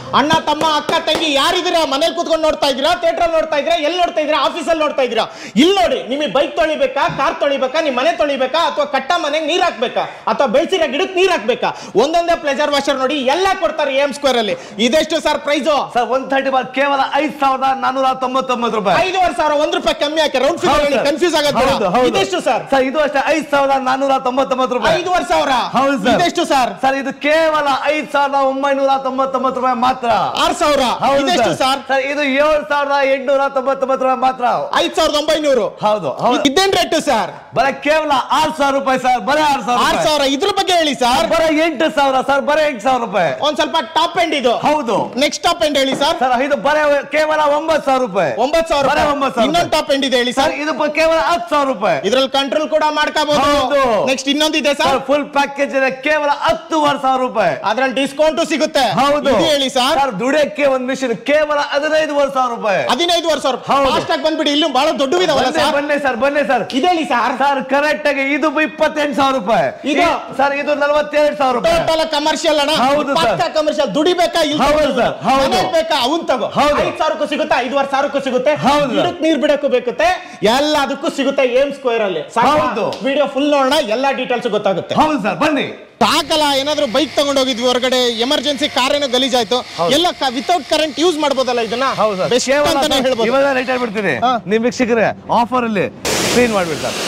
ಅಣ್ಣ ತಮ್ಮ ಅಕ್ಕ ತಂಗಿ ಯಾರಿದ್ದೀರಾ ಮನೇಲಿ ಕೂತ್ಕೊಂಡು ನೋಡ್ತಾ ಇದ್ದೀರಾ ಥಿಯೇಟರ್ ನೋಡ್ತಾ ಇದ್ದೀರಾ ಎಲ್ಲಿ ನೋಡ್ತಾ ಇದ್ದೀರಾ ಆಫೀಸಲ್ಲಿ ನೋಡ್ತಾ ಇದ್ದೀರಾ ಇಲ್ಲಿ ನೋಡಿ ನಿಮಗೆ ಬೈಕ್ ತೊಳಿಬೇಕಾ ಕಾರ್ ತೊಳಿಬೇಕಾ ನಿಮ್ಮ ಮನೆ ತೊಳಿಬೇಕಾ ಅಥವಾ ಕಟ್ಟ ಮನೆಗೆ ನೀರ್ ಹಾಕ್ಬೇಕಾ ಅಥವಾ ಬೆಳೆಸಿರೋ ಗಿಡಕ್ಕೆ ನೀರ್ ಹಾಕ್ಬೇಕಾ ಒಂದೊಂದೇ ಪ್ಲೆಜರ್ ವಾಷರ್ ನೋಡಿ ಎಲ್ಲ ಕೊಡ್ತಾರೆ ಎಂ ಸ್ಕ್ವೇರ್ ಅಲ್ಲಿ ಇದೆಷ್ಟು sir price sir one thirty bar ಕೇವಲ ಐದ್ ಸಾವಿರದ ನಾನೂರ ತೊಂಬತ್ತೊಂಬತ್ತು ರೂಪಾಯಿ ಐದುವರೆ ಸಾವಿರ ಒಂದ್ ರೂಪಾಯಿ ಕಮ್ಮಿ ಹಾಕಿ ರೌಂಡ್ ಹೌದು ಫಿಗರ್ ಸರ್. ಕನ್ಫ್ಯೂಸ್ ಹೌದು, ಆಗೋದು ಹೌದು. ಇದೆಷ್ಟು ಸರ್ ಸರ್ ಇದು ಅಷ್ಟೇ ಐದ್ ಸಾವಿರದ ನಾನೂರ ತೊಂಬತ್ತೊಂಬತ್ತು ರೂಪಾಯಿ ಐದುವರೆ ಸಾವಿರ ಹೌದು ಸರ್ ಇದೆಷ್ಟು ಸರ್ ಸರ್ ಇದು ಕೇವಲ ಐದ್ ಸಾವಿರದ ಒಂಬೈನೂರ ತೊಂಬತ್ತೊಂಬತ್ತು ರೂಪಾಯಿ ಮಾತ್ರ ಆರ್ ಸಾವಿರ ಹೌದು ಇದೆಷ್ಟು ಸರ್ ಸರ್ ಇದು ಏಳು ಸಾವಿರದ ಎಂಟುನೂರ ತೊಂಬತ್ತೊಂಬತ್ತು ರೂಪಾಯಿ ಮಾತ್ರ ಐದ್ ಸಾವಿರದ ಒಂಬೈನೂರು ಹೌದು ಹೌದು ಇದೇನ್ ರೇಟು ಸರ್ ಬರೀ ಕೇವಲ ಆರ್ ಸಾವಿರ ರೂಪಾಯಿ ಸರ್ ಬರೀ ಆರ್ ಸಾವಿರ ಆರ್ ರೂಪಾಯಿ. ಸಾವಿರ ಇದ್ರ ಬಗ್ಗೆ ಹೇಳಿ ಸರ್ ಬರೀ ಎಂಟು ಸಾವಿರ ಸರ್ ಬರೀ ಎಂಟು ಸಾವಿರ ರೂಪಾಯಿ ಒಂದ್ ಸ್ವಲ್ಪ ಟಾಪ್ ಎಂಡ್ ಇದು ಹೌದು ನೆಕ್ಸ್ಟ್ ಟಾಪ್ ಎಂಡ್ ಹೇಳಿ ಸರ್ ಸರ್ ಇದು ಬರೀ ಕೇವಲ ಒಂಬತ್ತು ಸಾವಿರ ರೂಪಾಯಿ ಒಂಬತ್ ಸಾವಿರ ಬರೀ ರೂಪಾಯಿ. ಒಂಬತ್ತು ಸಾವಿರ ಇನ್ನೊಂದ್ ಟಾಪ್ ಎಂಡ್ ಇದೆ ಹೇಳಿ ಸರ್ ಸರ್ ಇದು ಬ- ಕೇವಲ ಹತ್ತು ಸಾವಿರ ರೂಪಾಯಿ ಇದ್ರಲ್ಲಿ ಕಂಟ್ರೋಲ್ ಕೂಡ ಮಾಡ್ಕೋಬಹುದು ಹೌದು. ನೆಕ್ಸ್ಟ್ ಇನ್ನೊಂದಿದೆ ಸರ್ ಸರ್ ಫುಲ್ ಪ್ಯಾಕೇಜ್ ಇದೆ ಕೇವಲ ಹತ್ತುವರೆ ಸಾವಿರ ರೂಪಾಯಿ ಅದ್ರಲ್ಲಿ ಡಿಸ್ಕೌಂಟ್ ಸಿಗುತ್ತೆ ಹೌದು ಇದು ಹೇಳಿ ಸರ್ ಸರ್ ದುಡಿಯಕ್ಕೆ ಒಂದ್ ಮಿಷಿನ್ ಕೇವಲ ಹದಿನೈದುವರೆ ಸಾವಿರ ರೂಪಾಯಿ ಹದಿನೈದು ವರ್ಷ ಹೌದು. ಫಾಸ್ಟ್ ಆಗಿ ಬಂದ್ಬಿಡಿ ಇಲ್ಲೂ ಬಹಳ ದೊಡ್ಡವಿದಾವಲ್ಲ ಬನ್ನಿ ಸರ್ ಬನ್ನಿ ಸರ್ ಬನ್ನಿ ಸರ್ ಇದು ಹೇಳಿ ಸರ್ ಸರ್ ಕರೆಕ್ಟ್ ಆಗಿ ಇದು ಇಪ್ಪತ್ತೆಂಟು ಸಾವಿರ ರೂಪಾಯಿ ಇದು? ಈ- ಸರ್ ಇದು ನಲವತ್ತೆರಡು ಸಾವಿರ ರೂಪಾಯಿ ಟೋಟಲ್ ಕಮರ್ಷಿಯಲ್ ಅಣ್ಣ ಹೌದು ಸರ್. ಪಕ್ಕ ಕಮರ್ಷಿಯಲ್ ದುಡಿಬೇಕಾ ಇಲ್ಲಿ ಹೌದು ಸರ್, ಹೌದು. ಮನೆಗ್ ಬೇಕಾ ಅವನ್ ತಗೋ ಹೌದು. ಐದ್ ಸಾವಿರಕ್ಕೂ ಸಿಗುತ್ತೆ ಐದುವರೆ ಸಾವಿರಕ್ಕೂ ಸಿಗುತ್ತೆ ಹೌದು. ಗಿಡಕ್ ನೀರ್ ಬಿಡಕ್ಕೂ ಬೇಕುತ್ತೆ ಎಲ್ಲದಕ್ಕೂ ಸಿಗುತ್ತೆ ಏಮ್ ಸ್ಕ್ವೇರ್ ಅಲ್ಲಿ ಹೌದು. ವಿಡಿಯೋ ಫುಲ್ ನೋಡೋಣ ಎಲ್ಲಾ ಡೀಟೇಲ್ಸ್ ಗೊತ್ತಾಗುತ್ತೆ ಹೌದು ಸರ್ ಬನ್ನಿ ಸಾಕಲ್ಲ ಏನಾದ್ರೂ ಬೈಕ್ ತಗೊಂಡೋಗಿದ್ವಿ ಹೊರಗಡೆ ಎಮರ್ಜೆನ್ಸಿ ಕಾರ್ ಏನೋ ಗಲೀಜಾಯ್ತು ಎಲ್ಲ ವಿತೌಟ್ ಕರೆಂಟ್ ಯೂಸ್ ಮಾಡ್ಬೋದಲ್ಲ ಇದನ್ನ ಹೌದು ಸರ್ ಬೆಸ್ಟ್ ಕೇವಲ ಅಂತಾನೆ ಸರ್, ಹೇಳ್ಬೋದು ಇವಾಗ ರೇಟ್ ಹೇಳ್ಬಿಡ್ತೀನಿ ಹಾ. ನಿಮ್ ವೀಕ್ಷಕರೇ ಆಫರ್ ಅಲ್ಲಿ ಸ್ಕ್ರೀನ್ ಮಾಡ್ಬಿಡಿ sir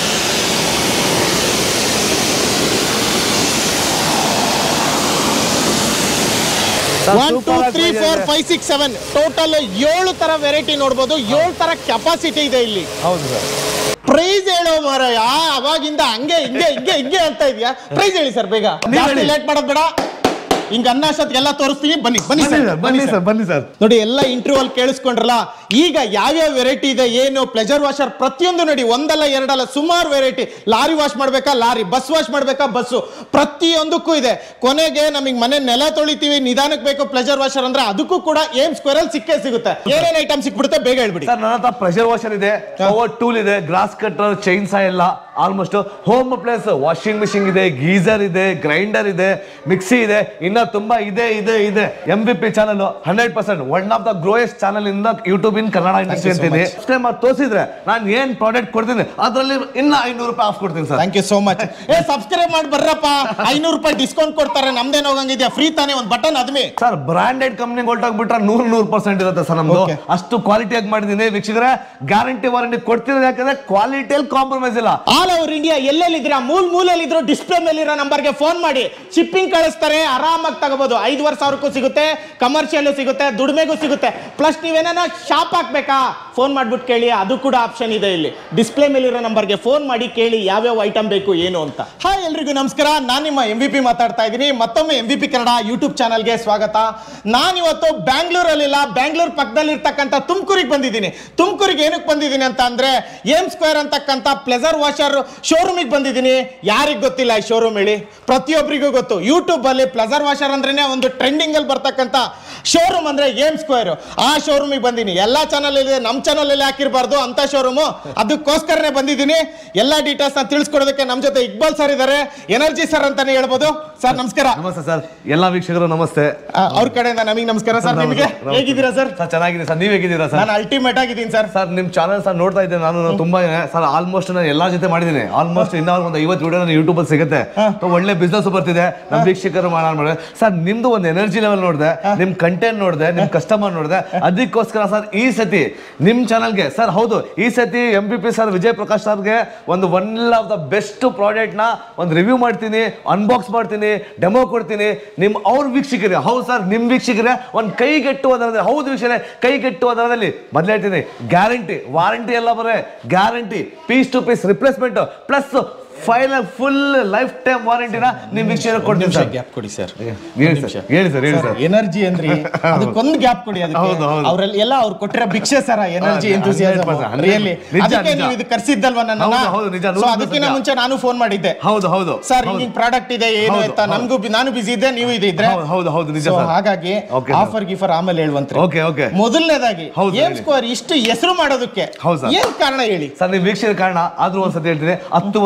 sir, one two super ಆಗಿ ತ್ರೀ ಬಂದಿದೆ. Four five six seven total ಏಳು ತರ ವೆರೈಟಿ ನೋಡ್ಬೋದು ಏಳು ತರ ಕೆಪಾಸಿಟಿ ಇದೆ ಇಲ್ಲಿ ಹೌದು ಸರ್ ಪ್ರೈಸ್ ಹೇಳೋ ಮಾರಾಯ ಅವಾಗಿಂದ ಹಂಗೆ ಹಿಂಗೆ ಹಿಂಗೆ ಹಿಂಗೆ ಅಂತ ಇದೆಯಾ ಪ್ರೈಸ್ ಹೇಳಿ ಸರ್ ಬೇಗ ನೀವ್ ಹೇಳಿ. ಲೇಟ್ ಮಾಡೋದ್ ಬೇಡ ಹಿಂಗ ಅನ್ನ ಎಲ್ಲ ತೋರಿಸ್ತೀನಿ ಬನ್ನಿ ಬನ್ನಿ ಬನ್ನಿ ಸರ್ ಸರ್ ಬನ್ನಿ ಸರ್ ಬನ್ನಿ ಸರ್ ನೋಡಿ ಎಲ್ಲ ಇಂಟರ್ವ್ಯೂ ಅಲ್ಲಿ ಕೇಳಿಸ್ಕೊಂಡ್ರಲ್ಲ ಈಗ ಯಾವ್ಯಾವ ವೆರೈಟಿ ಇದೆ ಏನು ಪ್ಲೆಜರ್ ವಾಷರ್ ಪ್ರತಿಯೊಂದು ನೋಡಿ ಒಂದಲ್ಲ ಎರಡಲ್ಲ ಸುಮಾರು ವೆರೈಟಿ ಲಾರಿ ವಾಶ್ ಮಾಡ್ಬೇಕಾ ಲಾರಿ ಬಸ್ ವಾಶ್ ಮಾಡ್ಬೇಕಾ ಬಸ್ಸು ಪ್ರತಿಯೊಂದಕ್ಕೂ ಇದೆ ಕೊನೆಗೆ ನಮಗೆ ಮನೆ ನೆಲ ತೊಳಿತೀವಿ ನಿಧಾನಕ್ಕೆ ಬೇಕು ಪ್ಲೆಜರ್ ವಾಷರ್ ಅಂದ್ರೆ ಅದಕ್ಕೂ ಕೂಡ ಏಮ್ ಸ್ಕ್ವೇರ್ ಅಲ್ಲಿ ಸಿಕ್ಕೇ ಸಿಗುತ್ತೆ ಏನೇನ್ ಐಟಮ್ ಸಿಕ್ಬಿಡುತ್ತೆ ಬೇಗ ಹೇಳ್ಬಿಡಿ ಸರ್ ನನ್ನ ಹತ್ರ ಪ್ರೆಷರ್ ವಾಷರ್ ಇದೆ ಪವರ್ ಟೂಲ್ ಇದೆ ಗ್ರಾಸ್ ಕಟ್ಟರ್ ಚೈನ್ ಸಾ ಎಲ್ಲ almost home place washing machine ಇದೆ ಗೀಸರ್ ಇದೆ ಗ್ರೈಂಡರ್ ಇದೆ ಮಿಕ್ಸಿ ಇದೆ ಇನ್ನ ತುಂಬಾ ಇದೆ ಇದೆ ಇದೆ M B P channel hundred percent one of the growest channel ಇಂದ YouTube in Kannada industry you so ಅಂತೀನಿ much. ಸಬ್ಸ್ಕ್ರೈಬ್ ಮಾಡಿ ತೋರಿಸಿದ್ರೆ ನಾನು ಏನ್ ಪ್ರಾಡಕ್ಟ್ ಕೊಡ್ತೀನಿ ಅದರಲ್ಲಿ ಇನ್ನ ಐನೂರು ರೂಪಾಯಿ ಆಫ್ ಕೊಡ್ತೀನಿ sir thank you so much ಏ ಸಬ್ಸ್ಕ್ರೈಬ್ ಮಾಡಿ ಬರ್ರಪ್ಪ ಐನೂರು ರೂಪಾಯಿ ಡಿಸ್ಕೌಂಟ್ ಕೊಡ್ತಾರೆ ನಮ್ದೇನ್ ಹೋಗಂಗಿದ್ಯಾ ಫ್ರೀ ತಾನೇ ಒಂದು ಬಟನ್ ಅದ್ಮಿ ಸರ್ ಬ್ರಾಂಡೆಡ್ ಕಂಪ್ನಿಗೆ ಹೊರಟೋಗ್ಬಿಟ್ರೆ ನೂರ್ ನೂರ್ ಪರ್ಸೆಂಟ್ ಇರುತ್ತೆ ಸರ್ ನಮ್ದು Okay. ಅಷ್ಟು ಕ್ವಾಲಿಟಿಯಾಗಿ ಮಾಡಿದ್ದೀನಿ ವೀಕ್ಷಕರೇ ಗ್ಯಾರಂಟಿ ವಾರಂಟಿ ಕೊಡ್ತಿರೋದು ಯಾಕಂದ್ರೆ ಕ್ವಾಲಿಟಿಯಲ್ಲಿ ಕಾಂಪ್ರಮೈಸ್ ಇಲ್ಲ ಆಲ್ ಓವರ್ ಇಂಡಿಯಾ ಎಲ್ಲೆಲ್ಲಿದ್ದೀರಾ ಮೂಲ್ ಮೂಲೆಯಲ್ಲಿದ್ರು ಡಿಸ್ಪ್ಲೇ ಮೇಲಿರೋ ನಂಬರ್ಗೆ ಫೋನ್ ಮಾಡಿ ಶಿಪ್ಪಿಂಗ್ ಕಳಿಸ್ತಾರೆ ಆರಾಮಾಗಿ ತಗೋಬಹುದು ಐದುವರೆ ಸಾವಿರಕ್ಕೂ ಸಿಗುತ್ತೆ ಕಮರ್ಷಿಯಲ್ ಸಿಗುತ್ತೆ ದುಡಿಮೆಗೂ ಸಿಗುತ್ತೆ ಪ್ಲಸ್ ನೀವೇನ ಶಾಪ್ ಹಾಕ್ಬೇಕಾ ಫೋನ್ ಮಾಡ್ಬಿಟ್ಟು ಕೇಳಿ ಅದು ಕೂಡ ಆಪ್ಷನ್ ಇದೆ ಇಲ್ಲಿ ಡಿಸ್ಪ್ಲೇ ಮೇಲಿರೋ ನಂಬರ್ಗೆ ಫೋನ್ ಮಾಡಿ ಕೇಳಿ ಯಾವ್ಯಾವ ಐಟಮ್ ಬೇಕು ಏನು ಅಂತ ಹಾಯ್ ಎಲ್ರಿಗೂ ನಮಸ್ಕಾರ ನಾನು ನಿಮ್ಮ ಎಂ ವಿ ಪಿ ಮಾತಾಡ್ತಾ ಇದ್ದೀನಿ ಮತ್ತೊಮ್ಮೆ M V P Kannada YouTube ಚಾನಲ್ಗೆ ಸ್ವಾಗತ ನಾನಿವತ್ತು ಬ್ಯಾಂಗ್ಳೂರಲ್ಲಿಲ್ಲ ಬ್ಯಾಂಗ್ಳೂರ್ ಪಕ್ಕದಲ್ಲಿ ಇರ್ತಕ್ಕಂಥ ತುಮಕೂರಿಗೆ ಬಂದಿದ್ದೀನಿ ತುಮಕೂರಿಗೆ ಏನಕ್ಕೆ ಬಂದಿದ್ದೀನಿ ಅಂತ ಅಂದ್ರೆ ಏಮ್ ಸ್ಕ್ವೇರ್ ಅಂತಕ್ಕಂಥ ಪ್ಲೆಸರ್ ವಾಷರ್ ಶೋರೂಮಿಗೆ ಬಂದಿದ್ದೀನಿ ಯಾರಿಗೆ ಗೊತ್ತಿಲ್ಲ ಈ ಶೋರೂಮ್ ಹೇಳಿ ಪ್ರತಿಯೊಬ್ಬರಿಗೂ ಗೊತ್ತು ಯೂಟ್ಯೂಬ್ ಅಲ್ಲಿ ಪ್ಲೆಸರ್ ವಾಷರ್ ಅಂದ್ರೇನೆ ಒಂದು ಟ್ರೆಂಡಿಂಗ್ ಅಲ್ಲಿ ಬರ್ತಕ್ಕಂಥ ಶೋರೂಮ್ ಅಂದ್ರೆ ಏಮ್ ಸ್ಕ್ವೇರ್ ಆ ಶೋರೂಮಿಗೆ ಬಂದಿನಿ ಎಲ್ಲಾ ಚಾನಲ್ ಇದೆ ನಮ್ಮ ಚಾನಲ್ ಅಲ್ಲಿ ಹಾಕಿರ್ಬಾರ್ದು ಅಂತ ಶೋರೂಮು ಅದಕ್ಕೋಸ್ಕರನೇ ಬಂದಿದ್ದೀನಿ ಎಲ್ಲಾ ಡೀಟೇಲ್ಸ್ ನ ತಿಳಿಸ್ಕೊಡೋದಕ್ಕೆ ನಮ್ಮ ಜೊತೆ ಇಕ್ಬಾಲ್ ಸರ್ ಇದ್ದಾರೆ ಎನರ್ಜಿ ಸರ್ ಅಂತಾನೆ ಹೇಳ್ಬೋದು ಸರ್ ನಮಸ್ಕಾರ ನಮಸ್ತೆ ಸರ್ ಎಲ್ಲಾ ವೀಕ್ಷಕರು ನಮಸ್ತೆ ಆ, ಅವ್ರ ಕಡೆಯಿಂದ ನಮಗೆ ನಮಸ್ಕಾರ ಸರ್ ನಿಮಗೆ ನಮಸ್ತೆ. ಹೇಗಿದ್ದೀರಾ ಸರ್ ಸರ್ ಚೆನ್ನಾಗಿದೆ ಸರ್ ನೀವ್ ಹೇಗಿದ್ದೀರಾ ಸರ್ ನಾನು ಅಲ್ಟಿಮೇಟ್ ಆಗಿದ್ದೀನಿ ಸರ್ ಸರ್ ನಿಮ್ ಚಾನಲ್ ಸರ್ ನೋಡ್ತಾ ಇದ್ದೆ ನಾನು ತುಂಬಾ ಸರ್ ಆಲ್ಮೋಸ್ಟ್ ನಾನು ಎಲ್ಲಾ ಜೊತೆ ಮಾಡಿದ್ದೀನಿ ಆಲ್ಮೋಸ್ಟ್ ಇನ್ನ ಒಂದು ಐವತ್ತು ವಿಡಿಯೋ ನಾನು ಯೂಟ್ಯೂಬ್ ಅಲ್ಲಿ ಸಿಗುತ್ತೆ So, ಒಳ್ಳೆ ಬಿಸ್ನೆಸ್ ಬರ್ತಿದೆ ನಮ್ಮ ವೀಕ್ಷಕರು ಮಾಡಿದೆ ಸರ್ ನಿಮ್ದು ಒಂದು ಎನರ್ಜಿ ಲೆವೆಲ್ ನೋಡಿದೆ ನಿಮ್ ಕಂಟೆಂಟ್ ನೋಡಿದೆ ನಿಮ್ ಕಸ್ಟಮರ್ ನೋಡಿದೆ ಅದಕ್ಕೋಸ್ಕರ ಸರ್ ಈ ಸತಿ ನಿಮ್ ಚಾನಲ್ಗೆ ಸರ್ ಹೌದು ಈ ಸತಿ M P P sir Vijay Prakash ಸರ್ಗೆ ಒಂದು one of the best product ನ ಒಂದು ರಿವ್ಯೂ ಮಾಡ್ತೀನಿ ಅನ್ಬಾಕ್ಸ್ ಮಾಡ್ತೀನಿ ಡೆಮೋ ಕೊಡ್ತೀನಿ ನಿಮ್ ಅವ್ರ ವೀಕ್ಷಕರಿಗೆ ಹೌದು ಸರ್ ನಿಮ್ ವೀಕ್ಷಕರಿಗೆ ಒಂದು ಕೈಗೆಟ್ಟುವ ದರದಲ್ಲಿ ಹೌದು ವೀಕ್ಷಕರೇ ಕೈಗೆಟ್ಟುವ ದರದಲ್ಲಿ ಮೊದಲೇ ಹೇಳ್ತೀನಿ ಗ್ಯಾರಂಟಿ ವಾರಂಟಿ ಎಲ್ಲ ಬರೇ guarantee piece to piece replacement plus final full life time ವಾರಂಟಿನ ನಿಮ್ ವೀಕ್ಷಕರಿಗೆ ಕೊಡ್ತೀನಿ ಸರ್ ಗ್ಯಾಪ್ ಕೊಡಿ ಸರ್ ಹೇಳಿ ಸರ್ ಹೇಳಿ ಸರ್ ಹೇಳಿ ಸರ್ ಎನರ್ಜಿ ಅಂದ್ರಿ ಅದಕ್ಕೊಂದು ಗ್ಯಾಪ್ ಕೊಡಿ ಅದಕ್ಕೆ ಹೌದು, ಹೌದು. ಅವ್ರಲ್ಲಿ ಎಲ್ಲ ಅವ್ರು ಕೊಟ್ಟಿರೋ ಭಿಕ್ಷೆ ಸರ ಎನರ್ಜಿ ಹೌದು, ಎಂತೂಸಿಯಾಸಮ್ 100%, ರಿಯಲಿ ನಿಜ, ಅದಕ್ಕೆ ನಿಜ. ನೀವು ಇದು ಕರ್ಸಿದ್ದಲ್ವಾ ನನ್ನ ಹೌದು, ಹೌದು, ನಿಜ, ನೂರು ಸೊ ಪರ್ಸೆಂಟ್ ಅದಕ್ಕಿಂತ ನಿಜ. ಮುಂಚೆ ನಾನು ಫೋನ್ ಮಾಡಿದ್ದೆ ಹೌದು ಹೌದು ಸರ್ ಹೌದು. ಹಿಂಗ್ ಪ್ರಾಡಕ್ಟ್ ಇದೆ ಏನು ಹೌದು, ಅಂತ ಹೌದು. ನಮಗೂ ಬಿ- ನಾನು ಬಿಸಿ ಇದ್ದೆ ನೀವು ಇದೆ ಇದ್ರೆ ಹೌದು, ಹೌದು, ಹೌದು, ನಿಜ So, ಸರ್. ಹಾಗಾಗಿ Okay, sir. ಆಫರ್ ಗಿಫರ್ ಆಮೇಲೆ ಹೇಳುವಂತ್ರಿ Okay, okay. ಮೊದಲನೇದಾಗಿ ಹೌದು, ಏಮ್ ಹೇಳಿ. ಸ್ಕ್ವೇರ್ ಇಷ್ಟು ಹೆಸರು ಮಾಡೋದಕ್ಕೆ ಹೌದು, sir. ಏನ್ ಕಾರಣ ಹೇಳಿ ಸರ್ ನೀವು ವೀಕ್ಷಕ ಕಾರಣ ಆದ್ರೂ ಒಂದ್ಸತಿ ಹೇಳ್ತೀನಿ ಹತ್ತು ವರ್ಷದಿಂದ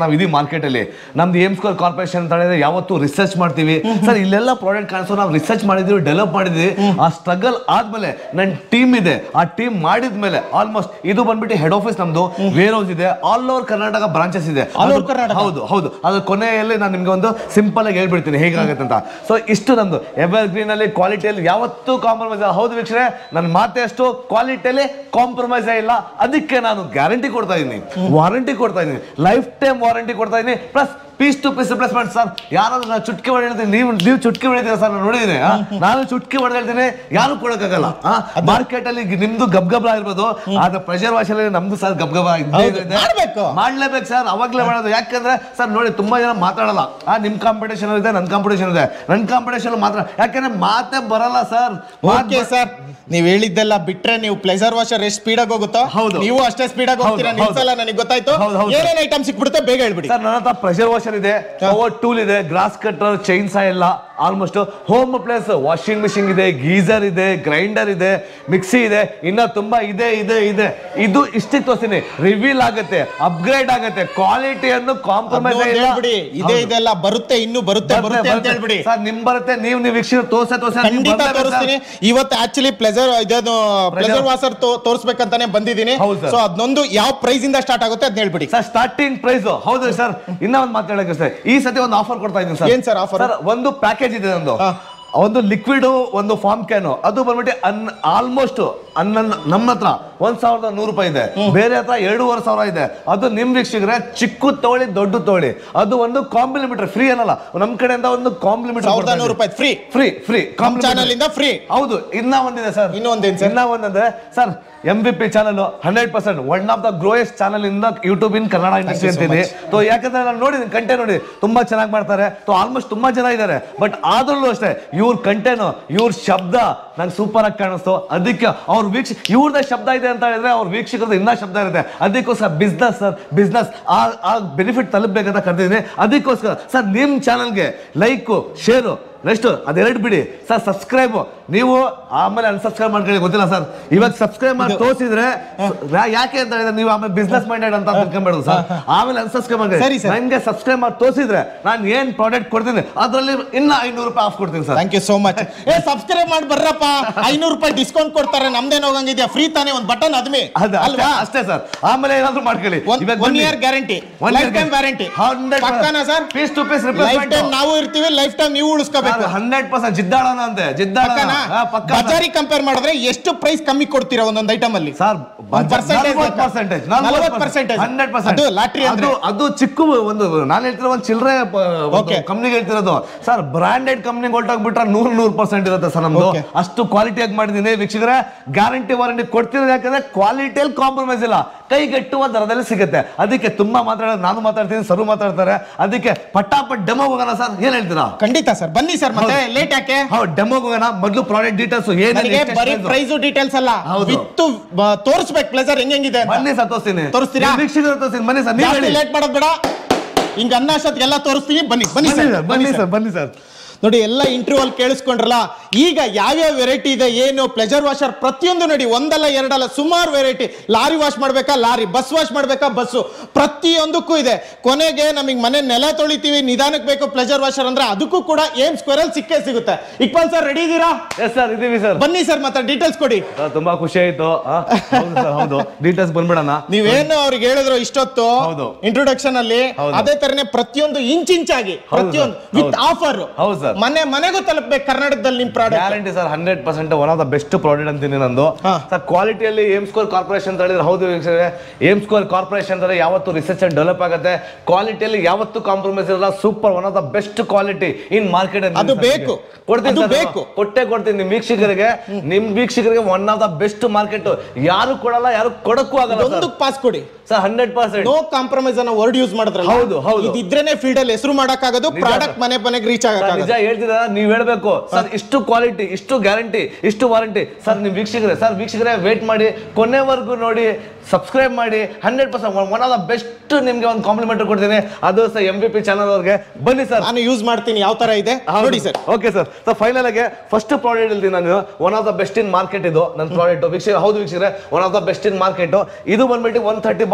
ನಾವು ಇದೀವಿ ಮಾರ್ಕೆಟ್ ಅಲ್ಲಿ ನಮ್ದು ಏಮ್ ಸ್ಕೋರ್ ಕಾರ್ಪೊರೇಷನ್ ಅಂತ ಹೇಳಿದ್ರೆ ಯಾವತ್ತು ರಿಸರ್ಚ್ ಮಾಡ್ತೀವಿ ಸರ್ ಇಲ್ಲೆಲ್ಲ ಪ್ರಾಡಕ್ಟ್ ಕಾಣಿಸೋ ನಾವು ರಿಸರ್ಚ್ ಮಾಡಿದ್ವಿ ಡೆವಲಪ್ ಮಾಡಿದ್ವಿ ಆ ಸ್ಟ್ರಗಲ್ ಆದ್ಮೇಲೆ ನನ್ನ ಟೀಮ್ ಇದೆ ಆ ಟೀಮ್ ಮಾಡಿದ್ಮೇಲೆ ಆಲ್ಮೋಸ್ಟ್ ಇದು ಬಂದ್ಬಿಟ್ಟು ಹೆಡ್ ಆಫೀಸ್ ನಮ್ದು ವೇರ್ ಹೌಸ್ ಇದೆ ಆಲ್ ಓವರ್ ಕರ್ನಾಟಕ ಬ್ರಾಂಚಸ್ ಇದೆ All over ಅದು- ಕರ್ನಾಟಕ? ಹೌದು ಹೌದು ಅದು ಕೊನೆಯಲ್ಲಿ ನಾನು ನಿಮ್ಗೆ ಒಂದು ಸಿಂಪಲ್ ಆಗಿ ಹೇಳ್ಬಿಡ್ತೀನಿ ಹೇಗಾಗುತ್ತೆ ಅಂತ ಸೊ ಇಷ್ಟು ನಮ್ದು ಎವರ್ ಗ್ರೀನ್ ಅಲ್ಲಿ ಕ್ವಾಲಿಟಿಯಲ್ಲಿ ಯಾವತ್ತೂ ಕಾಂಪ್ರಮೈಸ್ ಹೌದು ವೀಕ್ಷಣೆ ನನ್ನ ಮಾತೆ ಅಷ್ಟು ಕ್ವಾಲಿಟಿಯಲ್ಲಿ ಕಾಂಪ್ರಮೈಸ್ ಇಲ್ಲ ಅದಕ್ಕೆ ನಾನು ಗ್ಯಾರಂಟಿ ಕೊಡ್ತಾ ಇದ್ದೀನಿ ವಾರಂಟಿ ಕೊಡ್ತಾ ಇದ್ದೀನಿ ಲೈಫ್ ಟೈಮ್ ವಾರಂಟಿ ಕೊಡ್ತಾ ಇದ್ದೀನಿ plus piece to piece replacement sir ಯಾರಾದ್ರೂ ನಾನು ಚುಟ್ಕಿ ಹೊಡೆ ಹೇಳ್ತೀನಿ ನೀವು ನೀವು ಚುಟ್ಕಿ ಹೊಡಿತೀರಾ ಸರ್ ನಾನು ನೋಡಿದ್ದೀನಿ ಆ? ನಾನು ಚುಟ್ಕಿ ಹೊಡೆದು ಹೇಳ್ತೀನಿ ಯಾರು ಕೊಡಕ್ಕಾಗಲ್ಲ ಮಾರ್ಕೆಟ್ ಅಲ್ಲಿ ನಿಮ್ದು ಗಬ್ಗಬ್ಲ ಇರ್ಬೋದು ಆದ್ರೆ ಪ್ರೆಷರ್ ವಾಶ್ ಅಲ್ಲಿ ನಮ್ದು ಸರ್ ಗಬ್ಗಬ ಇದ್ದೇ ಹೌದು, ಇದೆ. ಮಾಡ್ಬೇಕು. ಮಾಡ್ಲೇಬೇಕು ಸರ್ ಅವಾಗ್ಲೇ ಮಾಡೋದು ಯಾಕಂದ್ರೆ ಸರ್ ನೋಡಿ ತುಂಬಾ ಜನ ಮಾತಾಡಲ್ಲ ಆ ನಿಮ್ ಕಾಂಪಿಟೇಷನ್ ಇದೆ ನನ್ ಕಾಂಪಿಟೇಷನ್ ಇದೆ ನನ್ ಕಾಂಪಿಟೇಷನ್ ಮಾತ್ರ ಯಾಕಂದ್ರೆ ಮಾತೇ ಬರಲ್ಲ ಸರ್ ಓಕೆ ಸರ್ ನೀವ್ ಹೇಳಿದ್ದೆಲ್ಲ ಬಿಟ್ರೆ ನೀವು ಪ್ಲೆಸರ್ ವಾಷರ್ ಎಷ್ಟು ಸ್ಪೀಡ್ ಆಗಿ ಹೋಗುತ್ತೋ ಹೌದು. ನೀವು ಅಷ್ಟೇ ಸ್ಪೀಡ್ ಆಗಿ ಹೋಗ್ತೀರಾ ಹೌದು, ನಿಲ್ಸಲ್ಲ ನನಗೆ ಗೊತ್ತಾಯ್ತು ಹೌದು, ಹೌದು. ಏನೇನ್ ಐಟಮ್ ಸಿಕ್ಬಿಡುತ್ತೆ ಬೇಗ ಹೇಳ್ಬಿಡಿ ಸರ್ ನನ್ನ ಹತ್ರ ಪ್ರೆಷರ್ ವಾಷರ್ ಇದೆ ಪವರ್ ಟೂಲ್ ಇದೆ ಗ್ರಾಸ್ ಕಟ್ಟರ್ ಚೈನ್ಸ ಎಲ್ಲ almost home place washing machine ಇದೆ ಗೀಸರ್ ಇದೆ ಗ್ರೈಂಡರ್ ಇದೆ ಮಿಕ್ಸಿ ಇದೆ ಇನ್ನ ತುಂಬಾ ಇದೆ ಇದೆ ಇದೆ ಇದು ಇಷ್ಟಕ್ಕೆ ತೋರಿಸ್ತೀನಿ ರಿವೀಲ್ ಆಗುತ್ತೆ ಅಪ್ಗ್ರೇಡ್ ಆಗುತ್ತೆ ಕ್ವಾಲಿಟಿಯನ್ನು ಕಾಂಪ್ರಮೈಸ್ ಅದ್ನೊಂದ್ ಇಲ್ಲ ಹೇಳ್ಬಿಡಿ ಇದೇ ಇದೆಲ್ಲ ಬರುತ್ತೆ ಇನ್ನು ಬರುತ್ತೆ ಬರುತ್ತೆ ಅಂತ ಹೇಳ್ಬಿಡಿ ಸರ್ ನಿಮ್ ಬರುತ್ತೆ ನೀವು ನೀವು ವೀಕ್ಷಕ ತೋರ್ಸ ತೋರ್ಸ ನಿಮ್ ಖಂಡಿತ ಬರ್ಲೇಬೇಕು ಸರ್. ತೋರಿಸ್ತೀನಿ ಇವತ್ತು ಆಕ್ಚುಲಿ ಪ್ಲೆಸರ್ ಇದೇನು ಪ್ಲೆಸರ್ ವಾಸರ್ ತೋರಿಸ್ಬೇಕಂತಾನೆ ಬಂದಿದ್ದೀನಿ ಹೌದು sir. ಸೊ ಅದನ್ನೊಂದು ಯಾವ ಪ್ರೈಸ್ ಇಂದ ಸ್ಟಾರ್ಟ್ ಆಗುತ್ತೆ ಅದ್ನ ಹೇಳ್ಬಿಡಿ ಸರ್ ಸ್ಟಾರ್ಟಿಂಗ್ ಪ್ರೈಸ್ ಹೌದು ಸರ್ ಇನ್ನ ಒಂದು ಮಾತಾಡಕ್ಕೆ ಸರ್ ಈ ಸತಿ ಒಂದು ಆಫರ್ ಕೊಡ್ತಾ ಇದ್ದೀನಿ ಸರ್ ಏನ್ sir offer? ಸರ್ ಒಂದು ಪ್ಯಾಕೇಜ್ ಇದೆ ನಂದು ಹಾ. ಒಂದು ಲಿಕ್ವಿಡ್ ಒಂದು ಫಾರ್ಮ್ ಕ್ಯಾನು ಅದು ಬಂದ್ಬಿಟ್ಟು ಅನ್ ಆಲ್ಮೋಸ್ಟ್ ಅನ್ನನ್ ನಮ್ಮ ಹತ್ರ ಒಂದ್ ಸಾವಿರದ ನೂರು ರೂಪಾಯಿ ಇದೆ ಬೇರೆ ಹತ್ರ ಎರಡೂವರೆ ಸಾವಿರ ಇದೆ ಅದು ನಿಮ್ ವೀಕ್ಷಕರೇ ಚಿಕ್ಕ ತಗೊಳ್ಳಿ ದೊಡ್ಡ ತಗೊಳ್ಳಿ ಅದು ಒಂದು ಕಾಂಪ್ಲಿಮೆಂಟರಿ ಫ್ರೀ ಅನ್ನಲ್ಲ ನಮ್ ಕಡೆಯಿಂದ ಒಂದು ಸಾವಿರದ ನೂರು ಕಾಂಪ್ಲಿಮೆಂಟರಿ ರೂಪಾಯಿ ಫ್ರೀ ಫ್ರೀ ಫ್ರೀ ನಮ್ಮ ಚಾನಲ್ ಇಂದ ಫ್ರೀ ಹೌದು ಇನ್ನ ಒಂದಿದೆ ಸರ್ ಇನ್ನೂ ಒಂದೇನ್ sir? ಇನ್ನ ಒಂದಂದ್ರೆ sir M B P channel hundred percent one of the growest channel ಇಂದ YouTube in Kannada industry you so ಅಂತೀನಿ ಸೊ ಯಾಕಂದ್ರೆ ನಾನು ನೋಡಿದ್ದೀನಿ ಕಂಟೆಂಟ್ ನೋಡಿ ತುಂಬಾ ಚೆನ್ನಾಗಿ ಮಾಡ್ತಾರೆ ಸೊ ಆಲ್ಮೋಸ್ಟ್ ತುಂಬಾ ಜನ ಇದ್ದಾರೆ ಬಟ್ ಆದ್ರಲ್ಲೂ ಅಷ್ಟೇ ಇವ್ರ ಕಂಟೆಂಟ್ ಇವ್ರ ಶಬ್ದ ನಂಗೆ ಸೂಪರ್ ಆಗಿ ಕಾಣಿಸ್ತು ಅದಕ್ಕೆ ಅವ್ರ ವೀಕ್ಷ ಇವ್ರದೇ ಶಬ್ದ ಇದೆ ಅಂತ ಹೇಳಿದ್ರೆ ಅವ್ರ ವೀಕ್ಷಕರದ್ದು ಇನ್ನ ಶಬ್ದ ಇರುತ್ತೆ ಅದಕ್ಕೋಸ್ಕರ ಬಿಸ್ನೆಸ್ ಸರ್ ಬಿಸ್ನೆಸ್ ಆ ಆ ಬೆನಿಫಿಟ್ ತಲುಪಬೇಕಂತ ಕರೆದಿದ್ದೀನಿ ಅದಕ್ಕೋಸ್ಕರ ಸರ್ ನಿಮ್ಮ ಚಾನಲ್ಗೆ ಲೈಕು ಶೇರು ನೆಕ್ಸ್ಟ್ ಅದೆರಡು ಬಿಡಿ ಸರ್ ಸಬ್ಸ್ಕ್ರೈಬ್ ನೀವು ಆಮೇಲೆ ಅನ್ಸಬ್ಸ್ಕ್ರೈಬ್ ಮಾಡ್ಕೊಳ್ಳಿ ಗೊತ್ತಿಲ್ಲ ಸರ್ ಇವಾಗ ಸಬ್ಸ್ಕ್ರೈಬ್ ಮಾಡಿ ತೋರಿಸಿದ್ರೆ ಯಾಕೆ ಅಂತ ಹೇಳಿದ್ರೆ ನೀವು ಆಮೇಲೆ ಬಿಸ್ನೆಸ್ ಮೈಂಡೆಡ್ ಅಂತ ತಿಳ್ಕೊಂಬೇಡ ಸರ್ ಆಮೇಲೆ ಅನ್ಸಬ್ಸ್ಕ್ರೈಬ್ ಮಾಡಿ ಸರಿ, sir. ನಂಗೆ ಸಬ್ಸ್ಕ್ರೈಬ್ ಮಾಡಿ ತೋರಿಸಿದ್ರೆ ನಾನು ಏನ್ ಪ್ರಾಡಕ್ಟ್ ಕೊಡ್ತೀನಿ ಅದರಲ್ಲಿ ಇನ್ನ ಐನೂರು ರೂಪಾಯಿ ಆಫ್ ಕೊಡ್ತೀನಿ sir thank you so much ಏ ಸಬ್ಸ್ಕ್ರೈಬ್ ಮಾಡಿ ಬರ್ರಪ್ಪ ಐನೂರು ರೂಪಾಯಿ ಡಿಸ್ಕೌಂಟ್ ಕೊಡ್ತಾರೆ ನಮ್ದೇನ್ ಹೋಗಂಗಿದ್ಯಾ ಫ್ರೀ ತಾನೇ ಒಂದು ಬಟನ್ ಅದ್ಮಿ ಅದ ಅಲ್ವಾ ಅಷ್ಟೇ ಸರ್ ಆಮೇಲೆ ಏನಾದ್ರು ಮಾಡ್ಕೊಳ್ಳಿ ಇವಾಗ one year guarantee life time guarantee ಪಕ್ಕನಾ sir piece to piece life time ನಾವು ಇರ್ತೀವಿ ಲೈಫ್ ಟೈಮ್ ನೀವು ಉಳಿಸ್ಕೋಬೇಕು ಹಂಡ್ರೆಡ್ ಪರ್ಸೆಂಟ್ ಜಿದ್ದಾಡೋಣ ಅಂತೆ ಜಿದ್ದಾಡೋಣ ಪಕ್ಕನಾ ಹಾ, ಪಕ್ಕ sir. ಬಜಾರಿ ಕಂಪೇರ್ ಮಾಡಿದ್ರೆ ಎಷ್ಟು ಪ್ರೈಸ್ ಕಮ್ಮಿ ಕೊಡ್ತೀರಾ ಒಂದೊಂದು ಐಟಮ್ ಅಲ್ಲಿ ಸರ್ percentage ಲೆಕ್ಕ. ಪರ್ಸೆಂಟೇಜ್ ನಲವತ್ತು percentage. ಹಂಡ್ರೆಡ್ ಅದು ಲಾಟ್ರಿ ಅಂದ್ರೆ ಅದು ಅದು ಚಿಕ್ಕ ಒಂದು ನಾನು ಹೇಳ್ತಿರೋ ಒಂದು ಚಿಲ್ಲರೆ Okay. ಕಂಪ್ನಿಗೆ ಹೇಳ್ತಿರೋದು ಸರ್ ಬ್ರಾಂಡೆಡ್ ಕಂಪ್ನಿಗೆ ಹೊರಟೋಗ್ಬಿಟ್ರೆ ನೂರ್ ನೂರ್ ಪರ್ಸೆಂಟ್ ಇರುತ್ತೆ ಸರ್ ನಮ್ದು Okay. ಅಷ್ಟು ಕ್ವಾಲಿಟಿಯಾಗಿ ಮಾಡಿದ್ದೀನಿ ವೀಕ್ಷಕರೇ ಗ್ಯಾರಂಟಿ ವಾರಂಟಿ ಕೊಡ್ತಿರೋದು ಯಾಕಂದ್ರೆ ಕ್ವಾಲಿಟಿಯಲ್ಲಿ ಕಾಂಪ್ರಮೈಸ್ ಇಲ್ಲ ಕೈಗೆಟ್ಟುವ ದರದಲ್ಲಿ ಸಿಗುತ್ತೆ ಅದಕ್ಕೆ ತುಂಬಾ ಮಾತಾಡೋದು ನಾನು ಮಾತಾಡ್ತೀನಿ ಸರು ಮಾತಾಡ್ತಾರೆ ಅದಕ್ಕೆ ಪಟ್ಟಾಪಟ್ ಡೆಮೋ ಹೋಗೋಣ ಸರ್ ಏನ್ ಹೇಳ್ತೀರಾ ಖಂಡಿತ ಸರ್ ಬನ್ನಿ ಸರ್ ಮತ್ತೆ ಲೇಟ್ ಯಾಕೆ ಹೌದು ಡೆಮೋಗೆ ಹೋಗೋಣ ಮೊದಲು ಪ್ರಾಡಕ್ಟ್ ಡೀಟೇಲ್ಸ್ ನನಗೆ ಬರೀ ಏನೇನು ಪ್ರೈಸ್ ಡೀಟೇಲ್ಸ್ ಅಲ್ಲ ಹೌದು. ವಿತ್ತು ತೋರಿಸ್ಬೇಕು ಪ್ಲೇಸರ್ ಹೆಂಗಿದೆ ಅಂತ ಬನ್ನಿ ಸರ್ ತೋರಿಸ್ತೀನಿ ತೋರಿಸ್ತೀರಾ? ನಿಮ್ ವೀಕ್ಷಕರು ತೋರಿಸ್ತೀನಿ ಬನ್ನಿ ಸರ್ ನೀವು ಜಾಸ್ತಿ ಹೇಳಿ ಲೇಟ್ ಮಾಡೋದ್ ಬೇಡ ಹಿಂಗ ಅನ್ನ ಅಷ್ಟೊತ್ತಿಗೆಲ್ಲ ತೋರಿಸ್ತೀನಿ ಬನ್ನಿ ಬನ್ನಿ ಬನ್ನಿ ಸರ್ ಸರ್ ಬನ್ನಿ ಸರ್ ಬನ್ನಿ ಸರ್ ನೋಡಿ ಎಲ್ಲ ಇಂಟರ್ವ್ಯೂ ಅಲ್ಲಿ ಕೇಳಿಸ್ಕೊಂಡ್ರಲ್ಲ ಈಗ ಯಾವ್ಯಾವ ವೆರೈಟಿ ಇದೆ ಏನು ಪ್ಲೆಜರ್ ವಾಷರ್ ಪ್ರತಿಯೊಂದು ನೋಡಿ ಒಂದಲ್ಲ ಎರಡಲ್ಲ ಸುಮಾರು ವೆರೈಟಿ ಲಾರಿ ವಾಶ್ ಮಾಡ್ಬೇಕಾ ಲಾರಿ ಬಸ್ ವಾಶ್ ಮಾಡ್ಬೇಕಾ ಬಸ್ಸು ಪ್ರತಿಯೊಂದಕ್ಕೂ ಇದೆ ಕೊನೆಗೆ ನಮಗೆ ಮನೆ ನೆಲ ತೊಳಿತೀವಿ ನಿಧಾನಕ್ಕೆ ಬೇಕು ಪ್ಲೆಜರ್ ವಾಷರ್ ಅಂದ್ರೆ ಅದಕ್ಕೂ ಕೂಡ ಏಮ್ ಸ್ಕ್ವೇರ್ ಅಲ್ಲಿ ಸಿಕ್ಕೇ ಸಿಗುತ್ತೆ ಇಕ್ಬಾಲ್ ಸರ್ ರೆಡಿ ಇದ್ದೀರಾ ಎಸ್ ಸರ್ ಇದೀವಿ ಸರ್ ಬನ್ನಿ ಸರ್ ಮತ್ತೆ ಡೀಟೇಲ್ಸ್ ಕೊಡಿ ತುಂಬಾ ಖುಷಿ ಆಯ್ತು ಆ, ಹೌದು ಸರ್ ಹೌದು ಡೀಟೇಲ್ಸ್ ಬಂದ್ಬಿಡೋಣ ನೀವೇನು ಅವ್ರಿಗೆ ಹೇಳಿದ್ರು ಇಷ್ಟೊತ್ತು ಹೌದು. ಇಂಟ್ರೊಡಕ್ಷನ್ ಅಲ್ಲಿ ಹೌದು. ಅದೇ ತರನೇ ಪ್ರತಿಯೊಂದು ಇಂಚ್ ಇಂಚಾಗಿ ಹೌದು ಪ್ರತಿಯೊಂದು sir. ವಿತ್ ಹೌದು. ಆಫರ್ ಹೌದು sir. ಮನೆ ಮನೆಗೂ ತಲುಪಬೇಕು ಕರ್ನಾಟಕದಲ್ಲಿ ನಿಮ್ product guarantee sir hundred percent one of the best product ಅಂತೀನಿ ನಂದು ಹಾ. ಸರ್ ಕ್ವಾಲಿಟಿಯಲ್ಲಿ ಏಮ್ ಸ್ಕೋರ್ ಕಾರ್ಪೊರೇಷನ್ ಅಂತ ಹೇಳಿದ್ರೆ ಹೌದು ವೀಕ್ಷಕರೇ ಏಮ್ ಸ್ಕೋರ್ ಕಾರ್ಪೊರೇಷನ್ ಅಂದ್ರೆ ಯಾವತ್ತು ರಿಸರ್ಚ್ ಅಂಡ್ ಡೆವಲಪ್ ಆಗುತ್ತೆ ಕ್ವಾಲಿಟಿಯಲ್ಲಿ ಯಾವತ್ತು ಕಾಂಪ್ರಮೈಸ್ ಇರಲ್ಲ super one of the best quality in market ಅದು ಬೇಕು. ಕೊಡ್ತೀನಿ ಅದು sir ನಾನು. ಬೇಕು. ಕೊಟ್ಟೆ ಕೊಡ್ತೀನಿ ನಿಮ್ ವೀಕ್ಷಕರಿಗೆ ನಿಮ್ ವೀಕ್ಷಕರಿಗೆ one of the best market ಯಾರು ಕೊಡಲ್ಲ ಯಾರು ಕೊಡಕ್ಕೂ ಆಗಲ್ಲ ಒಂದು ಪಾಸ್ ಕೊಡಿ sir hundred percent no compromise ಅನ್ನೋ ವರ್ಡ್ ಯೂಸ್ ಮಾಡಿದ್ರೆ ಹೌದು, ಹೌದು. ಇದಿದ್ರೇನೆ ಫೀಲ್ಡ್ ಅಲ್ಲಿ ಹೆಸರು ಮಾಡಕ್ಕಾಗೋದು ನಿಜ ಪ್ರಾಡಕ್ಟ್ sir. ಮನೆ ಮನೆಗೆ ರೀಚ್ ಸರ್, ನಿಜ ಆಗಕ್ಕಾಗದು ಹೇಳ್ತಿದ ನೀವ್ ಹೇಳ್ಬೇಕು ಸರ್ ಇಷ್ಟು ಕ್ವಾಲಿಟಿ ಇಷ್ಟು ಗ್ಯಾರಂಟಿ ಇಷ್ಟು ವಾರಂಟಿ ಸರ್ ನಿಮ್ ವೀಕ್ಷಕರೇ ಸರ್ ವೀಕ್ಷಕರೇ ವೇಟ್ ಮಾಡಿ ಕೊನೆವರೆಗೂ ನೋಡಿ ಸಬ್ಸ್ಕ್ರೈಬ್ ಮಾಡಿ hundred percent one of the best ನಿಮ್ಗೆ ಒಂದು ಕಾಂಪ್ಲಿಮೆಂಟ್ ಕೊಡ್ತೀನಿ ಅದು sir M B P channel ಅವ್ರಿಗೆ ಬನ್ನಿ ಸರ್ ನಾನು ಯೂಸ್ ಮಾಡ್ತೀನಿ ಯಾವ ತರ ಇದೆ ನೋಡಿ sir okay sir so final ಆಗಿ ಫಸ್ಟ್ ಪ್ರಾಡಕ್ಟ್ ಹೇಳ್ತೀನಿ ನಾನು one of the best in market ಇದು ನನ್ನ ಪ್ರಾಡಕ್ಟ್ ವೀಕ್ಷಕ ಹೌದು ವೀಕ್ಷಕರೇ one of the best in market ಇದು ಬಂದ್ಬಿಟ್ಟು one thirty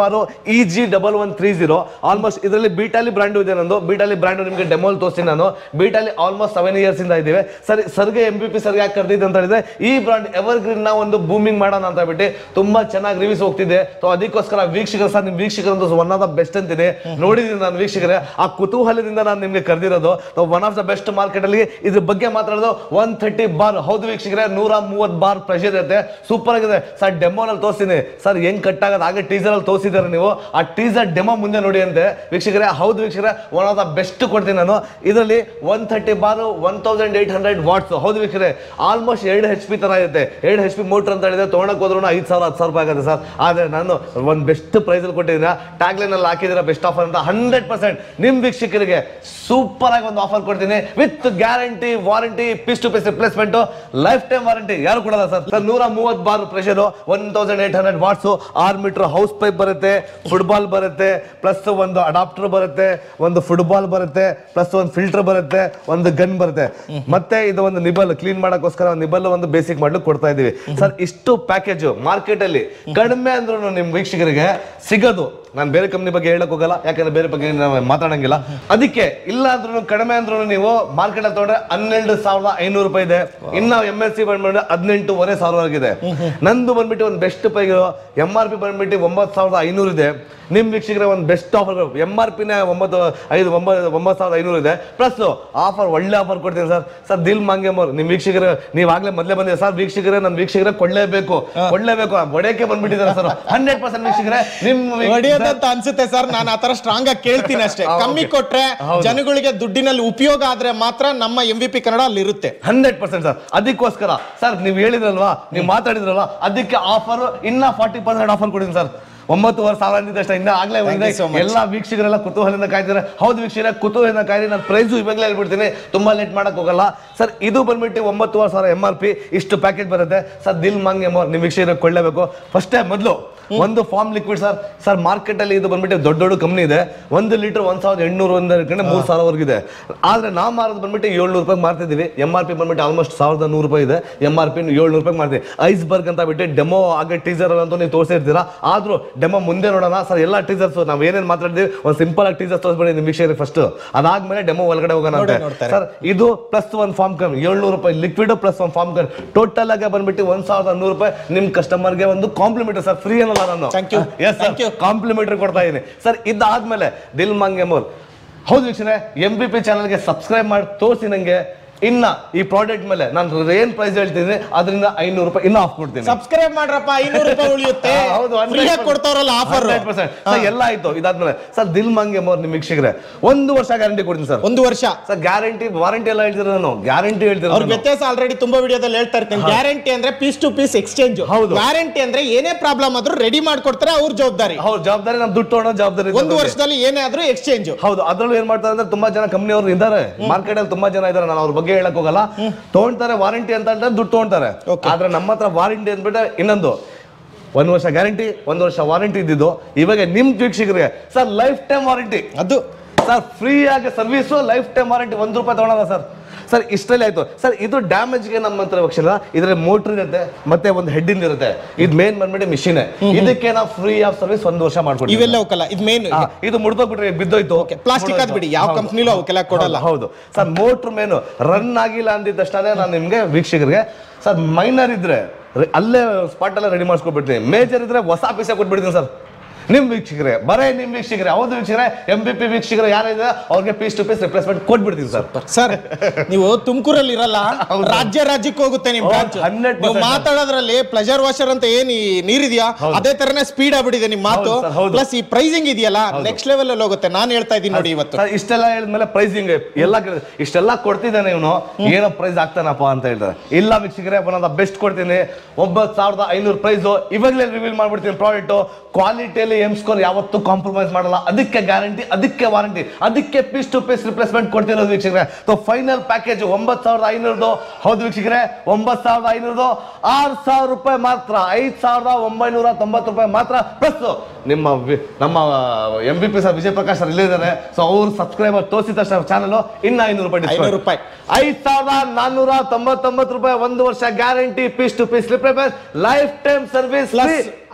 bar E G double one three zero almost ಇದರಲ್ಲಿ ಬೀಟಾಲಿ ಬ್ರ್ಯಾಂಡು ಇದೆ ನಂದು ಬೀಟಾಲಿ ಬ್ರ್ಯಾಂಡು ನಿಮಗೆ ಡೆಮೋಲ್ ತೋರಿಸ್ತೀನಿ ನಾನು ಬೀಟಾಲಿ ಆಲ್ಮೋಸ್ಟ್ ಸೆವೆನ್ ಇಯರ್ಸ್ ಇಂದ ಇದ್ದೀವಿ ಸರಿ ಸರ್ಗೆ ಎಂ ಬಿ ಪಿ ಸರ್ಗೆ ಯಾಕೆ ಕರೆದಿದ್ದು ಅಂತ ಹೇಳಿದ್ರೆ ಈ ಬ್ರಾಂಡ್ ಎವರ್ ಗ್ರೀನ್ ನ ಒಂದು ಬೂಮಿಂಗ್ ಮಾಡೋಣ ಅಂತ ಹೇಳ್ಬಿಟ್ಟು ತುಂಬಾ ಚೆನ್ನಾಗಿ ರಿವ್ಯೂಸ್ ಹೋಗ್ತಿದೆ ಸೊ ಅದಕ್ಕೋಸ್ಕರ ವೀಕ್ಷಕರು ಸರ್ ನಿಮ್ ವೀಕ್ಷಕರಂದು ಒನ್ ಆಫ್ ದ ಬೆಸ್ಟ್ ಅಂತೀನಿ ನೋಡಿದೀನಿ ನಾನು ವೀಕ್ಷಕರೇ ಆ ಕುತೂಹಲದಿಂದ ನಾನು ನಿಮ್ಗೆ ಕರೆದಿರೋದು one of the best market ಅಲ್ಲಿ ಇದ್ರ ಬಗ್ಗೆ ಮಾತಾಡೋದು ಒನ್ ಥರ್ಟಿ ಬಾರ್ ಹೌದು ವೀಕ್ಷಕರೇ ನೂರ ಮೂವತ್ ಬಾರ್ ಪ್ರೆಷರ್ ಇರುತ್ತೆ ಸೂಪರ್ ಆಗಿದೆ ಸರ್ ಡೆಮೋನಲ್ಲಿ ತೋರಿಸ್ತೀನಿ ಸರ್ ಹೆಂಗ್ ಕಟ್ ಆಗೋದು ಹಾಗೆ ಟೀಸರ್ ಅಲ್ಲಿ ತೋರಿಸಿದ್ದಾರೆ ನೀವು ಆ ಟೀಸರ್ ಡೆಮೋ ಮುಂದೆ ನೋಡಿ ಅಂತೆ ವೀಕ್ಷಕರೇ ಹೌದು ವೀಕ್ಷಕರೇ ಒನ್ ಆಫ್ ದ ಬೆಸ್ಟ್ ಕೊಡ್ತೀನಿ ನಾನು ಇದರಲ್ಲಿ one thirty bar one thousand eight hundred watts ಹೌದು ವೀಕ್ಷಕರೇ ಆಲ್ಮೋಸ್ಟ್ ಎರಡು ಹೆಚ್ ಪಿ ತರ ಇರುತ್ತೆ ಎರಡು ಹೆಚ್ ಪಿ ಮೋಟರ್ ಅಂತ ಹೇಳಿದ್ರೆ ತೊಗೊಳಕ್ ಹೋದ್ರು ಐದು ಸಾವಿರ ಹತ್ತು ಸಾವಿರ ರೂಪಾಯಿ ಆಗುತ್ತೆ ಸರ್ ಆದ್ರೆ ನಾನು ಒಂದು ಬೆಸ್ಟ್ ಪ್ರೈಸ್ ಅಲ್ಲಿ ಕೊಟ್ಟಿದ್ದೀರಾ ಟ್ಯಾಗ್ಲೈನ್ ಅಲ್ಲಿ ಹಾಕಿದ್ದೀರಾ ಬೆಸ್ಟ್ ಆಫರ್ ಅಂತ ಹಂಡ್ರೆಡ್ ಪರ್ಸೆಂಟ್ ನಿಮ್ ವೀಕ್ಷಕರಿಗೆ ಸೂಪರ್ ಆಗಿ ಒಂದು ಆಫರ್ ಕೊಡ್ತೀನಿ with guarantee warranty piece to piece replacement life time warranty ಯಾರು ಕೊಡಲ್ಲ ಸರ್ ಸರ್ ನೂರ ಮೂವತ್ತು bar pressure one thousand eight hundred watts ಆರ್ ಮೀಟರ್ ಹೌಸ್ ಪೈಪ್ ಬರುತ್ತೆ ಫುಟ್ಬಾಲ್ ಬರುತ್ತೆ ಪ್ಲಸ್ ಒಂದು ಅಡಾಪ್ಟರ್ ಬರುತ್ತೆ ಒಂದು ಫುಟ್ಬಾಲ್ ಬರುತ್ತೆ ಪ್ಲಸ್ ಒಂದು ಫಿಲ್ಟರ್ ಬರುತ್ತೆ ಒಂದು ಗನ್ ಬರುತ್ತೆ ಮತ್ತೆ ಇದು ಒಂದು ನಿಬಲ್ ಕ್ಲೀನ್ ಮಾಡಕ್ಕೋಸ್ಕರ ನಿಬಲ್ ಒಂದು ಬೇಸಿಕ್ ಮಾಡ್ಲಿಕ್ಕೆ ಕೊಡ್ತಾ ಇದೀವಿ ಸರ್ ಇಷ್ಟು ಪ್ಯಾಕೇಜ್ ಮಾರ್ಕೆಟ್ ಅಲ್ಲಿ ಕಡಿಮೆ ಅಂದ್ರೂ ನಿಮ್ ವೀಕ್ಷಕರಿಗೆ ಸಿಗೋದು ನಾನು ಬೇರೆ ಕಂಪ್ನಿ ಬಗ್ಗೆ ಹೇಳಕ್ ಹೋಗಲ್ಲ ಯಾಕಂದ್ರೆ ಬೇರೆ ಬಗ್ಗೆ ನಾವು ಮಾತಾಡಂಗಿಲ್ಲ ಅದಕ್ಕೆ ಇಲ್ಲ ಅಂದ್ರೂ ಕಡಿಮೆ ಅಂದ್ರೂ ನೀವು ಮಾರ್ಕೆಟ್ ಅಲ್ಲಿ ತಗೊಂಡ್ರೆ ಹನ್ನೆರಡು ಸಾವಿರದ ಐನೂರು ರೂಪಾಯಿ ಇದೆ ಇನ್ನ ಎಂ ಎಸ್ ಸಿ ಬಂದ್ಬಿಟ್ಟು ಹದಿನೆಂಟೂವರೆ ಸಾವಿರವಾಗಿದೆ ನಂದು ಬಂದ್ಬಿಟ್ಟು ಒಂದು ಬೆಸ್ಟ್ ಪೈ ಎಂ ಆರ್ ಪಿ ಬಂದ್ಬಿಟ್ಟು ಒಂಬತ್ತು ಸಾವಿರದ ಐನೂರು ಇದೆ ನಿಮ್ ವೀಕ್ಷಕರ ಒಂದು ಬೆಸ್ಟ್ ಆಫರ್ ಎಂ ಆರ್ ಪಿನ ಒಂಬತ್ತು ಐದು ಒಂಬತ್ತು ಒಂಬತ್ತು ಸಾವಿರದ ಐನೂರು ಇದೆ ಪ್ಲಸ್ ಆಫರ್ ಒಳ್ಳೆ ಆಫರ್ ಕೊಡ್ತೀನಿ ಸರ್ ಸರ್ ದಿಲ್ ಮಾಂಗೆ ಮೋರ್ ನಿಮ್ ವೀಕ್ಷಕರ ನೀವು ಆಗ್ಲೇ ಮೊದಲೇ ಬಂದಿದೆ ಸರ್ ವೀಕ್ಷಕರೇ ನನ್ನ ವೀಕ್ಷಕರೇ ಕೊಳ್ಳೇಬೇಕು ಕೊಳ್ಳೇಬೇಕು ಒಡೆಯಕ್ಕೆ ಬಂದ್ಬಿಟ್ಟಿದ್ದಾರೆ ಸರ್ ಹಂಡ್ರೆಡ್ ಪರ್ಸೆಂಟ್ ವೀಕ್ಷಕರೇ ನಿಮ್ ವೀಕ್ಷ- ಹೊಡಿಯೋದಂತ ಅನ್ಸುತ್ತೆ ಸರ್ ನಾನು ಆತರ ಸ್ಟ್ರಾಂಗ್ ಆಗಿ ಕೇಳ್ತೀನಿ ಅಷ್ಟೇ ಹಾ, ಕಮ್ಮಿ okay. ಕೊಟ್ರೆ ಹೌದು. ಜನಗಳಿಗೆ ದುಡ್ಡಿನಲ್ಲಿ ಉಪಯೋಗ ಆದ್ರೆ ಮಾತ್ರ ನಮ್ಮ ಎಂ ವಿ ಪಿ ಕನ್ನಡ ಅಲ್ಲಿ ಇರುತ್ತೆ ಹಂಡ್ರೆಡ್ ಪರ್ಸೆಂಟ್ ಸರ್ ಅದಕ್ಕೋಸ್ಕರ ಸರ್ ನೀವು ಹೇಳಿದ್ರಲ್ವಾ ನೀವು ಮಾತಾಡಿದ್ರಲ್ವಾ ಅದಕ್ಕೆ ಆಫರ್ ಇನ್ನ ಫಾರ್ಟಿ ಪರ್ಸೆಂಟ್ ಆಫರ್ ಕೊಡಿದ್ದೀನಿ ಸರ್ ಒಂಬತ್ತುವರೆ ಸಾವಿರ ಅಂದಿದ್ದಷ್ಟೇ ಇನ್ನ ಆಗ್ಲೇ Thank you so much. ಎಲ್ಲ ವೀಕ್ಷಕರೆಲ್ಲ ಕುತೂಹಲದಿಂದ ಕಾಯ್ತಿದ್ದಾರೆ ಹೌದು ವೀಕ್ಷಕರ ಕುತೂಹಲದಿಂದ ಕಾಯ್ದು ನಾನು ಪ್ರೈಸು ಇವಾಗಲೇ ಹೇಳ್ಬಿಡ್ತೀನಿ ತುಂಬಾ ಲೇಟ್ ಮಾಡಕ್ ಹೋಗಲ್ಲ ಸರ್ ಇದು ಬಂದ್ಬಿಟ್ಟು ಒಂಬತ್ತುವರೆ ಸಾವಿರ ಎಂ ಆರ್ ಪಿ ಇಷ್ಟು ಪ್ಯಾಕೆಟ್ ಬರುತ್ತೆ ಸರ್ ದಿಲ್ ಮಂಗೆ ಮೋರ್ ನಿಮ್ಮ ವೀಕ್ಷಕರಿಗೆ ಕೊಳ್ಳೇಬೇಕು ಫಸ್ಟೇ ಮೊದಲು ಒಂದು foam liquid sir sir market ಅಲ್ಲಿ ಇದು ಬಂದ್ಬಿಟ್ಟು ದೊಡ್ಡ ದೊಡ್ಡ ಕಂಪ್ನಿ ಇದೆ ಒಂದು ಲೀಟರ್ ಒಂದ್ ಸಾವಿರದ ಎಂಟ್ನೂರು ಒಂದು ಹಿಡ್ಕೊಂಡು ಮೂರು ಸಾವಿರವರೆಗಿದೆ ಆದ್ರೆ ನಾವು ಮಾರೋದು ಬಂದ್ಬಿಟ್ಟು ಏಳ್ನೂರು ರೂಪಾಯಿ ಮಾರ್ತಿದ್ದೀವಿ ಎಂ ಆರ್ ಪಿ ಬಂದ್ಬಿಟ್ಟು ಆಲ್ಮೋಸ್ಟ್ ಸಾವಿರದ ನೂರು ರೂಪಾಯಿ ಇದೆ ಎಂ ಆರ್ ಪಿ ಏಳ್ನೂರು ರೂಪಾಯಿ ಮಾಡ್ತೀವಿ ಐಸ್ಬರ್ಗ್ ಅಂತ ಬಿಟ್ಟು ಡೆಮೋ ಹಾಗೆ ಟೀಸರ್ ಅಂತೂ ನೀವು ತೋರಿಸಿರ್ತೀರಾ ಆದ್ರೂ ಡೆಮೋ ಮುಂದೆ ನೋಡೋಣ ಸರ್ ಎಲ್ಲ ಟೀಸರ್ಸ್ ನಾವು ಏನೇನು ಮಾತಾಡಿದ್ವಿ ಒಂದು ಸಿಂಪಲ್ ಆಗಿ ಟೀಸರ್ ತೋರಿಸ್ಬೇಡಿ ನಿಮ್ಮ ವೀಕ್ಷಕರಿಗೆ ಫಸ್ಟ್ ಅದಾದ್ಮೇಲೆ ಡೆಮೋ ಒಳಗಡೆ ಹೋಗೋಣ ನೋಡೇ ಅಂತೆ. ನೋಡ್ತಾರೆ. ಸರ್ ಇದು ಪ್ಲಸ್ ಒನ್ ಫಾರ್ಮ್ ಕನ್ ಏಳ್ನೂರು ರೂಪಾಯಿ liquid plus one foam can total ಆಗಿ ಬಂದ್ಬಿಟ್ಟು ಒಂದ್ ಸಾವಿರದ ನೂರು ರೂಪಾಯಿ ನಿಮ್ ಕಸ್ಟಮರ್ಗೆ ಒಂದು ಕಾಂಪ್ಲಿಮೆಂಟ್ ಸರ್ ಫ್ರೀ ಅನ್ನಲ್ಲ ನಾನು Thank you. Yes Thank you. Complimentary ಕೊಡ್ತಾ ಇದೀನಿ ಸರ್ ಇದಾದ್ಮೇಲೆ ದಿಲ್ ಮಂಗೆಮೋರ್ ಹೌದು ವೀಕ್ಷಣೆ ಎಂ ಬಿ ಪಿ ಚಾನಲ್ಗೆ ಸಬ್ಸ್ಕ್ರೈಬ್ ಮಾಡಿ ತೋರಿಸಿ ನಂಗೆ ಇನ್ನ ಈ ಪ್ರಾಡಕ್ಟ್ ಮೇಲೆ ನಾನು ಏನ್ ಪ್ರೈಸ್ ಹೇಳ್ತೀನಿ ಅದರಿಂದ ಐನೂರು ರೂಪಾಯಿ ಇನ್ನ ಆಫ್ ಕೊಡ್ತೀನಿ ಸಬ್ಸ್ಕ್ರೈಬ್ ಮಾಡ್ರಪ್ಪ ಐನೂರು ರೂಪಾಯಿ ಉಳಿಯುತ್ತೆ ಹಾ, ಹೌದು Free ಆಗಿ ಕೊಡ್ತಾವ್ರಲ್ಲ ಆಫರ್ 100%. ಸರ್ ಎಲ್ಲ ಆಯ್ತು ಇದಾದ್ಮೇಲೆ ಸರ್ ದಿಲ್ ಮಂಗೆ ಮೋರ್ ನಿಮ್ ವೀಕ್ಷಕರೇ ಒಂದು ವರ್ಷ ಗ್ಯಾರಂಟಿ ಕೊಡ್ತೀನಿ ಸರ್ ಒಂದು ವರ್ಷ ಸರ್ ಗ್ಯಾರಂಟಿ ವಾರಂಟಿ ಎಲ್ಲ ಹೇಳ್ತೀರ ನಾನು ಗ್ಯಾರಂಟಿ ಹೇಳ್ತೀರ ಅವ್ರ ವ್ಯತ್ಯಾಸ ಆಲ್ರೆಡಿ ತುಂಬಾ ವಿಡಿಯೋದಲ್ಲಿ ಹೇಳ್ತಾ ಇರ್ತೀನಿ ಗ್ಯಾರಂಟಿ ಅಂದ್ರೆ ಪೀಸ್ ಟು ಪೀಸ್ ಎಕ್ಸ್ಚೇಂಜ್ ಹೌದು. ವ್ಯಾರಂಟಿ ಅಂದ್ರೆ ಏನೇ ಪ್ರಾಬ್ಲಮ್ ಆದ್ರೂ ರೆಡಿ ಮಾಡ್ಕೊಡ್ತಾರೆ ಅವ್ರ ಜವಾಬ್ದಾರಿ ಹೌದು ಜವಾಬ್ದಾರಿ ನಮ್ ದುಡ್ಡು ತೊಗೊಳೋ ಜವಾಬ್ದಾರಿ ಇದೆ ಒಂದು ನಮ್ಗೆ. ವರ್ಷದಲ್ಲಿ ಏನೇ ಆದ್ರೂ ಎಕ್ಸ್ಚೇಂಜ್ ಹೌದು ಅದ್ರಲ್ಲೂ ಏನ್ ಮಾಡ್ತಾರೆ ಅಂದ್ರೆ ತುಂಬಾ ಜನ ಕಂಪ್ನಿ ಅವರು ಇದ್ದಾರೆ ಮಾರ್ಕೆಟ್ ಅಲ್ಲಿ ತುಂಬಾ ಜನ ಇದ್ದಾರೆ ನಾನು ಅವ್ರ ಬಗ್ಗೆ ಹೇಳಕ್ ಹೋಗಲ್ಲ ತಗೊಂತಾರೆ ವಾರಂಟಿ ಅಂತ ಅಂದ್ರೆ ದುಡ್ಡು ತಗೊಂತಾರೆ Okay. ಆದ್ರೆ ನಮ್ಮ ಹತ್ರ ವಾರಂಟಿ ಅಂದ್ಬಿಟ್ರೆ ಇನ್ನೊಂದು ಒಂದ್ ವರ್ಷ ಗ್ಯಾರಂಟಿ ಒಂದ್ ವರ್ಷ ವಾರಂಟಿ ಇದ್ದಿದ್ದು ಇವಾಗ ನಿಮ್ ವೀಕ್ಷಕರಿಗೆ ಸರ್ ಲೈಫ್ ಟೈಮ್ ವಾರಂಟಿ ಅದು ಸರ್ ಫ್ರೀ ಆಗಿ ಸರ್ವಿಸು ಲೈಫ್ ಟೈಮ್ ವಾರಂಟಿ ಒಂದ್ ರೂಪಾಯಿ ತಗೊಳಲ್ಲ ಸರ್ ಸರ್ ಇಷ್ಟರಲ್ಲಿ ಆಯ್ತು ಸರ್ ಇದು ಡ್ಯಾಮೇಜ್ಗೆ ನಮ್ಮ ಹತ್ರ ಪಕ್ಷ ಇದ್ರಲ್ಲಿ ಮೋಟರ್ ಇರುತ್ತೆ ಮತ್ತೆ ಒಂದು ಹೆಡ್ ಇರುತ್ತೆ ಇದು ಮೇನ್ ಬಂದ್ಬಿಟ್ಟು ಮಿಷಿನ್ ಇದಕ್ಕೆ ನಾವು ಫ್ರೀ ಆಫ್ ಸರ್ವಿಸ್ ಒಂದು ವರ್ಷ ಮಾಡ್ಕೊಡ್ತೀವಿ ಇವೆಲ್ಲ ಹೋಗಲ್ಲ ಇದು ಮೇನ್ ಹಾ, ಇದು ಮುರಿದೋಗ್ಬಿಟ್ರೆ ಬಿದ್ದೋಯ್ತು ಪ್ಲಾಸ್ಟಿಕ್ ಅದ್ ಬಿಡಿ ಯಾವ ಹೌದು. ಕಂಪ್ನಿಲೂ ಅವಕ್ಕೆಲ್ಲ ಕೊಡಲ್ಲ ಹೌದು ಸರ್ ಮೋಟ್ರ್ ಮೇನು ರನ್ ಆಗಿಲ್ಲ ಅಂದಿದ್ದಷ್ಟೇ ನಾನು ನಿಮ್ಗೆ ವೀಕ್ಷಕರಿಗೆ ಸರ್ ಮೈನರ್ ಇದ್ರೆ ರೆ- ಅಲ್ಲೇ ಸ್ಪಾಟ್ ಅಲ್ಲೇ ರೆಡಿ ಮಾಡಿಸ್ಕೊಟ್ಬಿಡ್ತೀನಿ ಮೇಜರ್ ಇದ್ರೆ ಹೊಸ ಪೀಸೆ ಕೊಟ್ಬಿಡ್ತೀನಿ ಸರ್ ನಿಮ್ ವೀಕ್ಷಕರೇ ಬರೇ ನಿಮ್ ವೀಕ್ಷಕರೇ ಹೌದು ವೀಕ್ಷಕರೇ ಎಂ ಬಿ ಪಿ ವೀಕ್ಷಕರು ಯಾರಿದೆ ಅವ್ರಿಗೆ ಪೀಸ್ ಟು ಪೀಸ್ ರಿಪ್ಲೇಸ್ಮೆಂಟ್ ಕೊಟ್ಬಿಡ್ತೀನಿ ಸರ್ ಸರ್ ನೀವು ತುಮಕೂರಲ್ಲಿ ಇರಲ್ಲ ರಾಜ್ಯ ರಾಜ್ಯಕ್ಕೆ ಹೋಗುತ್ತೆ ನಿಮ್ ಹೌದು, ಬ್ರಾಂಚ್ 100% ನೀವು ಮಾತಾಡೋದ್ರಲ್ಲಿ ಪ್ಲೆಜರ್ ವಾಷರ್ ಅಂತ ಏನ್ ಈ ನೀರಿದೆಯಾ ಅದೇ ತರನೇ ಸ್ಪೀಡ್ ಆಗ್ಬಿಟ್ಟಿದೆ ನಿಮ್ ಮಾತು ಹೌದು sir, ಹೌದು. ಪ್ಲಸ್ ಈ ಪ್ರೈಸಿಂಗ್ ಇದೆಯಲ್ಲ ನೆಕ್ಸ್ಟ್ ಲೆವೆಲ್ ಅಲ್ಲಿ ಹೋಗುತ್ತೆ ನಾನು ಹೇಳ್ತಾ ಇದ್ದೀನಿ ನೋಡಿ ಇವತ್ತು ಸರ್, ಇಷ್ಟೆಲ್ಲ ಹೇಳಿದ್ಮೇಲೆ ಪ್ರೈಸಿಂಗ್ ಎಲ್ಲ ಕೇಳಿದ್ರೆ ಇಷ್ಟೆಲ್ಲ ಕೊಡ್ತಿದ್ದಾನೆ ಇವನು ಏನೋ ಪ್ರೈಸ್ ಆಗ್ತಾನಪ್ಪ ಅಂತ ಹೇಳ್ತಾರೆ ಇಲ್ಲ ವೀಕ್ಷಕರೇ ಒಂದೊಂದು ಬೆಸ್ಟ್ ಕೊಡ್ತೀನಿ ಒಂಬತ್ತು ಸಾವಿರದ ಐನೂರು ಪ್ರೈಸು ಇವಾಗಲೇ ರಿವೀಲ್ ಮಾಡ್ಬಿಡ್ತೀನಿ ಪ್ರಾಡಕ್ಟ್ ಕ್ವಾಲಿಟಿಯಲ್ಲಿ ಎಮ್ ಸ್ಕೋರ್ ಯಾವತ್ತೂ ಕಾಂಪ್ರಮೈಸ್ ಮಾಡಲ್ಲ ಅದಕ್ಕೆ ಗ್ಯಾರಂಟಿ ಅದಕ್ಕೆ ವಾರಂಟಿ ಅದಕ್ಕೆ ಪೀಸ್ ಟು ಪೀಸ್ ರಿಪ್ಲೇಸ್ಮೆಂಟ್ ಕೊಡ್ತಿರೋದು ವೀಕ್ಷಕರೇ ಸೊ ಫೈನಲ್ ಪ್ಯಾಕೇಜ್ ಒಂಬತ್ತು ಸಾವಿರದ ಐನೂರದು ಹೌದು ವೀಕ್ಷಕರೇ ಒಂಬತ್ತು ಸಾವಿರದ ಐನೂರದು ಆರು ಸಾವಿರ ರೂಪಾಯಿ ಮಾತ್ರ ಐದು ಸಾವಿರದ ಒಂಬೈನೂರ ತೊಂಬತ್ತು ರೂಪಾಯಿ ಮಾತ್ರ ಪ್ಲಸ್ ನಿಮ್ಮ ವಿ- ನಮ್ಮ M B P sir Vijay Prakash sir ಇಲ್ಲಿದ್ದಾರೆ ಸೊ ಅವ್ರು ಸಬ್ಸ್ಕ್ರೈಬರ್ ತೋರಿಸಿದ ತಕ್ಷಣ ಚಾನಲ್ ಇನ್ನ ಐನೂರು ರೂಪಾಯಿ discount. ಐನೂರು ರೂಪಾಯಿ. ಐದ್ ಸಾವಿರದ ನಾನ್ನೂರ ತೊಂಬತ್ತೊಂಬತ್ತು ರೂಪಾಯಿ ಒಂದು ವರ್ಷ guarantee piece to piece repair life time service plus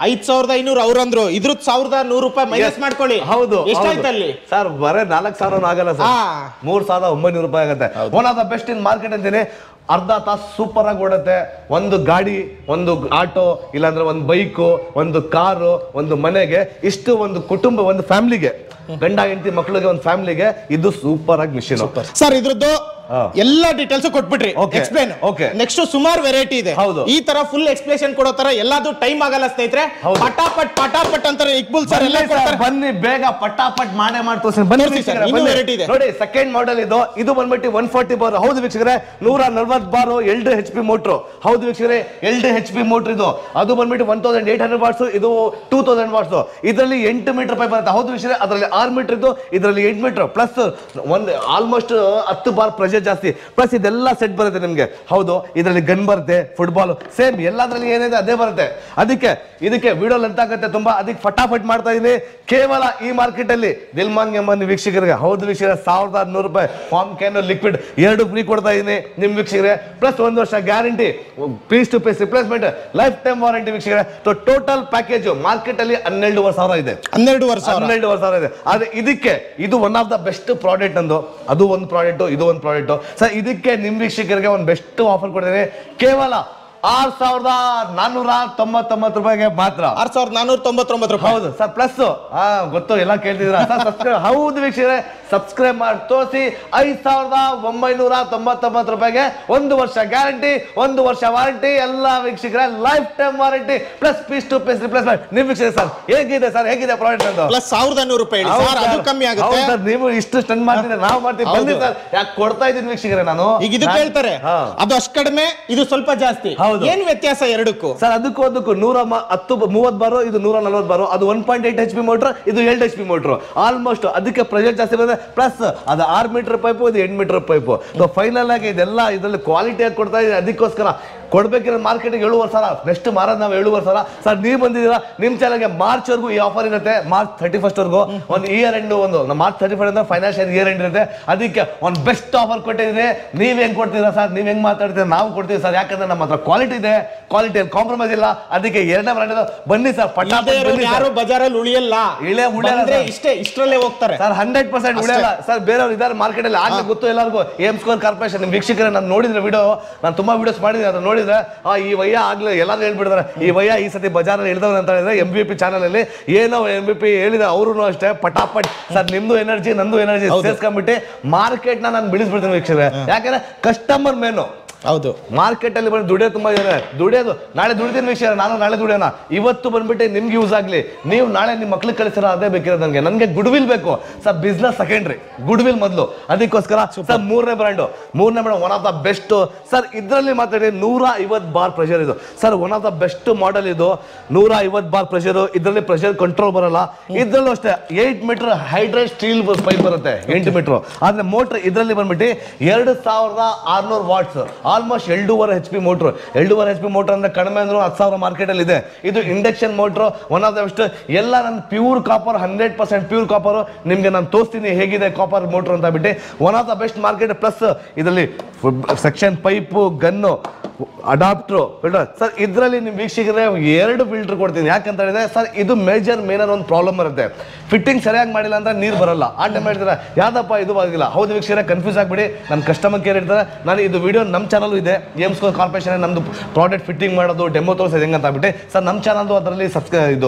ಐದ್ ಸಾವಿರದ ಐನೂರು ಅವ್ರಂದ್ರು ಇದ್ರದ್ ಸಾವಿರದ ನೂರು ರೂಪಾಯಿ ಮೈನಸ್ ಮಾಡ್ಕೊಳ್ಳಿ ಹೌದು ಎಷ್ಟಾಯ್ತು ಅಲ್ಲಿ ಸರ್ ಬರೇ ನಾಲ್ಕು ಸಾವಿರ ಆಗಲ್ಲ ಸರ್ ಹಾ. ಮೂರ್ ಸಾವಿರದ ಒಂಬೈನೂರು ರೂಪಾಯಿ ಆಗುತ್ತೆ one of the best in market ಅಂತೀನಿ ಅರ್ಧ ತಾಸು ಸೂಪರ್ ಆಗಿ ಓಡುತ್ತೆ ಒಂದು ಗಾಡಿ ಒಂದು ಆಟೋ ಇಲ್ಲಾಂದ್ರೆ ಒಂದು ಬೈಕು ಒಂದು ಕಾರು ಒಂದು ಮನೆಗೆ ಇಷ್ಟು ಒಂದು ಕುಟುಂಬ ಒಂದು ಫ್ಯಾಮಿಲಿಗೆ ಗಂಡ ಹೆಂಡತಿ ಮಕ್ಕಳಿಗೆ ಒಂದು ಫ್ಯಾಮಿಲಿಗೆ ಇದು ಸೂಪರ್ ಆಗಿ ಮಿಷಿನ್ ಸರ್ ಇದ್ರದ್ದು ಹಾ. ಎಲ್ಲಾ ಡೀಟೇಲ್ಸ್ ಕೊಟ್ಬಿಟ್ರಿ Okay. Explain Okay. ನೆಕ್ಸ್ಟ್ ಸುಮಾರು ವೆರೈಟಿ ಇದೆ ಹೌದು. ಈ ತರ ಫುಲ್ ಎಕ್ಸ್ಪ್ಲೇಷನ್ ಕೊಡೋ ತರ ಎಲ್ಲಾದು ಟೈಮ್ ಆಗಲ್ಲ ಸ್ನೇಹಿತರೆ ಹೌದು. ಪಟಾಪಟ್ ಪಟಾಪಟ್ ಅಂತಾರೆ ಇಕ್ಬುಲ್ ಸರ್ ಎಲ್ಲ ಬನ್ನಿ sir, ಕೊಡ್ತಾರೆ ಬನ್ನಿ ಬೇಗ ಪಟಾಪಟ್ ಮಾಡೇ ಮಾಡಿ ತೋರಿಸಿ ಬನ್ನಿ ತೋರ್ಸಿ sir, ವೀಕ್ಷಕರೇ, ಇನ್ನೂ ಬನ್ನಿ. variety ಇದೆ. ನೋಡಿ ಸೆಕೆಂಡ್ ಮಾಡೆಲ್ ಇದು ಇದು ಬಂದ್ಬಿಟ್ಟು ಒನ್ ಫಾರ್ಟಿ ಬಾರ್ ಹೌದು ವೀಕ್ಷಕರೇ ನೂರ ನಲ್ವತ್ ಬಾರು ಎಲ್ಡ್ ಎಚ್ ಪಿ ಮೋಟ್ರು ಹೌದು ವೀಕ್ಷಕರೇ ಎಲ್ಡ್ ಎಚ್ ಪಿ ಮೋಟ್ರ್ ಇದು ಅದು ಬಂದ್ಬಿಟ್ಟು one thousand eight hundred watts ಇದು ಟೂ ತೌಸಂಡ್ ವಾಟ್ಸ್ ಇದರಲ್ಲಿ ಎಂಟು ಮೀಟರ್ ಪೈಪ್ ಬರುತ್ತೆ ಹೌದು ವೀಕ್ಷಕರೇ ಅದರಲ್ಲಿ ಆರು ಮೀಟರ್ ಇದು ಇದರಲ್ಲಿ ಎಂಟು ಮೀಟರ್ ಪ್ಲಸ್ ಒಂದು ಆಲ್ಮೋಸ್ಟ್ ಹತ್ತು ಬಾರ್ ಪ್ರೆಷರ್ ಜಾಸ್ತಿ ಪ್ಲಸ್ ಇದೆಲ್ಲ ಸೆಟ್ ಬರುತ್ತೆ ನಿಮಗೆ ಹೌದು ಇದರಲ್ಲಿ ಗನ್ ಬರುತ್ತೆ ಫುಟ್ಬಾಲ್ ಸೇಮ್ ಎಲ್ಲದರಲ್ಲಿ ಏನಿದೆ ಅದೇ ಬರುತ್ತೆ ಅದಕ್ಕೆ ಇದಕ್ಕೆ ವಿಡಿಯೋ ಲೆಂತ್ ಆಗುತ್ತೆ ತುಂಬಾ ಅದಕ್ಕೆ ಫಟಾಫಟ್ ಮಾಡ್ತಾ ಇದೀನಿ ಕೇವಲ ಈ ಮಾರ್ಕೆಟ್ ಅಲ್ಲಿ ದಿಲ್ಮಾನ್ ಎಂಬನ್ ವೀಕ್ಷಕರಿಗೆ ಹೌದು ವೀಕ್ಷಕರೇ ಸಾವಿರದ ನೂರು ರೂಪಾಯಿ ಫಾರ್ಮ್ ಕ್ಯಾನ್ ಲಿಕ್ವಿಡ್ ಎರಡು ಫ್ರೀ ಕೊಡ್ತಾ ಇದೀನಿ ನಿಮ್ ವೀಕ್ಷಕರೇ ಪ್ಲಸ್ ಒಂದು ವರ್ಷ guarantee piece to piece replacement life time warranty ವೀಕ್ಷಕರೇ ಟೋಟಲ್ ಪ್ಯಾಕೇಜ್ ಮಾರ್ಕೆಟ್ ಅಲ್ಲಿ ಹನ್ನೆರಡುವರೆ ಸಾವಿರ ಇದೆ ಹನ್ನೆರಡುವರೆ ಸಾವಿರ ಹನ್ನೆರಡುವರೆ ಸಾವಿರ ಇದೆ ಆದ್ರೆ ಇದಕ್ಕೆ ಇದು one of the best product ಅಂದು ಅದು ಒಂದು ಪ್ರಾಡಕ್ಟ್ ಇದು ಒಂದು ಪ್ರಾಡಕ್ಟ್ ಸರ್ ಇದಕ್ಕೆ ನಿಮ್ ವೀಕ್ಷಕರಿಗೆ ಒಂದು ಬೆಸ್ಟ್ ಆಫರ್ ಕೊಡ್ತೀನಿ ಕೇವಲ ಆರ್ ಸಾವಿರದ ನಾನ್ನೂರ ತೊಂಬತ್ತೊಂಬತ್ತು ರೂಪಾಯಿಗೆ ಮಾತ್ರ ಆರ್ ಸಾವಿರದ ನಾನೂರ ತೊಂಬತ್ತೊಂಬತ್ತು ರೂಪಾಯಿ ಹೌದು ಸರ್ ಪ್ಲಸ್ ಹಾ ಗೊತ್ತು ಎಲ್ಲ ಕೇಳ್ತಿದ್ರ ಸಬ್ಸ್ಕ್ರೈಬ್ ಹೌದು ವೀಕ್ಷಕರೇ ಸಬ್ಸ್ಕ್ರೈಬ್ ಮಾಡಿ ತೋರಿಸಿ ಐದ್ ಸಾವಿರದ ಒಂಬೈನೂರ ತೊಂಬತ್ತೊಂಬತ್ತು ರೂಪಾಯಿಗೆ ಒಂದು ವರ್ಷ ಗ್ಯಾರಂಟಿ ಒಂದು ವರ್ಷ ವಾರಂಟಿ ಎಲ್ಲ ವೀಕ್ಷಕರ life time warranty plus piece to piece replacement ನಿಮ್ ವೀಕ್ಷಕರೇ ಸರ್ ಹೇಗಿದೆ ಸರ್ ಹೇಗಿದೆ ಪ್ರಾಡಕ್ಟ್ ಅಂತ ಪ್ಲಸ್ ಸಾವಿರದ ನೂರು ರೂಪಾಯಿ ಹೇಳಿ ಸರ್ ಅದು ಕಮ್ಮಿ ಆಗುತ್ತೆ ಸರ್ ನೀವು ಇಷ್ಟು ಸ್ಟಂಡ್ ಮಾಡ್ತೀರಿ ನಾವು ಮಾಡ್ತೀವಿ ಬನ್ನಿ ಹೌದು. ಸರ್ ಯಾಕೆ ಕೊಡ್ತಾ ಇದ್ದೀನಿ ವೀಕ್ಷಕರೇ ನಾನು ಈಗ ಇದು ನಾನ್- ಕೇಳ್ತಾರೆ ಹಾ. ಅದು ಅಷ್ಟ್ ಕಡಿಮೆ ಇದು ಸ್ವಲ್ಪ ಜಾಸ್ತಿ ಹೌದು. ಏನ್ ವ್ಯತ್ಯಾಸ ಎರಡಕ್ಕೂ ಸರ್ ಅದಕ್ಕೂ ಅದಕ್ಕೂ ನೂರ ಮ- ಹತ್ತು ಬ- ಮೂವತ್ತು ಬಾರು ಇದು ನೂರ ನಲ್ವತ್ತು ಬಾರು ಅದು one point eight H P motor ಇದು ಎರಡು ಎಚ್ ಪಿ ಮೋಟ್ರ್ ಆಲ್ಮೋಸ್ಟ್ ಅದಕ್ಕೆ ಪ್ರೆಷರ್ ಜಾಸ್ತಿ ಬಂದ್ರೆ ಪ್ಲಸ್ ಅದು ಆರು ಮೀಟರ್ ಪೈಪು ಇದು ಎಂಟು ಮೀಟರ್ ಪೈಪು ಸೊ ಫೈನಲ್ ಆಗಿ ಇದೆಲ್ಲ ಇದರಲ್ಲಿ ಕ್ವಾಲಿಟಿ ಆಗಿ ಕೊಡ್ತಾ ಇದೆ ಅದಕ್ಕೋಸ್ಕರ ಕೊಡ್ಬೇಕಿರೋ ಮಾರ್ಕೆಟಿಗೆ ಏಳುವರೆ ಸಾವಿರ ನೆಕ್ಸ್ಟ್ ಮಾರೋದು ನಾವು ಏಳುವರೆ ಸಾವಿರ ಸರ್ ನೀವು ಬಂದಿದ್ದೀರಾ ನಿಮ್ಮ ಚಾನಲ್ಗೆ ಮಾರ್ಚ್ ವರೆಗೂ ಈ ಆಫರ್ ಇರುತ್ತೆ ಮಾರ್ಚ್ ತರ್ಟಿ ಫಸ್ಟ್ ವರೆಗೂ ಒಂದು ಇಯರ್ ಎಂಡ್ ಒಂದು ಮಾರ್ಚ್ ತರ್ಟಿ ಫಸ್ಟ್ ಅಂದ್ರೆ ಫೈನಾನ್ಷಿಯಲ್ ಇಯರ್ ಎಂಡ್ ಇರುತ್ತೆ ಅದಕ್ಕೆ ಒಂದು ಬೆಸ್ಟ್ ಆಫರ್ ಕೊಟ್ಟಿದ್ದೀನಿ ನೀವು ಹೆಂಗ್ ಕೊಡ್ತೀರಾ ಸರ್ ನೀವು ಹೆಂಗ್ ಮಾತಾಡ್ತೀರಾ ನಾವು ಕೊಡ್ತೀವಿ ಸರ್ ಯಾಕಂದ್ರೆ ನಮ್ಮ ಹತ್ರ ಕ್ವಾಲಿಟಿ ಇದೆ ಕ್ವಾಲಿಟಿಯಲ್ಲಿ ಕಾಂಪ್ರಮೈಸ್ ಇಲ್ಲ ಅದಕ್ಕೆ ಎರಡನೇ ಬ್ರ್ಯಾಂಡ್ ಬನ್ನಿ ಸರ್ ಪಟ್ಟ ಇಲ್ದೇ ಇರೋರು ಯಾರು ಬಜಾರಲ್ಲಿ ಉಳಿಯಲ್ಲ ಇಳಿಯೇ ಉಳಿಯಲ್ಲ ಬಂದ್ರೆ ಸರ್. ಇಷ್ಟೇ ಇಷ್ಟರಲ್ಲೇ ಹೋಗ್ತಾರೆ ಸರ್ ಹಂಡ್ರೆಡ್ ಪರ್ಸೆಂಟ್ ಉಳಿಯಲ್ಲ ಸರ್ ಬೇರೆಯವ್ರು ಇದ್ದಾರೆ ಮಾರ್ಕೆಟ್ ಅಲ್ಲಿ ಆಗ್ಲೇ ಗೊತ್ತು ಎಲ್ಲರಿಗೂ ಏಮ್ ಸ್ಕೋರ್ ಕಾರ್ಪೊರೇಷನ್ ನಿಮ್ ವೀಕ್ಷಕರೇ ನಾನು ನೋಡಿದ್ರೆ ವಿಡಿಯೋ ನಾನು ತುಂಬಾ ವಿಡಿಯೋಸ್ ಮಾಡಿದ್ದೀನಿ ಅದನ್ನ ನೋಡಿದ್ರೆ ಆ ಈ ವಯ್ಯ ಆಗ್ಲೇ ಎಲ್ಲರೂ ಹೇಳ್ಬಿಡ್ತಾರೆ ಈ ವಯ್ಯ ಈ ಸತಿ ಬಜಾರಲ್ಲಿ ಇಳಿದವನು ಅಂತ ಹೇಳಿದ್ರೆ ಎಂ ಬಿ ಪಿ ಚಾನಲ್ ಅಲ್ಲಿ ಏನೋ ಎಂ ಬಿ ಪಿ ಹೇಳಿದ ಅವರು ಅಷ್ಟೇ ಪಟಾಪಟ್ ಸರ್ ನಿಮ್ದು ಎನರ್ಜಿ ನಂದು ಎನರ್ಜಿ ಸೇರ್ಸ್ಕೊಂಡ್ಬಿಟ್ಟು ಮಾರ್ಕೆಟ್ ನ ನಾನು ಬಿಡಿಸ್ಬಿಡ್ತೀನಿ ವೀಕ್ಷಕರೇ ಯಾಕಂದ್ರೆ ಕಸ್ಟಮರ್ ಮೇನು ಹೌದು ಮಾರ್ಕೆಟ್ ಅಲ್ಲಿ ಬಂದು ದುಡಿಯೋ ತುಂಬಾ ಇದೆ ದುಡಿಯೋದು ನಾಳೆ ದುಡಿತೀನಿ ವಿಷಯ ನಾನು ನಾಳೆ ದುಡಿಯೋಣ ಇವತ್ತು ಬಂದ್ಬಿಟ್ಟು ನಿಮ್ಗೆ ಯೂಸ್ ಆಗ್ಲಿ ನೀವು ನಾಳೆ ನಿಮ್ಮ ಮಕ್ಳಿಗೆ ಕಳಿಸಿರೋ ಅದೇ ಬೇಕಿರೋದು ನನಗೆ ನನಗೆ ಗುಡ್ ವಿಲ್ ಬೇಕು sir business secondary goodwill ಮೊದಲು ಅದಕ್ಕೋಸ್ಕರ ಸರ್ ಮೂರನೇ ಬ್ರ್ಯಾಂಡು ಮೂರನೇ brand one of the best sir ಇದರಲ್ಲಿ ಮಾತಾಡಿ ನೂರ ಐವತ್ತು ಬಾರ್ ಪ್ರೆಷರ್ ಇದು sir one of the best model ಇದು ನೂರ ಐವತ್ತು ಬಾರ್ ಪ್ರೆಷರ್ ಇದರಲ್ಲಿ ಪ್ರೆಷರ್ ಕಂಟ್ರೋಲ್ ಬರಲ್ಲ ಇದ್ರಲ್ಲೂ ಅಷ್ಟೇ eight metre hydrate steel pipe ಬರುತ್ತೆ ಎಂಟು ಮೀಟರ್ ಆದ್ರೆ ಮೋಟರ್ ಇದರಲ್ಲಿ ಬಂದ್ಬಿಟ್ಟು ಎರಡು ಸಾವಿರದ ಆರ್ನೂರು ವಾಟ್ಸ್ ಆಲ್ಮೋಸ್ಟ್ ಎರಡೂವರೆ ಎಚ್ ಪಿ ಮೋಟ್ರ್ ಎರಡೂವರೆ ಎಚ್ ಪಿ ಮೋಟರ್ ಅಂದ್ರೆ ಕಡಿಮೆ ಅಂದ್ರೂ ಹತ್ತು ಸಾವಿರ ಮಾರ್ಕೆಟ್ ಅಲ್ಲಿ ಇದೆ ಇದು induction motor one of the best ಎಲ್ಲ ನನ್ನ pure copper hundred percent pure copper ನಿಮ್ಗೆ ನಾನು ತೋರಿಸ್ತೀನಿ ಹೇಗಿದೆ ಕಾಪರ್ ಮೋಟ್ರ್ ಅಂತ ಬಿಟ್ಟು one of the best market plus ಇದರಲ್ಲಿ suction pipe gun adapter filter sir ಇದರಲ್ಲಿ ನಿಮ್ಮ ವೀಕ್ಷಕರೇ ಎರಡು ಫಿಲ್ಟರ್ ಕೊಡ್ತೀನಿ ಯಾಕಂತ ಹೇಳಿದ್ರೆ ಸರ್ ಇದು ಮೇಜರ್ ಮೇನರ್ ಒಂದು ಪ್ರಾಬ್ಲಮ್ ಬರುತ್ತೆ ಫಿಟ್ಟಿಂಗ್ ಸರಿಯಾಗಿ ಮಾಡಿಲ್ಲ ಅಂತ ನೀರು ಬರಲ್ಲ ಆ ಟೈಮ್ ಹೇಳ್ತಾರೆ ಯಾವ್ದಪ್ಪ ಇದು ಆಗಿಲ್ಲ ಹೌದು ವೀಕ್ಷಕರೇ ಕನ್ಫ್ಯೂಸ್ ಆಗ್ಬಿಡಿ ನನ್ನ ಕಸ್ಟಮರ್ ಕೇರ್ ಇರ್ತಾರೆ ನಾನು ಇದು ವಿಡಿಯೋ ನಮ್ಮ ಚಾನಲ್ ಇದೆ ಎಮ್ ಸ್ಕೋರ್ ಕಾರ್ಪೊರೇಷನ್ ನಮ್ದು ಪ್ರಾಡಕ್ಟ್ ಫಿಟ್ಟಿಂಗ್ ಮಾಡೋದು ಡೆಮೋ ತೋರಿಸೋದು ಹೆಂಗಂತ ಆಗ್ಬಿಟ್ಟು ಸರ್ ನಮ್ಮ ಚಾನಲ್ದು ಅದರಲ್ಲಿ ಸಬ್ಸ್ಕ್ರೈ ಇದು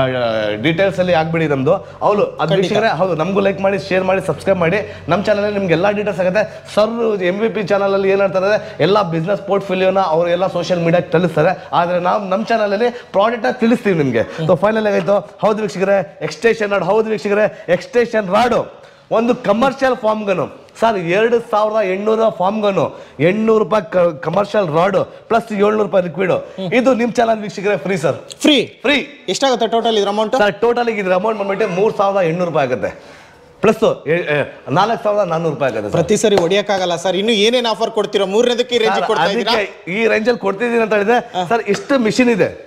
ಡೀಟೇಲ್ಸ್ ಅಲ್ಲಿ ಆಗ್ಬಿಡಿ ನಮ್ದು ಹೌದು ಅದು ವೀಕ್ಷಕರೇ ಹೌದು ನಮಗೂ ಲೈಕ್ ಮಾಡಿ ಶೇರ್ ಮಾಡಿ ಸಬ್ಸ್ಕ್ರೈಬ್ ಮಾಡಿ ನಮ್ಮ ಚಾನಲ್ ನಿಮ್ಗೆ ಎಲ್ಲ ಡೀಟೇಲ್ಸ್ ಆಗುತ್ತೆ sir M V P channel ಅಲ್ಲಿ ಏನ್ ಹೇಳ್ತಾರೆ ಎಲ್ಲ ಬಿಸ್ನೆಸ್ ಪೋರ್ಟ್ಫೋಲಿಯೋನ ಅವರು ಎಲ್ಲ ಸೋಷಿಯಲ್ ಮೀಡಿಯಾಕ್ಕೆ ತಿಳಿಸ್ತಾರೆ ಆದ್ರೆ ನಾವು ನಮ್ಮ ಚಾನಲ್ ಅಲ್ಲಿ ಪ್ರಾಡಕ್ಟ್ ತಿಳಿಸ್ತೀವಿ ನಿಮಗೆ ಸೊ ಫೈನಲ್ ಆಗಾಯ್ತು ಹೌದು ವೀಕ್ಷಕರೇ ಎಕ್ಸ್ಟೇಷನ್ ರಾಡ್ ಹೌದು ವೀಕ್ಷಕರೇ ಎಕ್ಸ್ಟೇಷನ್ ರಾಡು ಒಂದು ಕಮರ್ಷಿಯಲ್ ಫಾರ್ಮ್ ಗನು ಸರ್ ಎರಡು ಸಾವಿರದ ಎಂಟುನೂರ ಫಾರ್ಮ್ ಗನು ಎಂಟ್ನೂರು ರೂಪಾಯಿ ಕಮರ್ಷಿಯಲ್ ರಾಡ್ ಪ್ಲಸ್ ಏಳ್ನೂರು ರೂಪಾಯಿ ಲಿಕ್ವಿಡ್ ಇದು ನಿಮ್ಮ ಚಾನಲ್ ವೀಕ್ಷಕರೇ ಫ್ರೀ ಸರ್ ಫ್ರೀ ಫ್ರೀ ಎಷ್ಟಾಗುತ್ತೆ ಟೋಟಲ್ ಇದ್ರ ಅಮೌಂಟ್ ಸರ್ ಟೋಟಲ್ ಇದ್ರ ಅಮೌಂಟ್ ಬಂದ್ಬಿಟ್ಟು ಮೂರ್ ಸಾವಿರದ ಎಂಟ್ನೂರು ರೂಪಾಯಿ ಆಗುತ್ತೆ ಪ್ಲಸ್ ನಾಲ್ಕು ಸಾವಿರದ ನಾನ್ನೂರು ರೂಪಾಯಿ ಆಗುತ್ತೆ ಸರ್ ಪ್ರತಿ ಸರಿ ಹೊಡಿಯಕ್ಕಾಗಲ್ಲ ಸರ್ ಇನ್ನು ಏನೇನ್ ಆಫರ್ ಕೊಡ್ತೀರಾ ಮೂರನೇದಕ್ಕೆ ಈ ರೇಂಜ್ ಸರ್, ಕೊಡ್ತಾ ಇದ್ದೀರಾ ಅದಕ್ಕೆ ಈ ರೇಂಜ್ ಅಲ್ಲಿ ಕೊಡ್ತಿದ್ದೀನಿ ಅಂತ ಹೇಳಿದ್ರೆ ಸರ್ ಇಷ್ಟು ಮಿಷಿನ್ ಇದೆ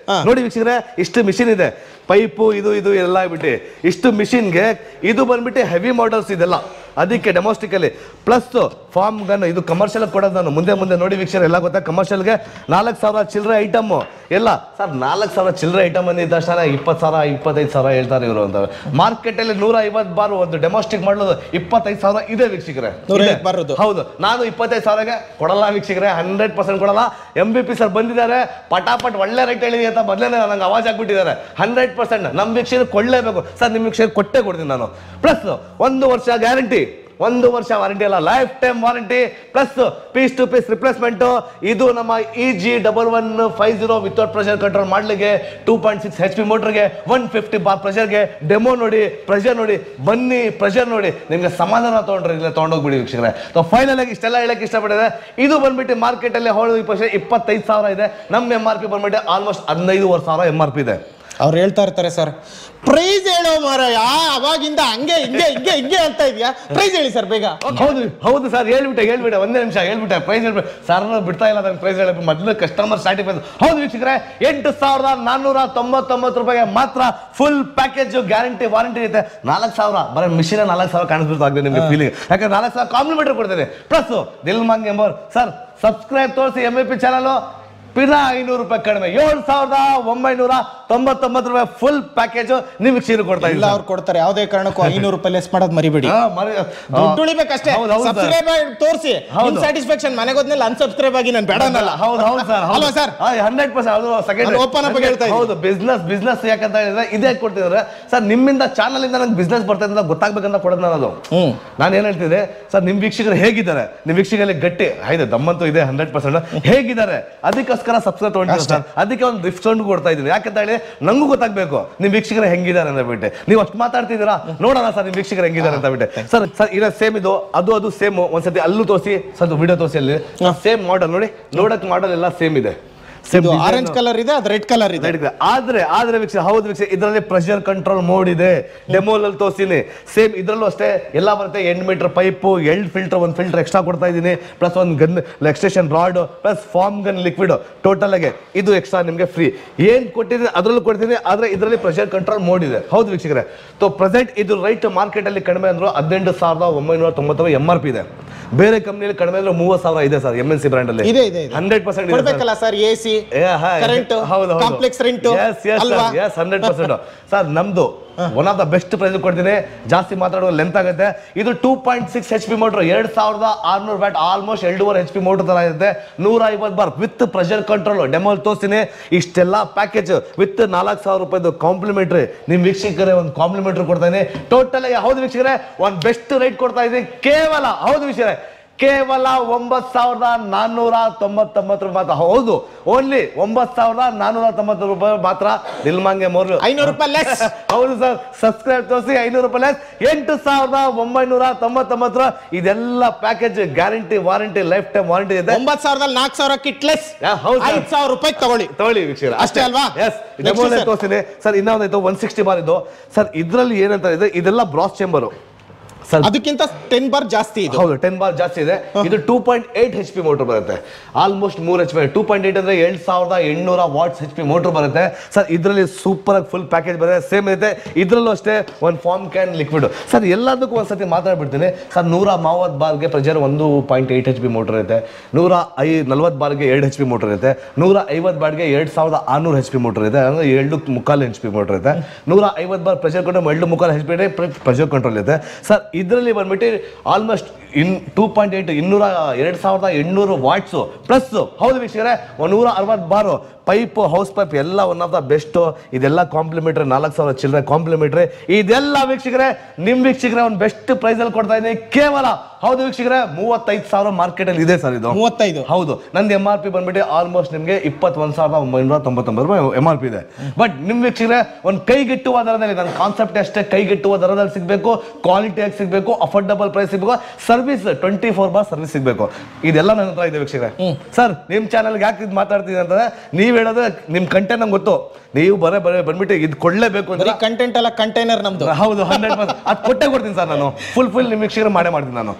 ನೋಡಿ ವೀಕ್ಷಕರೇ ಇಷ್ಟು ಮಿಷಿನ್ ಇದೆ ಪೈಪು ಇದು ಇದು ಎಲ್ಲ ಬಿಟ್ಟು ಇಷ್ಟು ಮಿಷಿನ್ಗೆ ಇದು ಬಂದ್ಬಿಟ್ಟು ಹೆವಿ ಮಾಡಲ್ಸ್ ಇದೆಲ್ಲ ಅದಕ್ಕೆ ಡೆಮೋಸ್ಟಿಕಲ್ಲಿ ಪ್ಲಸ್ ಫಾರ್ಮ್ ಗನ್ ಇದು ಕಮರ್ಷಿಯಲ್ ಕೊಡೋದು ನಾನು ಮುಂದೆ ಮುಂದೆ ನೋಡಿ ವೀಕ್ಷಕರು ಎಲ್ಲ ಗೊತ್ತಾ ಕಮರ್ಷಿಯಲ್ಗೆ ನಾಲ್ಕು ಸಾವಿರ ಚಿಲ್ಲರೆ ಐಟಮ್ ಎಲ್ಲ ಸರ್ ನಾಲ್ಕು ಸಾವಿರ ಚಿಲ್ಲರೆ ಐಟಮ್ ಅಂದಿದ್ದ ತಕ್ಷಣ ಇಪ್ಪತ್ತು ಸಾವಿರ ಇಪ್ಪತ್ತೈದು ಸಾವಿರ ಹೇಳ್ತಾರೆ ಇವರು ಅಂತ ಮಾರ್ಕೆಟಲ್ಲಿ ನೂರ ಐವತ್ತು ಬಾರ್ ಒಂದು ಡೆಮೋಸ್ಟಿಕ್ ಮಾಡೋದು ಇಪ್ಪತ್ತೈದು ಸಾವಿರ ಇದೆ ವೀಕ್ಷಕರೇ ನೂರ ಇದೆ. ಐವತ್ತು ಬಾರದ್ದು. ಹೌದು ನಾನು ಇಪ್ಪತ್ತೈದು ಸಾವಿರಗೆ ಕೊಡಲ್ಲ ವೀಕ್ಷಕರೇ ಹಂಡ್ರೆಡ್ ಪರ್ಸೆಂಟ್ ಕೊಡಲ್ಲ ಎಂ ಬಿ ಪಿ ಸರ್ ಬಂದಿದ್ದಾರೆ ಪಟಾಪಟ್ ಒಳ್ಳೆ ರೇಟ್ ಹೇಳಿದೀನಿ ಅಂತ ಮೊದಲೇ ನಂಗೆ ಅವಾಜ್ ಆಗ್ಬಿಟ್ಟಿದ್ದಾರೆ ಹಂಡ್ರೆಡ್ ಪರ್ಸೆಂಟ್ ನಮ್ಮ ವೀಕ್ಷಕರು ಕೊಳ್ಳೇಬೇಕು ಸರ್ ನಿಮ್ಮ ವೀಕ್ಷಕರು ಕೊಟ್ಟೆ ಕೊಡ್ತೀನಿ ನಾನು ಪ್ಲಸ್ ಒಂದು ವರ್ಷ ಗ್ಯಾರಂಟಿ ಒಂದು ವರ್ಷ ವಾರಂಟಿ ಅಲ್ಲ life time warranty plus piece to piece replacement ಇದು ನಮ್ಮ E G double one five zero without pressure control ಮಾಡ್ಲಿಕ್ಕೆ two point six H P ಮೋಟರ್ಗೆ ಒನ್ ಫಿಫ್ಟಿ ಬಾರ್ ಪ್ರೆಷರ್ಗೆ ಡೆಮೋ ನೋಡಿ ಪ್ರೆಷರ್ ನೋಡಿ ಬನ್ನಿ ಪ್ರೆಷರ್ ನೋಡಿ ನಿಮ್ಗೆ ಸಮಾಧಾನ ತೊಗೊಂಡ್ರೆ ಇಲ್ಲ ತೊಗೊಂಡೋಗ್ಬಿಡಿ ವೀಕ್ಷಕರೇ ಸೊ ಫೈನಲ್ ಆಗಿ ಇಷ್ಟೆಲ್ಲ ಹೇಳಕ್ಕೆ ಇಷ್ಟಪಟ್ಟಿದೆ ಇದು ಬಂದ್ಬಿಟ್ಟು ಮಾರ್ಕೆಟ್ ಅಲ್ಲಿ ಹೊಳು ಪರ್ಸೆಂಟ್ ಇಪ್ಪತ್ತೈದು ಸಾವಿರ ಇದೆ ನಮ್ಮ ಎಂ ಆರ್ ಪಿ ಬಂದ್ಬಿಟ್ಟು ಆಲ್ಮೋಸ್ಟ್ ಹದಿನೈದುವರೆ ಸಾವಿರ ಎಂ ಆರ್ ಪಿ ಇದೆ ಅವ್ರು ಹೇಳ್ತಾ ಇರ್ತಾರೆ ಸರ್ ಪ್ರೈಸ್ ಹೇಳೋ ಮಾರಾಯ ಅವಾಗಿಂದ ಹಂಗೆ ಹಿಂಗೆ ಹಿಂಗೆ ಹಿಂಗೆ ಅಂತ ಇದೆಯಾ ಪ್ರೈಸ್ ಹೇಳಿ ಸರ್ ಬೇಗ ಹೌದು ಹೌದು ಸರ್ ಹೇಳ್ಬಿಟ್ಟೆ ಹೇಳ್ಬಿಟ್ಟೆ ಒಂದೇ ನಿಮಿಷ ಹೇಳ್ಬಿಟ್ಟೆ ಪ್ರೈಸ್ ಹೇಳ್ಬಿಟ್ಟೆ ಸರ್ ಬಿಡ್ತಾ ಇಲ್ಲ ನನ್ನ ಪ್ರೈಸ್ ಹೇಳಬೇಕು ಮೊದಲು ಕಸ್ಟಮರ್ ಸ್ಟಾರ್ಟಿಂಗ್ ಹೌದು ವೀಕ್ಷಕರೇ ಎಂಟು ಸಾವಿರದ ನಾನ್ನೂರ ತೊಂಬತ್ತೊಂಬತ್ತು ರೂಪಾಯಿಗೆ ಮಾತ್ರ ಫುಲ್ ಪ್ಯಾಕೇಜ್ ಗ್ಯಾರಂಟಿ ವಾರಂಟಿ ಇರುತ್ತೆ ನಾಲ್ಕು ಸಾವಿರ ಬರೀ ಮಿಷಿನ್ ನಾಲ್ಕು ಸಾವಿರ ಕಾಣಿಸ್ಬಿಡ್ತು ನಿಮಗೆ ಫೀಲಿಂಗ್ ಯಾಕಂದ್ರೆ ನಾಲ್ಕು ಸಾವಿರ ಕಾಂಪ್ಲಿಮೆಂಟರಿ ಕೊಡ್ತೇನೆ ಪ್ಲಸ್ ದಿಲ್ ಮಂಗ್ ಎಂಬರ್ ಸರ್ ಸಬ್ಸ್ಕ್ರೈಬ್ ತೋರಿಸಿ ಎಂ ಎ ಪಿ ಚಾನಲ್ ಪಿನ ಐನೂರು ರೂಪಾಯಿ ಕಡಿಮೆ ಏಳು ಸಾವಿರದ ಒಂಬೈನೂರ ತೊಂಬತ್ತೊಂಬತ್ತು ರೂಪಾಯಿ ಫುಲ್ ಪ್ಯಾಕೇಜ್ ನಿಮ್ಗೆ ಕ್ಷೀರ ಕೊಡ್ತಾ ಇಲ್ಲ ಇಲ್ಲ ಅವ್ರು ಕೊಡ್ತಾರೆ ಯಾವುದೇ ಕಾರಣಕ್ಕೂ ಐನೂರು ರೂಪಾಯಿ ಲೆಸ್ ಮಾಡೋದು ಮರಿಬೇಡಿ ಹಾ, ಮರಿ- ದುಡ್ಡು ಉಳಿಬೇಕಷ್ಟೇ ಹೌದು, ಹೌದು ಸರ್. ಸಬ್ಸ್ಕ್ರೈಬ್ ತೋರಿಸಿ ಹೌದು. ಸ್ಯಾಟಿಸ್ಫ್ಯಾಕ್ಷನ್ ಮನೆಗೆ ಹೋದ್ಮೇಲೆ ಅನ್ಸಬ್ಸ್ಕ್ರೈಬ್ ಆಗಿ ನಾನು ಬೇಡ ಅನ್ನಲ್ಲ ಹೌದು ಹೌದು ಸರ್ ಅಲ್ವಾ ಸರ್ ಹಂಡ್ರೆಡ್ ಪರ್ಸೆಂಟ್ ಅದು ಸೆಕೆಂಡ್ ನಾನು open up ಆಗಿ ಹೇಳ್ತಾ ಇದ್ದೀನಿ. ಹೌದು ಬಿಸ್ನೆಸ್ ಬಿಸ್ನೆಸ್ ಯಾಕಂತ ಹೇಳಿದ್ರೆ ಇದೇ ಕೊಡ್ತಿದ್ರೆ ಸರ್ ನಿಮ್ಮಿಂದ ಚಾನಲ್ ಇಂದ ನಂಗೆ ಬಿಸ್ನೆಸ್ ಬರ್ತಾ ಅಂತ ಗೊತ್ತಾಗ್ಬೇಕಂತ ಕೊಡೋದು ನಾನು ಅದು ಹ್ಮ್. ನಾನು ಏನ್ ಹೇಳ್ತಿದ್ದೆ ಸರ್ ನಿಮ್ ವೀಕ್ಷಕರು ಹೇಗಿದ್ದಾರೆ ನಿಮ್ ವೀಕ್ಷಕರಲ್ಲಿ ಗಟ್ಟಿ ಆಯ್ತು ದಮ್ಮಂತೂ ಇದೆ ಹಂಡ್ರೆಡ್ ಪರ್ಸೆಂಟ್ ಹೇಗಿದ್ದಾರೆ ಅದಕ್ಕೋಸ್ಕರ ಸಬ್ಸ್ಕ್ರೈಬ್ ತಗೊಂಡಿದ್ದೀನಿ ಸರ್ ಅದಕ್ಕೆ ಒಂದು ಡಿಸ್ಕೌಂಟ್ ಕೊಡ್ತಾ ಇದ್ದೀನಿ ಯಾಕಂತ ಹೇಳಿ ನಂಗೂ ಗೊತ್ತಾಗ್ಬೇಕು ನಿಮ್ ವೀಕ್ಷಕರು ಹೆಂಗಿದ್ದಾರೆ ಅಂತ ಬಿಟ್ಟೆ ನೀವು ಅಷ್ಟು ಮಾತಾಡ್ತಿದ್ದೀರಾ ನೋಡೋಣ ಸರ್ ನಿಮ್ ವೀಕ್ಷಕರು ಹೆಂಗಿದ್ದಾರೆ ಅಂತ ಬಿಟ್ಟೆ ಸರ್ ಸರ್ ಇರೋ ಸೇಮ್ ಇದು ಅದು ಅದು ಸೇಮ್ ಒಂದ್ಸತಿ ಅಲ್ಲೂ ತೋರಿಸಿ ಸರ್ ವಿಡಿಯೋ ತೋರಿಸಿ ಅಲ್ಲಿ ಸೇಮ್ ಮಾಡೆಲ್ ನೋಡಿ ನೋಡಕ್ ಮಾಡೆಲ್ ಎಲ್ಲ ಸೇಮ್ ಇದೆ ಸೇಮ್ ಇದು ಆರೆಂಜ್ ಕಲರ್ ಇದೆ ಅದು ರೆಡ್ ಕಲರ್ ಇದೆ ನಡೀತದೆ ಆದ್ರೆ ಆದ್ರೆ ವೀಕ್ಷಕ ಹೌದು ವೀಕ್ಷಕ ಇದರಲ್ಲಿ ಪ್ರೆಷರ್ ಕಂಟ್ರೋಲ್ ಮೋಡ್ ಇದೆ ಡೆಮೋಲಲ್ಲಿ ತೋರಿಸಿನಿ ಸೇಮ್ ಇದರಲ್ಲೂ ಅಷ್ಟೇ ಎಲ್ಲ ಬರುತ್ತೆ ಎಂಡ್ ಮೀಟರ್ ಪೈಪು ಎಲ್ಡ್ ಫಿಲ್ಟರ್ ಒಂದು ಫಿಲ್ಟರ್ ಎಕ್ಸ್ಟ್ರಾ ಕೊಡ್ತಾ ಇದ್ದೀನಿ ಪ್ಲಸ್ ಒಂದು gun extension rod plus foam gun liquid total ಆಗಿ ಇದು ಎಕ್ಸ್ಟ್ರಾ ನಿಮಗೆ ಫ್ರೀ ಏನ್ ಕೊಟ್ಟಿದ್ದೀನಿ ಅದರಲ್ಲೂ ಕೊಡ್ತೀನಿ ಆದ್ರೆ ಇದರಲ್ಲಿ ಪ್ರೆಷರ್ ಕಂಟ್ರೋಲ್ ಮೋಡ್ ಇದೆ ಹೌದು ವೀಕ್ಷಕರೇ ಸೊ ಪ್ರೆಸೆಂಟ್ ಇದು ರೈಟ್ ಮಾರ್ಕೆಟ್ ಅಲ್ಲಿ ಕಡಿಮೆ ಅಂದ್ರು ಹದಿನೆಂಟು ಸಾವಿರದ ಒಂಬೈನೂರ ತೊಂಬತ್ತೊಂಬತ್ತು ಎಂ ಆರ್ ಪಿ ಇದೆ ಬೇರೆ ಕಂಪ್ನಿಯಲ್ಲಿ ಕಡಿಮೆ ಅಂದ್ರೆ ಮೂವತ್ತು ಸಾವಿರ ಇದೆ sir M N C brand ಅಲ್ಲಿ ಇದೆ ಇದೆ ಇದೆ ಹಂಡ್ರೆಡ್ ಪರ್ಸೆಂಟ್ ಇದೆ sir. ಕೊಡ್ಬೇಕಲ್ಲ sir A C current complex rent ಅಲ್ವಾ ಎಸ್ ಹಂಡ್ರೆಡ್ ಪರ್ಸೆಂಟ್ ಸರ್ ನಮ್ದು one of the best price ಕೊಡ್ತೀನಿ ಜಾಸ್ತಿ ಮಾತಾಡುವ ಲೆಂತ್ ಆಗುತ್ತೆ ಇದು two point six H P motor ಎರಡ್ ಸಾವಿರದ ಆರ್ನೂರು ಬ್ಯಾಟ್ ಆಲ್ಮೋಸ್ಟ್ ಎರಡೂವರೆ ಎಚ್ ಪಿ ಮೋಟರ್ ತರ ಇರುತ್ತೆ ನೂರ ಐವತ್ತು ಬಾರ್ ವಿತ್ ಪ್ರೆಷರ್ ಕಂಟ್ರೋಲ್ ಡೆಮೋಲ್ ತೋರಿಸ್ತೀನಿ ಇಷ್ಟೆಲ್ಲ ಪ್ಯಾಕೇಜ್ ವಿತ್ ನಾಲ್ಕು ಸಾವಿರ ರೂಪಾಯಿದು ಕಾಂಪ್ಲಿಮೆಂಟ್ರಿ ನಿಮ್ ವೀಕ್ಷಕರೇ ಒಂದು ಕಾಂಪ್ಲಿಮೆಂಟ್ರಿ ಕೊಡ್ತಾ ಇದೀನಿ ಟೋಟಲ್ ಹೌದು ವೀಕ್ಷಕರೇ ಒಂದು ಬೆಸ್ಟ್ ರೇಟ್ ಕೊಡ್ತಾ ಇದೀನಿ ಕೇವಲ ಹೌದು ವೀಕ್ಷಕರೇ ಕೇವಲ ಒಂಬತ್ ಸಾವಿರದ ನಾನ್ನೂರ ತೊಂಬತ್ತೊಂಬತ್ತು ರೂಪಾಯಿ ಮಾತ್ರ ಹೌದು ಓನ್ಲಿ ಒಂಬತ್ ಸಾವಿರದ ನಾನ್ನೂರ ತೊಂಬತ್ತು ರೂಪಾಯಿ ಮಾತ್ರ ನಿಲ್ಮಂಗೆ ಮೂರು ಐನೂರು ರೂಪಾಯಿ ಲೆಸ್ ಹೌದು ಸರ್ ಸಬ್ಸ್ಕ್ರೈಬ್ ತೋರಿಸಿ ಐನೂರು ರೂಪಾಯಿ ಲೆಸ್ ಎಂಟು ಸಾವಿರದ ಒಂಬೈನೂರ ತೊಂಬತ್ತೊಂಬತ್ತು ಇದೆಲ್ಲ package guarantee warranty life time warranty ಇದೆ ಒಂಬತ್ ಸಾವಿರದಲ್ಲಿ ನಾಲ್ಕು ಸಾವಿರ ಕಿಟ್ ಲೆಸ್ ಯಾ, ಹೌದು sir. ಐದು ಸಾವಿರ ರೂಪಾಯಿ ತಗೊಳ್ಳಿ ತಗೊಳ್ಳಿ ವೀಕ್ಷಕರ ಅಷ್ಟೇ ಅಲ್ವಾ? Yes Next sir. ತೋರಿಸ್ತೀನಿ ಸರ್ ಇನ್ನೊಂದಾಯ್ತು ಒನ್ ಸಿಕ್ಸ್ಟಿ ಬಾರ್ ಇದು ಸರ್ ಇದರಲ್ಲಿ ಏನಂತ ಇದೆ ಇದೆಲ್ಲ ಬ್ರಾಸ್ ಚೇಂಬರು ಸರ್ ಅದಕ್ಕಿಂತ ಟೆನ್ ಬಾರ್ ಜಾಸ್ತಿ ಇದು ಹೌದು ಟೆನ್ ಬಾರ್ ಜಾಸ್ತಿ ಇದೆ ಇದು two point eight H P motor ಬರುತ್ತೆ ಆಲ್ಮೋಸ್ಟ್ ಮೂರ್ H P two point eight ಅಂದ್ರೆ ಏಳು ಸಾವಿರದ ಎಂಟುನೂರ ವಾಟ್ಸ್ ಎಚ್ ಪಿ ಮೋಟರ್ ಬರುತ್ತೆ ಸರ್ ಇದರಲ್ಲಿ ಸೂಪರ್ ಆಗಿ ಫುಲ್ ಪ್ಯಾಕೇಜ್ ಬರುತ್ತೆ ಸೇಮ್ ಇರುತ್ತೆ ಇದರಲ್ಲೂ ಅಷ್ಟೇ ಒಂದು ಫಾರ್ಮ್ ಕ್ಯಾನ್ ಲಿಕ್ವಿಡ್ ಸರ್ ಎಲ್ಲದಕ್ಕೂ ಒಂದ್ಸತಿ ಮಾತಾಡ್ಬಿಡ್ತೀನಿ ಸರ್ ನೂರ ಮೂವತ್ತು ಬಾರ್ಗೆ ಪ್ರೆಜರ್ ಒಂದು point eight H P motor ಇರುತ್ತೆ ನೂರ ಐ ನಲ್ವತ್ತು ಬಾರ್ಗೆ ಎರಡು ಎಚ್ ಪಿ ಮೋಟರ್ ಇರುತ್ತೆ ನೂರ ಐವತ್ತು ಬಾರ್ಗೆ ಎರಡು ಸಾವಿರದ ಆರ್ನೂರು ಎಚ್ ಪಿ ಮೋಟರ್ ಇದೆ ಅಂದ್ರೆ ಎರಡು ಮುಕ್ಕಾಲು ಎಚ್ ಪಿ ಮೋಟರ್ ಇದೆ ನೂರ ಐವತ್ತು ಬಾರ್ ಪ್ರೆಷರ್ ಕಂಟ್ರೋಲ್ ಎರಡು ಮುಕ್ಕಾಲು ಎಚ್ ಪಿ ಪ್ರೆಷರ್ ಕಂಟ್ರೋಲ್ ಇದೆ ಸರ್ ಇದರಲ್ಲಿ ಬಂದ್ಬಿಟ್ಟು almost in two point eight ಇನ್ನೂರ ಎರಡು ಸಾವಿರದ ಎಂಟುನೂರು ವಾಟ್ಸು ಪ್ಲಸ್ ಹೌದು ವೀಕ್ಷಕರೇ ಒಂದು ನೂರ ಅರವತ್ತು ಬಾರು ಪೈಪು ಹೌಸ್ ಪೈಪ್ ಎಲ್ಲ ಒನ್ ಆಫ್ ದ ಬೆಸ್ಟು ಇದೆಲ್ಲ ಕಾಂಪ್ಲಿಮೆಂಟ್ರಿ ನಾಲ್ಕು ಸಾವಿರ ಚಿಲ್ಲರೆ ಕಾಂಪ್ಲಿಮೆಂಟ್ರಿ ಇದೆಲ್ಲ ವೀಕ್ಷಕರೇ ನಿಮ್ಮ ವೀಕ್ಷಕರೇ ಒಂದು ಬೆಸ್ಟ್ ಪ್ರೈಸಲ್ಲಿ ಕೊಡ್ತಾ ಇದ್ದೀನಿ ಕೇವಲ ಹೌದು ವೀಕ್ಷಕರೇ ಮೂವತ್ತೈದು ಸಾವಿರ ಮಾರ್ಕೆಟಲ್ಲಿ ಇದೆ ಸರ್ ಇದು ಮೂವತ್ತೈದು ಹೌದು ನಂದು ಎಂ ಆರ್ ಪಿ ಬಂದ್ಬಿಟ್ಟು ಆಲ್ಮೋಸ್ಟ್ ನಿಮಗೆ ಇಪ್ಪತ್ತೊಂದು ಸಾವಿರದ ಒಂಬೈನೂರ ತೊಂಬತ್ತೊಂಬತ್ತು ರೂಪಾಯಿ ಎಂ ಆರ್ ಪಿ ಇದೆ ಬಟ್ ನಿಮ್ಮ ವೀಕ್ಷಕರೇ ಒಂದು ಕೈಗೆಟ್ಟುವ ದರದಲ್ಲಿ ನನ್ನ ಕಾನ್ಸೆಪ್ಟ್ ಅಷ್ಟೇ ಕೈಗೆಟ್ಟುವ ದರದಲ್ಲಿ ಸಿಗಬೇಕು ಕ್ವಾಲಿಟಿಯಾಗಿ ಸಿಗಬೇಕು ಅಫೋರ್ಡಬಲ್ ಪ್ರೈಸ್ ಸಿಗಬೇಕು service twenty four bar service ಸಿಗಬೇಕು ಇದೆಲ್ಲ ನನ್ನ ಹತ್ರ ಇದೆ ವೀಕ್ಷಕರೇ ಸರ್ ನಿಮ್ಮ ಚಾನಲ್ಗೆ ಯಾಕೆ ಇದು ಮಾತಾಡ್ತಿದ್ದೀನಿ ಅಂತಂದ್ರೆ ನೀವು ಹೇಳೋದು ನಿಮ್ಮ ಕಂಟೆಂಟ್ ನಂಗೆ ಗೊತ್ತು ನೀವು ಬರೇ ಬರೇ ಬಂದ್ಬಿಟ್ಟು ಇದು ಕೊಡಲೇಬೇಕು ಅಂತ ಬರೀ ಕಂಟೆಂಟ್ ಅಲ್ಲ ಕಂಟೈನರ್ ನಮ್ದು ಹೌದು ಹಂಡ್ರೆಡ್ ಪರ್ಸೆಂಟ್ ಅದು ಕೊಟ್ಟೆ ಕೊಡ್ತೀನಿ ಸರ್ ನಾನು ಫುಲ್ ಫುಲ್ ನಿಮ್ಮ ವೀಕ್ಷಕರು ಮಾಡೇ ಮಾಡ್ತೀನಿ ನಾನು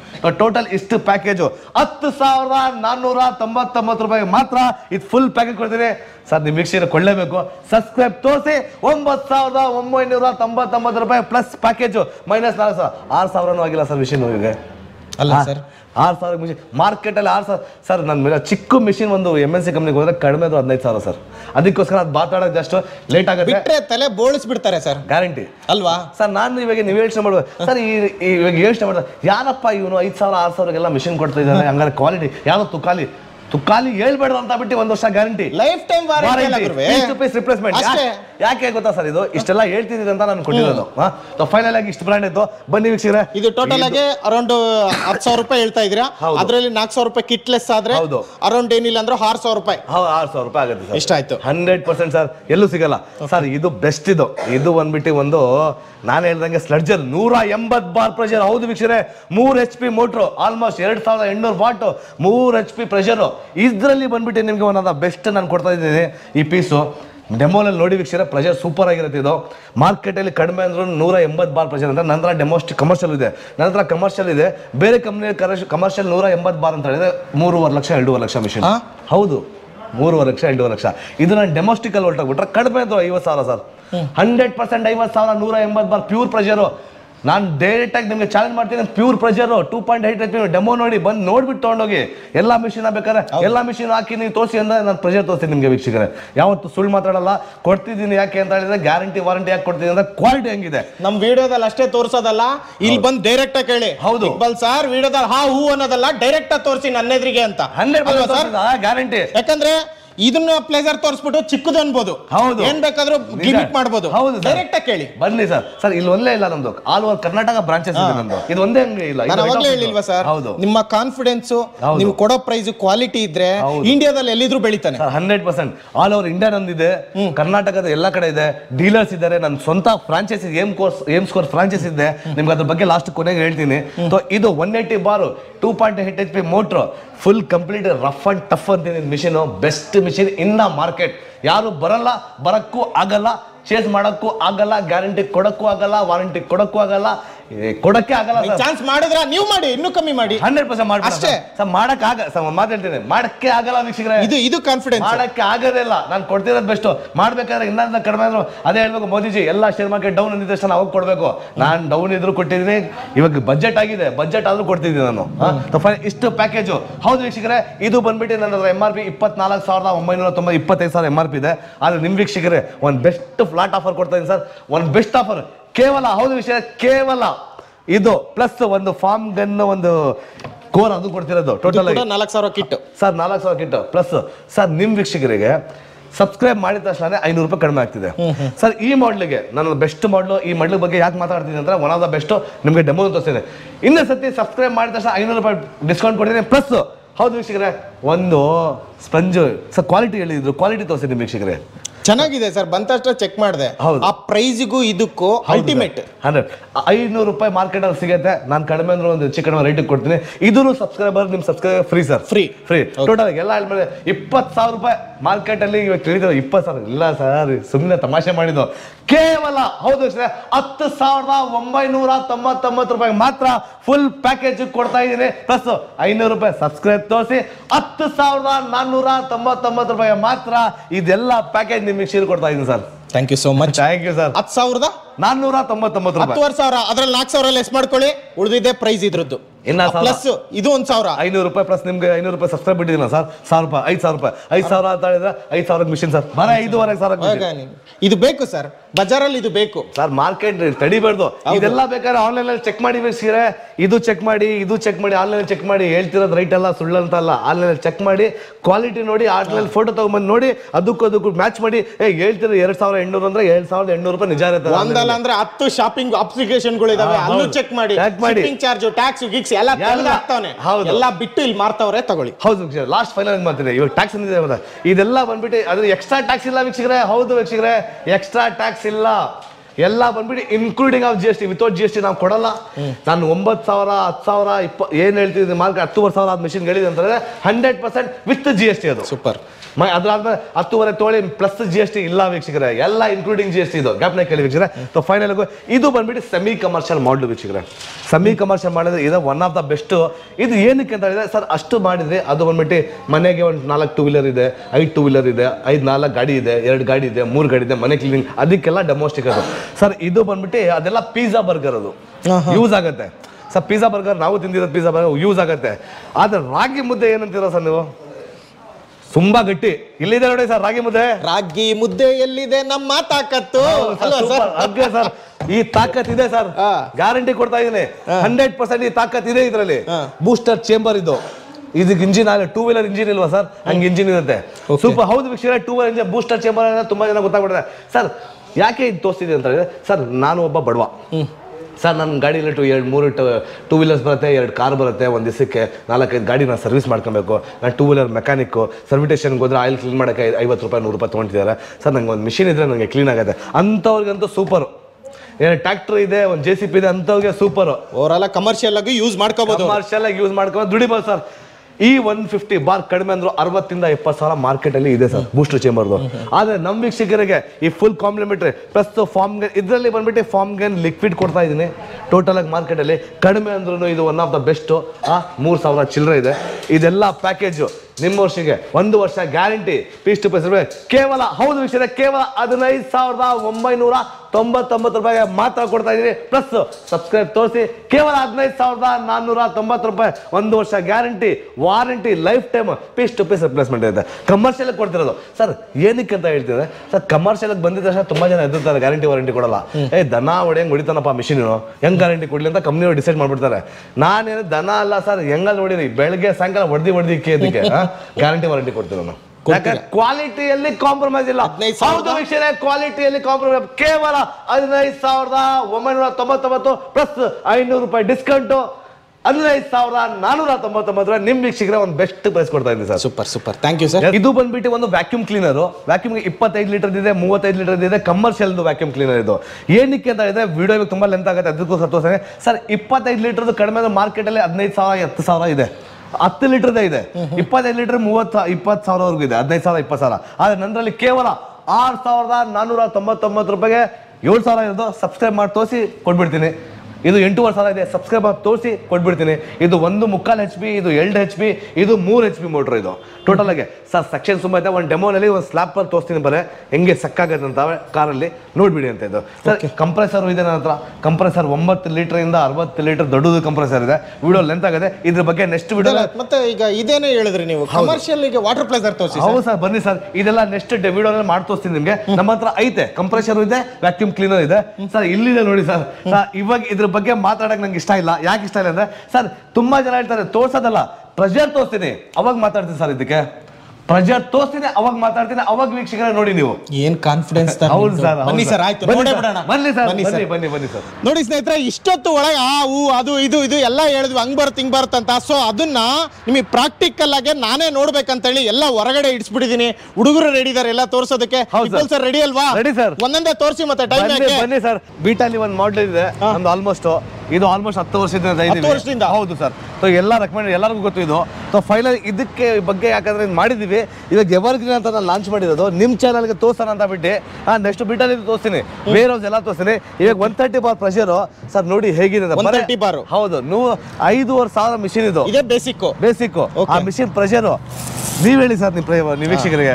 ಟೋಟಲ್ ಇಷ್ಟು ಪ್ಯಾಕೇಜು ಹತ್ತು ಸಾವಿರದ ನಾನ್ನೂರ ತೊಂಬತ್ತೊಂಬತ್ತು ರೂಪಾಯಿ ಮಾತ್ರ ಇದು ಫುಲ್ ಪ್ಯಾಕೇಜ್ ಕೊಡ್ತೀನಿ ಸರ್ ನಿಮ್ಮ ವೀಕ್ಷಕರು ಕೊಳ್ಳೇಬೇಕು ಸಬ್ಸ್ಕ್ರೈಬ್ ತೋರಿಸಿ ಒಂಬತ್ತು ಸಾವಿರದ ಒಂಬೈನೂರ ತೊಂಬತ್ತೊಂಬತ್ತು ರೂಪಾಯಿ ಪ್ಲಸ್ ಪ್ಯಾಕೇಜು ಮೈನಸ್ ನಾಲ್ಕು ಸಾವಿರ ಆರು ಸಾವಿರನೂ ಆಗಿಲ್ಲ ಸರ್ ಮಿಷಿನ್ ಈಗ ಅಲ್ಲ ಹಾ, ಸರ್ ಆರು ಸಾವಿರ ಮಿಷಿನ್ ಮಾರ್ಕೆಟಲ್ಲಿ ಆರು ಸಾವಿರ ಸರ್ ನನ್ನ ಮೇಲೆ ಚಿಕ್ಕ ಮಿಷಿನ್ ಒಂದು ಎಮ್ ಎನ್ ಸಿ ಕಂಪ್ನಿಗೆ ಹೋದ್ರೆ ಕಡಿಮೆ ಅದು ಹದಿನೈದು ಸಾವಿರ ಸರ್ ಅದಕ್ಕೋಸ್ಕರ ಅದು ಮಾತಾಡೋದು ಜಸ್ಟ್ ಲೇಟ್ ಆಗುತ್ತೆ ಬಿಟ್ರೆ ತಲೆ ಬೋಳಿಸ್ಬಿಡ್ತಾರೆ ಸರ್ ಗ್ಯಾರಂಟಿ ಅಲ್ವಾ ಸರ್ ನಾನು ಇವಾಗ ನೀವು ಯೋಚನೆ ಮಾಡುವ ಸರ್ ಈ ಈ- ಇವಾಗ ಯೋಚನೆ ಮಾಡಿದ್ರೆ ಯಾರಪ್ಪ ಇವನು ಐದು ಸಾವಿರ ಆರು ಸಾವಿರಗೆಲ್ಲ ಮಿಷಿನ್ ಕೊಡ್ತಾ ಇದ್ದಾರೆ ಹಂಗಾರೆ ಕ್ವಾಲಿಟಿ ಯಾವ್ದು ತುಕಾಲಿ ತುಕಾಲಿ ಹೇಳ್ಬೇಡ್ದು ಅಂತ ಬಿಟ್ಟು ಒಂದು ವರ್ಷ ಗ್ಯಾರಂಟಿ ಲೈಫ್ ಟೈಮ್ ವಾರಂಟಿ ಅಲ್ಲ ಗುರುವೆ ರಿಪ್ಲೇಸ್ಮೆಂಟ್ ಅಷ್ಟೇ ಯಾಕೆ ಗೊತ್ತಾ ಸರ್ ಇದು ಇಷ್ಟೆಲ್ಲ ಹೇಳ್ತಿದ್ದೀರಿ ಅಂತ ನಾನು ಕೊಟ್ಟಿರೋದು ಫೈನಲ್ ಆಗಿ ಇಷ್ಟು ಬ್ರ್ಯಾಂಡ್ ಇತ್ತು ಬನ್ನಿ ವೀಕ್ಷಕರೇ ಇದು ಟೋಟಲ್ ಆಗಿ ಅರೌಂಡ್ ಹತ್ತು ಸಾವಿರ ರೂಪಾಯಿ ಹೇಳ್ತಾ ಇದ್ದೀರಾ ಹೌದು. ಅದ್ರಲ್ಲಿ ನಾಲ್ಕು ಸಾವಿರ ರೂಪಾಯಿ ಕಿಟ್ಲೆಸ್ ಆದ್ರೆ ಹೌದು. ಅರೌಂಡ್ ಏನಿಲ್ಲ ಅಂದ್ರೆ ಆರು ಸಾವಿರ ರೂಪಾಯಿ ಹೌದು ಆರು ಸಾವಿರ ರೂಪಾಯಿ ಆಗುತ್ತೆ ಸರ್ ಎಷ್ಟಾಯ್ತು ಹಂಡ್ರೆಡ್ ಪರ್ಸೆಂಟ್ ಸರ್ ಎಲ್ಲೂ ಸಿಗಲ್ಲ ಸರ್ ಇದು ಬೆಸ್ಟ್ ಇದು ಇದು ಬಂದ್ಬಿಟ್ಟು ಒಂದು ನಾನು ಹೇಳ್ದಂಗೆ ಸ್ಲಡ್ಜರ್ ನೂರ ಎಂಬತ್ ಬಾರ್ ಪ್ರೆಷರ್ ಹೌದು ವೀಕ್ಷರೇ ಮೂರ್ ಎಚ್ ಪಿ ಮೋಟ್ರು ಆಲ್ಮೋಸ್ಟ್ ಎರಡ್ ಸಾವಿರದ ಎಂಟ್ನೂರು ವಾಟ್ ಮೂರ್ ಎಚ್ ಪಿ ಪ್ರೆಷರು ಇದರಲ್ಲಿ ಬಂದ್ಬಿಟ್ಟು ನಿಮಗೆ ಒಂದಾದ ಬೆಸ್ಟ್ ನಾನು ಕೊಡ್ತಾ ಇದ್ದೀನಿ ಈ ಪೀಸು ಡೆಮೋನಲ್ಲಿ ನೋಡಿ ವೀಕ್ಷರ ಪ್ರೆಷರ್ ಸೂಪರ್ ಆಗಿರುತ್ತೆ ಇದು ಮಾರ್ಕೆಟಲ್ಲಿ ಕಡಿಮೆ ಅಂದ್ರೂ ನೂರ ಎಂಬತ್ತು ಬಾರ್ ಪ್ರೆಷರ್ ಅಂತ ನಂತರ ಡೆಮೋಸ್ಟ್ ಕಮರ್ಷಿಯಲ್ ಇದೆ ನಂತರ ಕಮರ್ಷಿಯಲ್ ಇದೆ ಬೇರೆ ಕಂಪ್ನಿ ಕಮರ್ಷಿಯಲ್ ನೂರ ಎಂಬತ್ತು ಬಾರ್ ಅಂತ ಹೇಳಿದ್ರೆ ಮೂರುವರೆ ಲಕ್ಷ ಎರಡೂವರೆ ಲಕ್ಷ ಮಿಷಿನ್ ಹಾ? ಹೌದು ಮೂರುವರೆ ಲಕ್ಷ ಎರಡೂವರೆ ಲಕ್ಷ ಇದು ನಾನು ಡೆಮೋಸ್ಟಿಕಲ್ ಹೊರಟೋಗ್ಬಿಟ್ರೆ ಕಡಿಮೆ ಅದು ಐವತ್ತು ಸಾವಿರ ಸರ್ ಹಂಡ್ರೆಡ್ ಪರ್ಸೆಂಟ್ ಐವತ್ತು ಸಾವಿರ ನೂರ ಎಂಬತ್ತು ಬಾರ್ ಪ್ಯೂರ್ ಪ್ರೆಷರು ನಾನು ಡೈರೆಕ್ಟ್ ಆಗಿ ನಿಮಗೆ ಚಾಲೆಂಜ್ ಮಾಡ್ತೀನಿ pure pressure two point eight H demo ನೋಡಿ ಬಂದು ನೋಡ್ಬಿಟ್ಟು ತೊಗೊಂಡೋಗಿ ಎಲ್ಲ ಮಿಷಿನ್ ಬೇಕಾದ್ರೆ ಎಲ್ಲ ಮಿಷಿನ್ ಹಾಕಿ ನೀವು ತೋರಿಸಿ ಅಂದ್ರೆ ನಾನು ಪ್ರೆಷರ್ ತೋರಿಸ್ತೀನಿ ನಿಮಗೆ ವೀಕ್ಷಕರೇ ಯಾವತ್ತು ಸುಳ್ಳು ಮಾತಾಡಲ್ಲ ಕೊಡ್ತಿದ್ದೀನಿ ಯಾಕೆ ಅಂತ ಹೇಳಿದ್ರೆ ಗ್ಯಾರಂಟಿ ವಾರಂಟಿ ಯಾಕೆ ಕೊಡ್ತೀನಿ ಅಂದ್ರೆ ಕ್ವಾಲಿಟಿ ಹೆಂಗಿದೆ ನಮ್ ವಿಡಿಯೋದಲ್ಲಿ ಅಷ್ಟೇ ತೋರ್ಸೋದಲ್ಲ ಇಲ್ಲಿ ಬಂದು ಡೈರೆಕ್ಟ್ ಆಗಿ ಕೇಳಿ ಹೌದು. ಇಕ್ಬಾಲ್ ಸರ್ ವಿಡಿಯೋದಲ್ಲಿ ಹಾ ಹೂ ಅನ್ನೋದಲ್ಲ ಡೈರೆಕ್ಟ್ ಆಗಿ ತೋರಿಸಿ ನನ್ನೆದ್ರಿಗೆ ಅಂತ ಹಂಡ್ರೆಡ್ ಅಲ್ವಾ ಸರ್ ಪರ್ಸೆಂಟ್ ಗ್ಯಾರಂಟಿ ಯಾಕಂದ್ರೆ ಇದನ್ನ ಪ್ಲೇಸರ್ ತೋರಿಸ್ಬಿಟ್ಟು ಚಿಕ್ಕದು ಅನ್ಬೋದು ಹೌದು. ಏನ್ ಬೇಕಾದ್ರೂ ನಿಜ. ಗಿಮಿಕ್ ಮಾಡ್ಬೋದು ಹೌದು sir. ಡೈರೆಕ್ಟ್ ಆಗಿ ಕೇಳಿ ಬನ್ನಿ ಸರ್ ಸರ್ ಇಲ್ಲಿ ಒಂದೇ ಇಲ್ಲ ನಮ್ದು ಆಲ್ ಓವರ್ ಕರ್ನಾಟಕ ಬ್ರಾಂಚಸ್ ಇದೆ ನಮ್ದು ಇದು ಒಂದೇ ಅಂಗಡಿ ಇಲ್ಲ ಇದು ನಾನು head ಅವಾಗ್ಲೇ office. ಹೇಳಿಲ್ವಾ ಸರ್ ಹೌದು ನಿಮ್ಮ ಕಾನ್ಫಿಡೆನ್ಸ್ ಹೌದು. ನೀವು ಕೊಡೋ ಪ್ರೈಸ್ ಕ್ವಾಲಿಟಿ ಇದ್ರೆ ಹೌದು. ಇಂಡಿಯಾದಲ್ಲಿ ಎಲ್ಲಿದ್ರು ಬೆಳಿತಾನೆ sir hundred percent all over India ನಮ್ದಿದೆ ಕರ್ನಾಟಕದ ಎಲ್ಲ ಕಡೆ ಇದೆ ಡೀಲರ್ಸ್ ಇದ್ದಾರೆ ನನ್ನ ಸ್ವಂತ franchise aim course aim score franchise ಇದೆ ನಿಮ್ಗೆ ಅದ್ರ ಬಗ್ಗೆ ಲಾಸ್ಟ್ ಕೊನೆಗೆ ಹೇಳ್ತೀನಿ ಸೊ ಇದು one eighty bar two point eight H P motor full complete rough and tough ಅಂತೀನಿ ಮಿಷಿನು ಬೆಸ್ಟ್ ಮಿಷಿನ್ ಇನ್ನ ಮಾರ್ಕೆಟ್ ಯಾರು ಬರಲ್ಲ ಬರಕ್ಕೂ ಆಗಲ್ಲ ಚೇಸ್ ಮಾಡಕ್ಕೂ ಆಗಲ್ಲ ಗ್ಯಾರಂಟಿ ಕೊಡಕ್ಕೂ ಆಗಲ್ಲ ವಾರಂಟಿ ಕೊಡಕ್ಕೂ ಆಗಲ್ಲ ಏ, ಕೊಡಕ್ಕೆ ಆಗಲ್ಲ ಸರ್ ಚಾನ್ಸ್ ಮಾಡಿದ್ರ ನೀವು ಮಾಡಿ ಇನ್ನೂ ಕಮ್ಮಿ ಮಾಡಿ ಹಂಡ್ರೆಡ್ ಪರ್ಸೆಂಟ್ ಮಾಡ್ಬಿಡ ಅಷ್ಟೇ. ಸರ್ ಮಾಡಕ್ ಆಗ ಸರ್ ಒಂದ್ ಮಾತು ಹೇಳ್ತೀನಿ ಮಾಡಕ್ಕೆ ಆಗಲ್ಲ ವೀಕ್ಷಕರೇ ಇದು ಇದು ಕಾನ್ಫಿಡೆನ್ಸ್ ಮಾಡಕ್ಕೆ ಆಗೋದೇ ಇಲ್ಲ ನಾನು ಕೊಡ್ತಿರೋದು ಬೆಸ್ಟ್ ಮಾಡ್ಬೇಕಾದ್ರೆ ಇನ್ನೊಂದು ಕಡಿಮೆ ಅಂದ್ರು ಅದೇ ಹೇಳ್ಬೇಕು ಮೋದಿಜಿ ಎಲ್ಲ ಶೇರ್ ಮಾರ್ಕೆಟ್ ಡೌನ್ ಅಂದಿದ ತಕ್ಷಣ ಅವಾಗ ಕೊಡಬೇಕು ನಾನು ಡೌನ್ ಇದ್ರು ಕೊಟ್ಟಿದ್ದೀನಿ ಇವಾಗ ಬಜೆಟ್ ಆಗಿದೆ ಬಜೆಟ್ ಆದ್ರೂ ಕೊಡ್ತಿದ್ದೀನಿ ನಾನು ಹಾ? So fine, ಇಷ್ಟು ಪ್ಯಾಕೇಜು ಹೌದು ವೀಕ್ಷಕರೇ ಇದು ಬಂದ್ಬಿಟ್ಟು ನನ್ನ ಹತ್ರ ಎಮ್ ಆರ್ ಪಿ ಇಪ್ಪತ್ನಾಲ್ಕು ಸಾವಿರದ ಒಂಬೈನೂರ ತೊಂಬತ್ತು ಇಪ್ಪತ್ತೈದು ಸಾವಿರ ಎಮ್ ಆರ್ ಪಿ ಇದೆ ಆದ್ರೆ ನಿಮ್ ವೀಕ್ಷಕರೇ ಒಂದು ಬೆಸ್ಟ್ ಫ್ಲಾಟ್ ಆಫರ್ ಕೊಡ್ತಾ ಇದ್ದೀನಿ ಸರ್ ಒಂದು ಬೆಸ್ಟ್ ಆಫರ್ ಕೇವಲ ಹೌದು ವಿಷಯ ಕೇವಲ ಇದು ಪ್ಲಸ್ ಒಂದು ಫಾರ್ಮ್ ಗನ್ ಒಂದು ಕೋರ್ ಅದು ಕೊಡ್ತಿರೋದು ಟೋಟಲ್ ಆಗಿ ನಾಲ್ಕು ಸಾವಿರ ಕಿಟ್ ಸರ್ ನಾಲ್ಕು ಸಾವಿರ ಕಿಟ್ ಪ್ಲಸ್ ಸರ್ ನಿಮ್ಮ ವೀಕ್ಷಕರಿಗೆ ಸಬ್ಸ್ಕ್ರೈಬ್ ಮಾಡಿದ ತಕ್ಷಣ ಐನೂರು ರೂಪಾಯಿ ಕಡಿಮೆ ಆಗ್ತಿದೆ ಸರ್ ಈ ಮಾಡ್ಲಿಗೆ ನನ್ನ ಬೆಸ್ಟ್ ಮಾಡ್ಲು ಈ ಮಾಡ್ಲ್ ಬಗ್ಗೆ ಯಾಕೆ ಮಾತಾಡ್ತೀನಿ ಅಂದ್ರೆ ಒನ್ ಆಫ್ ದ ಬೆಸ್ಟ್ ನಿಮಗೆ ಡೆಮೋ ತೋರಿಸಿದೆ ಇನ್ನೂ ಸತಿ ಸಬ್ಸ್ಕ್ರೈಬ್ ಮಾಡಿದ ತಕ್ಷಣ ಐನೂರು ರೂಪಾಯಿ ಡಿಸ್ಕೌಂಟ್ ಕೊಟ್ಟಿದ್ದೀನಿ ಪ್ಲಸ್ ಹೌದು ವೀಕ್ಷಕರೇ ಒಂದು ಸ್ಪಂಜ್ ಸರ್ ಕ್ವಾಲಿಟಿ ಹೇಳಿದ್ರು ಕ್ವಾಲಿಟಿ ತೋರಿಸಿ ನಿಮ್ಮ ವೀಕ್ಷಕರೇ ಚೆನ್ನಾಗಿದೆ ಸರ್ ಬಂದ ತಕ್ಷಣ ಚೆಕ್ ಮಾಡಿದೆ ಹೌದು. ಆ ಪ್ರೈಸಿಗೂ ಇದಕ್ಕೂ ಅಲ್ಟಿಮೇಟ್ ಹಂಡ್ರೆಡ್ ಐನೂರು ರೂಪಾಯಿ ಮಾರ್ಕೆಟ್ ಅಲ್ಲಿ ಸಿಗುತ್ತೆ ನಾನು ಕಡಿಮೆ ಅಂದ್ರೆ ಒಂದು ಹೆಚ್ಚು ಕಡಿಮೆ ರೇಟಿಗೆ ಕೊಡ್ತೀನಿ ಇದನ್ನು ಸಬ್ಸ್ಕ್ರೈಬರ್ ನಿಮ್ಮ subscriber free sir Free. Free total ಎಲ್ಲ ಹೇಳ್ಮೇಲೆ ಇಪ್ಪತ್ತು ಸಾವಿರ ರೂಪಾಯಿ ಮಾರ್ಕೆಟ್ ಅಲ್ಲಿ ಇವಾಗ ತಿಳಿದ್ರೆ ಇಪ್ಪತ್ತು ಸಾವಿರ ಇಲ್ಲ ಸರ್ ಸುಮ್ಮನೆ ತಮಾಷೆ ಮಾಡಿದ್ದು ಕೇವಲ ಹೌದು ಸರ್ ಹತ್ತು ಸಾವಿರದ ಒಂಬೈನೂರ ತೊಂಬತ್ತೊಂಬತ್ತು ರೂಪಾಯಿ ಮಾತ್ರ ಫುಲ್ ಪ್ಯಾಕೇಜ್ ಕೊಡ್ತಾ ಇದ್ದೀನಿ ಪ್ಲಸ್ ಐನೂರು ರೂಪಾಯಿ ಸಬ್ಸ್ಕ್ರೈಬ್ ತೋರಿಸಿ ಹತ್ತು ಸಾವಿರದ ನಾನ್ನೂರ ತೊಂಬತ್ತೊಂಬತ್ತು ರೂಪಾಯಿ ಮಾತ್ರ ಇದೆಲ್ಲ ಪ್ಯಾಕೇಜ್ ನಿಮಗೆ ಶೇರ್ ಕೊಡ್ತಾ ಇದ್ದೀನಿ sir thank you so much thank you sir ಹತ್ತು ಸಾವಿರದ ನಾನ್ನೂರ ತೊಂಬತ್ತೊಂಬತ್ತು ರೂಪಾಯಿ ಹತ್ತುವರೆ ಸಾವಿರ ಅದ್ರಲ್ಲಿ ನಾಲ್ಕು ಸಾವಿರ ಲೆಸ್ ಮಾಡ್ಕೊಳ್ಳಿ ಉಳಿದಿದ್ದೆ ಪ್ರೈಸ್ ಇದ್ರದ್ದು ಇನ್ನ ಸಾವಿರ? ಪ್ಲಸ್ ಇದು ಒಂದ್ ಸಾವಿರ ಐನೂರು ರೂಪಾಯಿ ಪ್ಲಸ್ ನಿಮ್ಗೆ ಐನೂರು ರೂಪಾಯಿ ಸಬ್ಸ್ಕ್ರೈಬ್ ಬಿಟ್ಟಿದ್ದೀನ ಸರ್ ಸಾವಿರ ರೂಪಾಯಿ ಐದು ಸಾವಿರ ರೂಪಾಯಿ ಐದು ಸಾವಿರ ಅಂತ ಹೇಳಿದ್ರೆ ಐದು ಸಾವಿರ ಮಿಷಿನ್ ಸರ್ ಬರ ಐದೂವರೆ ಸಾವಿರ ಇವಾಗ ನೀವು- ಇದು ಬೇಕು ಸರ್ ಬಜಾರಲ್ಲಿ ಇದು ಬೇಕು ಸರ್ ಮಾರ್ಕೆಟ್ ತಡಿಬಾರ್ದು ಇದೆಲ್ಲ ಬೇಕಾದ್ರೆ ಆನ್ಲೈನ್ ಅಲ್ಲಿ ಚೆಕ್ ಮಾಡಿ ಬೇಸಿದ್ರೆ ಇದು ಚೆಕ್ ಮಾಡಿ ಇದು ಚೆಕ್ ಮಾಡಿ ಆನ್ಲೈನ್ ಚೆಕ್ ಮಾಡಿ ಹೇಳ್ತಿರೋದು ರೈಟ್ ಅಲ್ಲ ಸುಳ್ಳು ಅಂತ ಅಲ್ಲ ಆನ್ಲೈನ್ ಚೆಕ್ ಮಾಡಿ ಕ್ವಾಲಿಟಿ ನೋಡಿ ಆನ್ಲೈನ್ ಫೋಟೋ ತಗೊಂಬಂದು ನೋಡಿ ಅದಕ್ಕೂ ಅದಕ್ಕೂ ಮ್ಯಾಚ್ ಮಾಡಿ ಏ ಹೇಳ್ತಿರೋ ಎರಡ್ ಸಾವಿರ ಎಂಟುನೂರು ಅಂದ್ರೆ ಎರಡ್ ಸಾವಿರದ ಎಂಟುನೂರು ರೂಪಾಯಿ ನಿಜ ಇರುತ್ತೆ ಒಂದಲ್ಲ ಅಂದ್ರೆ ಹತ್ತು ಶಾಪಿಂಗ್ ಅಪ್ಲಿಕೇಶನ್ಗಳು ಇದಾವೆ ಹಾ, ಅಲ್ಲೂ ಹೌದು. ಚೆಕ್ ಮಾಡಿ Check ಮಾಡಿ. ಶಿಪ್ಪಿಂಗ್ ಚಾರ್ಜ್ ಟ್ಯಾಕ್ಸ್ ಗಿಕ್ಸ್ ಎಲ್ಲ ಎಲ್ಲ. ತೆಗ್ದು ಹಾಕ್ತಾವ್ನೆ ಹೌದು. ಎಲ್ಲ ಬಿಟ್ಟು ಇಲ್ಲಿ ಮಾರ್ತಾವ್ರೆ ತಗೊಳ್ಳಿ ಹೌದು ವೀಕ್ಷಕರೇ ಲಾಸ್ಟ್ ಫೈನಲ್ ಮಾಡ್ತೀನಿ ಇವಾಗ ಟ್ಯಾಕ್ಸ್ ಇದೆ ಗೊತ್ತಾ? ಇದೆಲ್ಲ ಬಂದ್ಬಿಟ್ಟು ಅದ್ರ ಎಕ್ಸ್ಟ್ರಾ ಟ್ಯಾಕ್ಸ್ ಇಲ್ಲ ವೀಕ್ಷಕರೇ ಹೌದು ವೀಕ್ಷಕರೇ ಎಕ್ಸ್ಟ್ರಾ ಟ್ಯಾಕ್ಸ್ ಇಲ್ಲ ಎಲ್ಲ ಬಂದ್ಬಿಟ್ಟು including of G S T without G S T ನಾವು ಕೊಡಲ್ಲ ನಾನು ಒಂಬತ್ತು ಸಾವಿರ ಹತ್ತು ಸಾವಿರ ಇಪ್ಪ ಏನು ಹೇಳ್ತಿದ್ದೀನಿ ಮಾರ್ಕ್ ಹತ್ತುವರೆ ಸಾವಿರ ಆದ ಮಿಷಿನ್ ಹೇಳಿದೆ ಅಂತಂದ್ರೆ hundred percent with G S T ಅದು ಸೂಪರ್ ಮ- ಅದಾದ್ಮೇಲೆ ಹತ್ತುವರೆ ತೋಳಿ ಪ್ಲಸ್ ಜಿ ಎಸ್ ಟಿ ಇಲ್ಲ ವೀಕ್ಷಕರೇ ಎಲ್ಲ ಇನ್ಕ್ಲೂಡಿಂಗ್ ಜಿ ಎಸ್ ಟಿ ಇದು ಗ್ಯಾಪ್ನ ಕೇಳಿ ವೀಕ್ಷಕರೇ ಸೊ ಫೈನಲ್ ಇದು ಬಂದ್ಬಿಟ್ಟು ಸೆಮಿ ಕಮರ್ಷಿಯಲ್ ಮಾಡಲ್ ವೀಕ್ಷಕರೇ ಸೆಮಿ ಕಮರ್ಷಿಯಲ್ ಮಾಡಿದ್ರೆ ಇದು ಒನ್ ಆಫ್ ದ ಬೆಸ್ಟ್ ಇದು ಏನಕ್ಕೆ ಅಂತ ಹೇಳಿದ್ರೆ ಸರ್ ಅಷ್ಟು ಮಾಡಿದ್ರೆ ಅದು ಬಂದ್ಬಿಟ್ಟು ಮನೆಗೆ ಒಂದು ನಾಲ್ಕು ಟೂ ವೀಲರ್ ಇದೆ ಐದು ಟೂ ವೀಲರ್ ಇದೆ ಐದು ನಾಲ್ಕು ಗಾಡಿ ಇದೆ ಎರಡು ಗಾಡಿ ಇದೆ ಮೂರು ಗಾಡಿ ಇದೆ ಮನೆ ಕ್ಲೀನಿಂಗ್ ಅದಕ್ಕೆಲ್ಲ ಡೆಮೋಸ್ಟಿಕ್ ಅದು ಸರ್ ಇದು ಬಂದ್ಬಿಟ್ಟು ಅದೆಲ್ಲ ಪಿಜ್ಜಾ ಬರ್ಗರ್ ಅದು ಯೂಸ್ ಆಗುತ್ತೆ ಸರ್ ಪಿಜ್ಜಾ ಬರ್ಗರ್ ನಾವು ತಿಂದಿರೋದು ಪಿಜ್ಜಾ ಬರ್ಗರ್ ಯೂಸ್ ಆಗುತ್ತೆ ಆದ್ರೆ ರಾಗಿ ಮುದ್ದೆ ಏನಂತೀರ ಸರ್ ನೀವು ತುಂಬಾ ಗಟ್ಟಿ ಇಲ್ಲಿದೆ ನೋಡಿ ಸರ್ ರಾಗಿ ಮುದ್ದೆ ರಾಗಿ ಮುದ್ದೆ ಎಲ್ಲಿದೆ ನಮ್ಮ ತಾಕತ್ತು ಅಲ್ವಾ ಸರ್ ಅಗ್ಗ ಸರ್ ಈ ತಾಕತ್ ಇದೆ ಸರ್ ಹಾ. ಗ್ಯಾರಂಟಿ ಕೊಡ್ತಾ ಇದೀನಿ ಹಂಡ್ರೆಡ್ ಪರ್ಸೆಂಟ್ ಈ ತಾಕತ್ ಇದೆ ಇದರಲ್ಲಿ ಹಾ. ಬೂಸ್ಟರ್ ಚೇಂಬರ್ ಇದು ಇದಕ್ಕೆ ಇಂಜಿನ್ ಆಗಲಿ ಟೂ ವೀಲರ್ ಇಂಜಿನ್ ಇಲ್ವಾ ಸರ್ ಹಂಗೆ ಇಂಜಿನ್ ಇರುತ್ತೆ ಸೂಪರ್ ಹೌದು ವೀಕ್ಷಕ two wheeler engine booster chamber ತುಂಬಾ ಜನ ಗೊತ್ತಾಗ್ಬಿಟ್ಟಿದೆ ಸರ್ ಯಾಕೆ ಇದು ತೋರಿಸ್ತಿದೆ ಅಂತ ಹೇಳಿದ್ರೆ ಸರ್ ನಾನು ಒಬ್ಬ ಬಡವ ಸರ್ ನನ್ನ ಗಾಡಿಯಲ್ಲಿ ಟು ಎರಡು ಮೂರು ಟೂ ವೀಲರ್ಸ್ ಬರುತ್ತೆ ಎರಡು ಕಾರ್ ಬರುತ್ತೆ ಒಂದು ದಿವಸಕ್ಕೆ ನಾಲ್ಕೈದು ಗಾಡಿ ನಾನು ಸರ್ವಿಸ್ ಮಾಡ್ಕೊಬೇಕು ನಾನು ಟೂ ವೀಲರ್ ಮೆಕ್ಯಾನಿಕ್ಕು ಸರ್ವಿಟೇಷನ್ಗೆ ಹೋದ್ರೆ ಆಯಿಲ್ ಕ್ಲೀನ್ ಮಾಡೋಕ್ಕೆ ಐವತ್ತು ರೂಪಾಯಿ ನೂರು ರೂಪಾಯಿ ತೊಗೊಂತಿದ್ದಾರೆ ಸರ್ ನಂಗೆ ಒಂದು ಮಿಷಿನ್ ಇದ್ರೆ ನನಗೆ ಕ್ಲೀನ್ ಆಗುತ್ತೆ ಅಂಥವ್ರಿಗಂತೂ ಸೂಪರು ಏನು ಟ್ರ್ಯಾಕ್ಟರ್ ಇದೆ ಒಂದು ಜೆ ಸಿ ಪಿ ಇದೆ ಅಂಥವ್ರಿಗೆ ಸೂಪರು ಓವರಾಲ್ ಕಮರ್ಷಿಯಲ್ ಆಗಿ ಯೂಸ್ ಮಾಡ್ಕೋಬಹುದು ಕಮರ್ಷಿಯಲ್ ಆಗಿ ಯೂಸ್ ಮಾಡ್ಕೊಂಡು ದುಡಿಬೋದು ಸರ್ ಈ ಒನ್ ಫಿಫ್ಟಿ ಬಾರ್ ಕಡಿಮೆ ಅಂದ್ರು ಅರವತ್ತಿಂದ ಎಪ್ಪತ್ತು ಸಾವಿರ ಮಾರ್ಕೆಟ್ ಅಲ್ಲಿ ಇದೆ ಸರ್ ಬೂಸ್ಟರ್ ಚೇಂಬರ್ದು ಆದ್ರೆ ನಮ್ಮ ವೀಕ್ಷಕರಿಗೆ ಈ full complimentary plus foam gun ಇದರಲ್ಲಿ ಬಂದ್ಬಿಟ್ಟು ಫಾರ್ಮ್ ಗನ್ ಲಿಕ್ವಿಡ್ ಕೊಡ್ತಾ ಇದ್ದೀನಿ ಟೋಟಲ್ ಆಗಿ ಮಾರ್ಕೆಟ್ ಅಲ್ಲಿ ಕಡಿಮೆ ಅಂದ್ರೂ ಇದು ಒನ್ ಆಫ್ ದ ಬೆಸ್ಟ್ ಮೂರು ಸಾವಿರ ಚಿಲ್ಲರೆ ಇದೆ ಇದೆಲ್ಲ ಪ್ಯಾಕೇಜು ನಿಮ್ಮ ವರ್ಷಕ್ಕೆ ಒಂದು ವರ್ಷ ಗ್ಯಾರಂಟಿ ಪೀಸ್ ಟು ಪೀಸ್ ಕೇವಲ ಹೌದು ವಿಷಯ ಕೇವಲ ಹದಿನೈದು ಸಾವಿರದ ಒಂಬೈನೂರ ತೊಂಬತ್ತೊಂಬತ್ತು ರೂಪಾಯಿಗೆ ಮಾತ್ರ ಕೊಡ್ತಾ ಇದ್ದೀನಿ ಪ್ಲಸ್ ಸಬ್ಸ್ಕ್ರೈಬ್ ತೋರಿಸಿ ಕೇವಲ ಹದಿನೈದು ಸಾವಿರದ ನಾನ್ನೂರ ತೊಂಬತ್ತು ರೂಪಾಯಿ ಒಂದು ವರ್ಷ guarantee warranty life time piece to piece replacement ಇರುತ್ತೆ ಕಮರ್ಷಿಯಲ್ ಕೊಡ್ತಿರೋದು ಸರ್ ಏನಕ್ಕೆ ಅಂತ ಹೇಳ್ತಿದ್ರೆ ಸರ್ ಕಮರ್ಷಿಯಲ್ ಬಂದಿದ ತಕ್ಷಣ ತುಂಬಾ ಜನ ಎದುರ್ತಾರೆ ಗ್ಯಾರಂಟಿ ವಾರಂಟಿ ಕೊಡಲ್ಲ ಏ ದನ ಹೊಡೆಯಂಗ್ ಹೊಡಿತಾನಪ್ಪ ಮಿಷಿನ್ ಹೆಂಗ್ ಗ್ಯಾರಂಟಿ ಕೊಡ್ಲಿ ಅಂತ ಕಂಪ್ನಿಯವ್ರು ಡಿಸೈಡ್ ಮಾಡ್ಬಿಡ್ತಾರೆ ನಾನೇನು ದನ ಅಲ್ಲ ಸರ್ ಹೆಂಗಲ್ಲಿ ನೋಡಿರಿ ಬೆಳಗ್ಗೆ ಸಾಯಂಕಾಲ ಹೊಡೆದಿ ಹೊಡೆದಿ ಕೇದಕ್ಕೆ ಗ್ಯಾರಂಟಿ ವಾರಂಟಿ ಕೊಡ್ತೀವಿ ನಾನು ಯಾಕಂದ್ರೆ ಕ್ವಾಲಿಟಿಯಲ್ಲಿ ಕಾಂಪ್ರಮೈಸ್ ಇಲ್ಲ ಹದಿನೈದು ಸಾವಿರದ- ಹೌದು ವೀಕ್ಷಣೆ ಕ್ವಾಲಿಟಿಯಲ್ಲಿ ಕಾಂಪ್ರಮೈಸ್ ಕೇವಲ ಹದಿನೈದು ಸಾವಿರದ ಒಂಬೈನೂರ ತೊಂಬತ್ತೊಂಬತ್ತು ಪ್ಲಸ್ ಐನೂರು ರೂಪಾಯಿ ಡಿಸ್ಕೌಂಟು ಹದಿನೈದು ಸಾವಿರದ ನಾನೂರ ತೊಂಬತ್ತೊಂಬತ್ತು ರೂಪಾಯಿ ನಿಮ್ಮ ವೀಕ್ಷಕರ ಒಂದು ಬೆಸ್ಟ್ ಪ್ರೈಸ್ ಕೊಡ್ತಾ ಇದ್ದೀನಿ sir super super thank you sir ಇದು ಬಂದ್ಬಿಟ್ಟು ಒಂದು ವ್ಯಾಕ್ಯೂಮ್ ಕ್ಲೀನರ್ ವ್ಯಾಕ್ಯೂಮ್ಗೆ ಇಪ್ಪತ್ತೈದು ಲೀಟರ್ ಇದೆ ಮೂವತ್ತೈದು ಲೀಟರ್ ಇದೆ ಕಮರ್ಷಿಯಲ್ ವ್ಯಾಕ್ಯೂಮ್ ಕ್ಲೀನರ್ ಇದು ಏನಕ್ಕೆ ಅಂತ ಹೇಳಿದ್ರೆ ವಿಡಿಯೋ ಇವಾಗ ತುಂಬಾ ಲೆಂತ್ ಆಗುತ್ತೆ ಅದಕ್ಕೋಸ್ಕರ ತೋರಿಸ್ತೇನೆ ಸರ್ ಇಪ್ಪತ್ತೈದು ಲೀಟರ್ ಕಡಿಮೆ ಮಾರ್ಕೆಟ್ ಅಲ್ಲಿ ಹದಿನೈದು ಸಾವಿರ ಹತ್ತು ಸಾವಿರ ಇದೆ ಹತ್ತು ಲೀಟರ್ದೇ ಇದೆ ಇಪ್ಪತ್ತೈದು ಲೀಟರ್ ಮೂವತ್ತು ಇಪ್ಪತ್ತು ಸಾವಿರವರೆಗೂ ಇದೆ ಹದಿನೈದು ಸಾವಿರ ಇಪ್ಪತ್ತು ಸಾವಿರ ಆದ್ರೆ ನಂದ್ರಲ್ಲಿ ಕೇವಲ ಆರು ಸಾವಿರದ ನಾನ್ನೂರ ತೊಂಬತ್ತೊಂಬತ್ತು ರೂಪಾಯಿಗೆ ಏಳು ಸಾವಿರ ಇರೋದು ಸಬ್ಸ್ಕ್ರೈಬ್ ಮಾಡಿ ತೋರಿಸಿ ಕೊಟ್ಬಿಡ್ತೀನಿ ಇದು ಎಂಟೂವರೆ ಸಾವಿರ ಇದೆ ಸಬ್ಸ್ಕ್ರೈಬ್ ಆಗಿ ತೋರಿಸಿ ಕೊಟ್ಬಿಡ್ತೀನಿ ಇದು ಒಂದು ಮುಕ್ಕಾಲು ಎಚ್ ಪಿ ಇದು ಎರಡು ಎಚ್ ಪಿ ಇದು ಮೂರು ಎಚ್ ಪಿ ಮೋಟ್ರ್ ಇದು ಟೋಟಲ್ ಆಗಿ ಸರ್ ಸೆಕ್ಷನ್ ತುಂಬ ಇದೆ ಒಂದು ಡೆಮೋನಲ್ಲಿ ಒಂದು ಸ್ಲ್ಯಾಪ್ ಅಲ್ಲಿ ತೋರಿಸ್ತೀನಿ ಬರೇ ಹೆಂಗೆ ಸಕ್ಕಾಗತ್ತೆ ಅಂತ ಕಾರಲ್ಲಿ ನೋಡ್ಬಿಡಿ ಅಂತ ಇದು ಸರ್ ಕಂಪ್ರೆಸರ್ ಇದೆ ನನ್ನ ಹತ್ರ ಕಂಪ್ರೆಸರ್ ಒಂಬತ್ತು ಲೀಟರ್ ಇಂದ ಅರವತ್ತು ಲೀಟರ್ ದೊಡ್ಡದು ಕಂಪ್ರೆಸರ್ ಇದೆ ವಿಡಿಯೋ ಲೆಂತ್ ಆಗುತ್ತೆ ಇದ್ರ ಬಗ್ಗೆ ನೆಕ್ಸ್ಟ್ ವಿಡಿಯೋ ಮತ್ತೆ ಈಗ ಇದೇನೇ ಹೇಳಿದ್ರಿ ನೀವು ಕಮರ್ಷಿಯಲ್ ಗೆ ವಾಟರ್ ಪ್ಲೇಸರ್ ತೋರಿಸಿ ಹೌದು ಸರ್ ಬನ್ನಿ ಸರ್ ಇದೆಲ್ಲ ನೆಕ್ಸ್ಟ್ ವಿಡಿಯೋನಲ್ಲಿ ಮಾಡಿ ತೋರಿಸ್ತೀನಿ ನಿಮಗೆ ನಮ್ಮ ಹತ್ರ ಐತೆ ಕಂಪ್ರೆಷರ್ ಇದೆ ವ್ಯಾಕ್ಯೂಮ್ ಕ್ಲೀನರ್ ಇದೆ ಸರ್ ಇಲ್ಲಿದೆ ನೋಡಿ ಸರ್ ಸರ್ ಇವಾಗ ಇದ್ರ ಬಗ್ಗೆ ಮಾತಾಡಕ್ ನಂಗೆ ಇಷ್ಟ ಇಲ್ಲ ಯಾಕೆ ಇಷ್ಟ ಇಲ್ಲ ಅಂದ್ರೆ ಸರ್ ತುಂಬಾ ಜನ ಹೇಳ್ತಾರೆ ತೋರ್ಸೋದಲ್ಲ ಪ್ರೆಷರ್ ತೋರಿಸ್ತೀನಿ ಅವಾಗ ಮಾತಾಡ್ತೀನಿ ಸರ್ ಇದಕ್ಕೆ ಪ್ರೆಷರ್ ತೋರಿಸ್ತೀನಿ ಅವಾಗ ಮಾತಾಡ್ತೀನಿ ಅವಾಗ ವೀಕ್ಷಕರ ನೋಡಿ ನೀವು ಏನ್ ಕಾನ್ಫಿಡೆನ್ಸ್ ಹೌದು ಸರ್ ಬನ್ನಿ ಸರ್ ಆಯ್ತು ಬನ್ನಿ ನೋಡೇ ಸರ್. ಬಿಡೋಣ ಬನ್ನಿ ಸರ್ ಬನ್ನಿ ಬನ್ನಿ ಸರ್ ಬನ್ನಿ ಬನ್ನಿ ಸರ್ ನೋಡಿ ಸ್ನೇಹಿತರೆ ಇಷ್ಟೊತ್ತು ಒಳಗೆ ಆ ಹೂ ಅದು ಇದು ಇದು ಎಲ್ಲ ಹೇಳಿದ್ವಿ ಹಂಗ್ ಬರುತ್ತೆ ಹಿಂಗ್ ಬರುತ್ತೆ ಅಂತ ಸೊ ಅದನ್ನ ನಿಮಗೆ ಪ್ರಾಕ್ಟಿಕಲ್ ಆಗಿ ನಾನೇ ನೋಡ್ಬೇಕಂತೇಳಿ ಎಲ್ಲ ಹೊರಗಡೆ ಇಡ್ಸ್ಬಿಟ್ಟಿದೀನಿ ಹುಡುಗರು ರೆಡಿ ಇದಾರೆ ಎಲ್ಲ ತೋರ್ಸೋದಕ್ಕೆ ಹೌದು ಸರ್. ಸರ್ ರೆಡಿ ಅಲ್ವಾ Ready sir. ಒಂದೊಂದೇ ತೋರಿಸಿ ಮತ್ತೆ ಟೈಮ್ ಬನ್ನಿ ಯಾಕೆ ಬನ್ನಿ ಸರ್ ಬೀಟಲ್ಲಿ ಒಂದು ಮಾಡೆಲ್ ಇದೆ ನಮ್ದು ಆಲ್ಮೋಸ್ಟ್ ಇದು ಆಲ್ಮೋಸ್ಟ್ ಹತ್ತು ವರ್ಷದಿಂದ ಹತ್ತು ಇದೀವಿ. ವರ್ಷದಿಂದ? ಹೌದು ಸರ್ ಸೊ ಎಲ್ಲ ರೆಕಮೆಂಡ್ ಎಲ್ಲರಿಗೂ ಗೊತ್ತು ಇದು ಸೊ ಫೈನಲ್ ಇದಕ್ಕೆ ಬಗ್ಗೆ ಯಾಕಂದ್ರೆ ಇದು ಮಾಡಿದೀವಿ ಇವಾಗ ಎವರ್ಗ್ರೀನ್ ಅಂತ ನಾನು ಲಾಂಚ್ ಮಾಡಿರೋದು ನಿಮ್ಮ ಚಾನಲ್ಗೆ ತೋರ್ಸೋಣ ಅಂತ ಬಿಟ್ಟು ಹಾ ನೆಕ್ಸ್ಟ್ ಬೀಟಲ್ಲಿ ತೋರಿಸ್ತೀನಿ ಬೇರೆ ಹೌಸ್ ಎಲ್ಲ ತೋರಿಸ್ತೀನಿ ಇವಾಗ one thirty bar pressure sir ನೋಡಿ ಹೇಗಿದೆ ಅದು. 130 ಬರೀ- bar. ಹೌದು ನೀವು ಐದೂವರೆ ಸಾವಿರ ಮಿಷಿನ್ ಇದು ಇದೇ ಬೇಸಿಕ್ ಬೇಸಿಕ್ ಆ Okay. ಮಿಷಿನ್ ಪ್ರೆಷರು ನೀವ್ ಹೇಳಿ ಸರ್ ನಿಮ್ಮ ಪ್ರ- ನಿಮ್ಮ ವೀಕ್ಷಕರಿಗೆ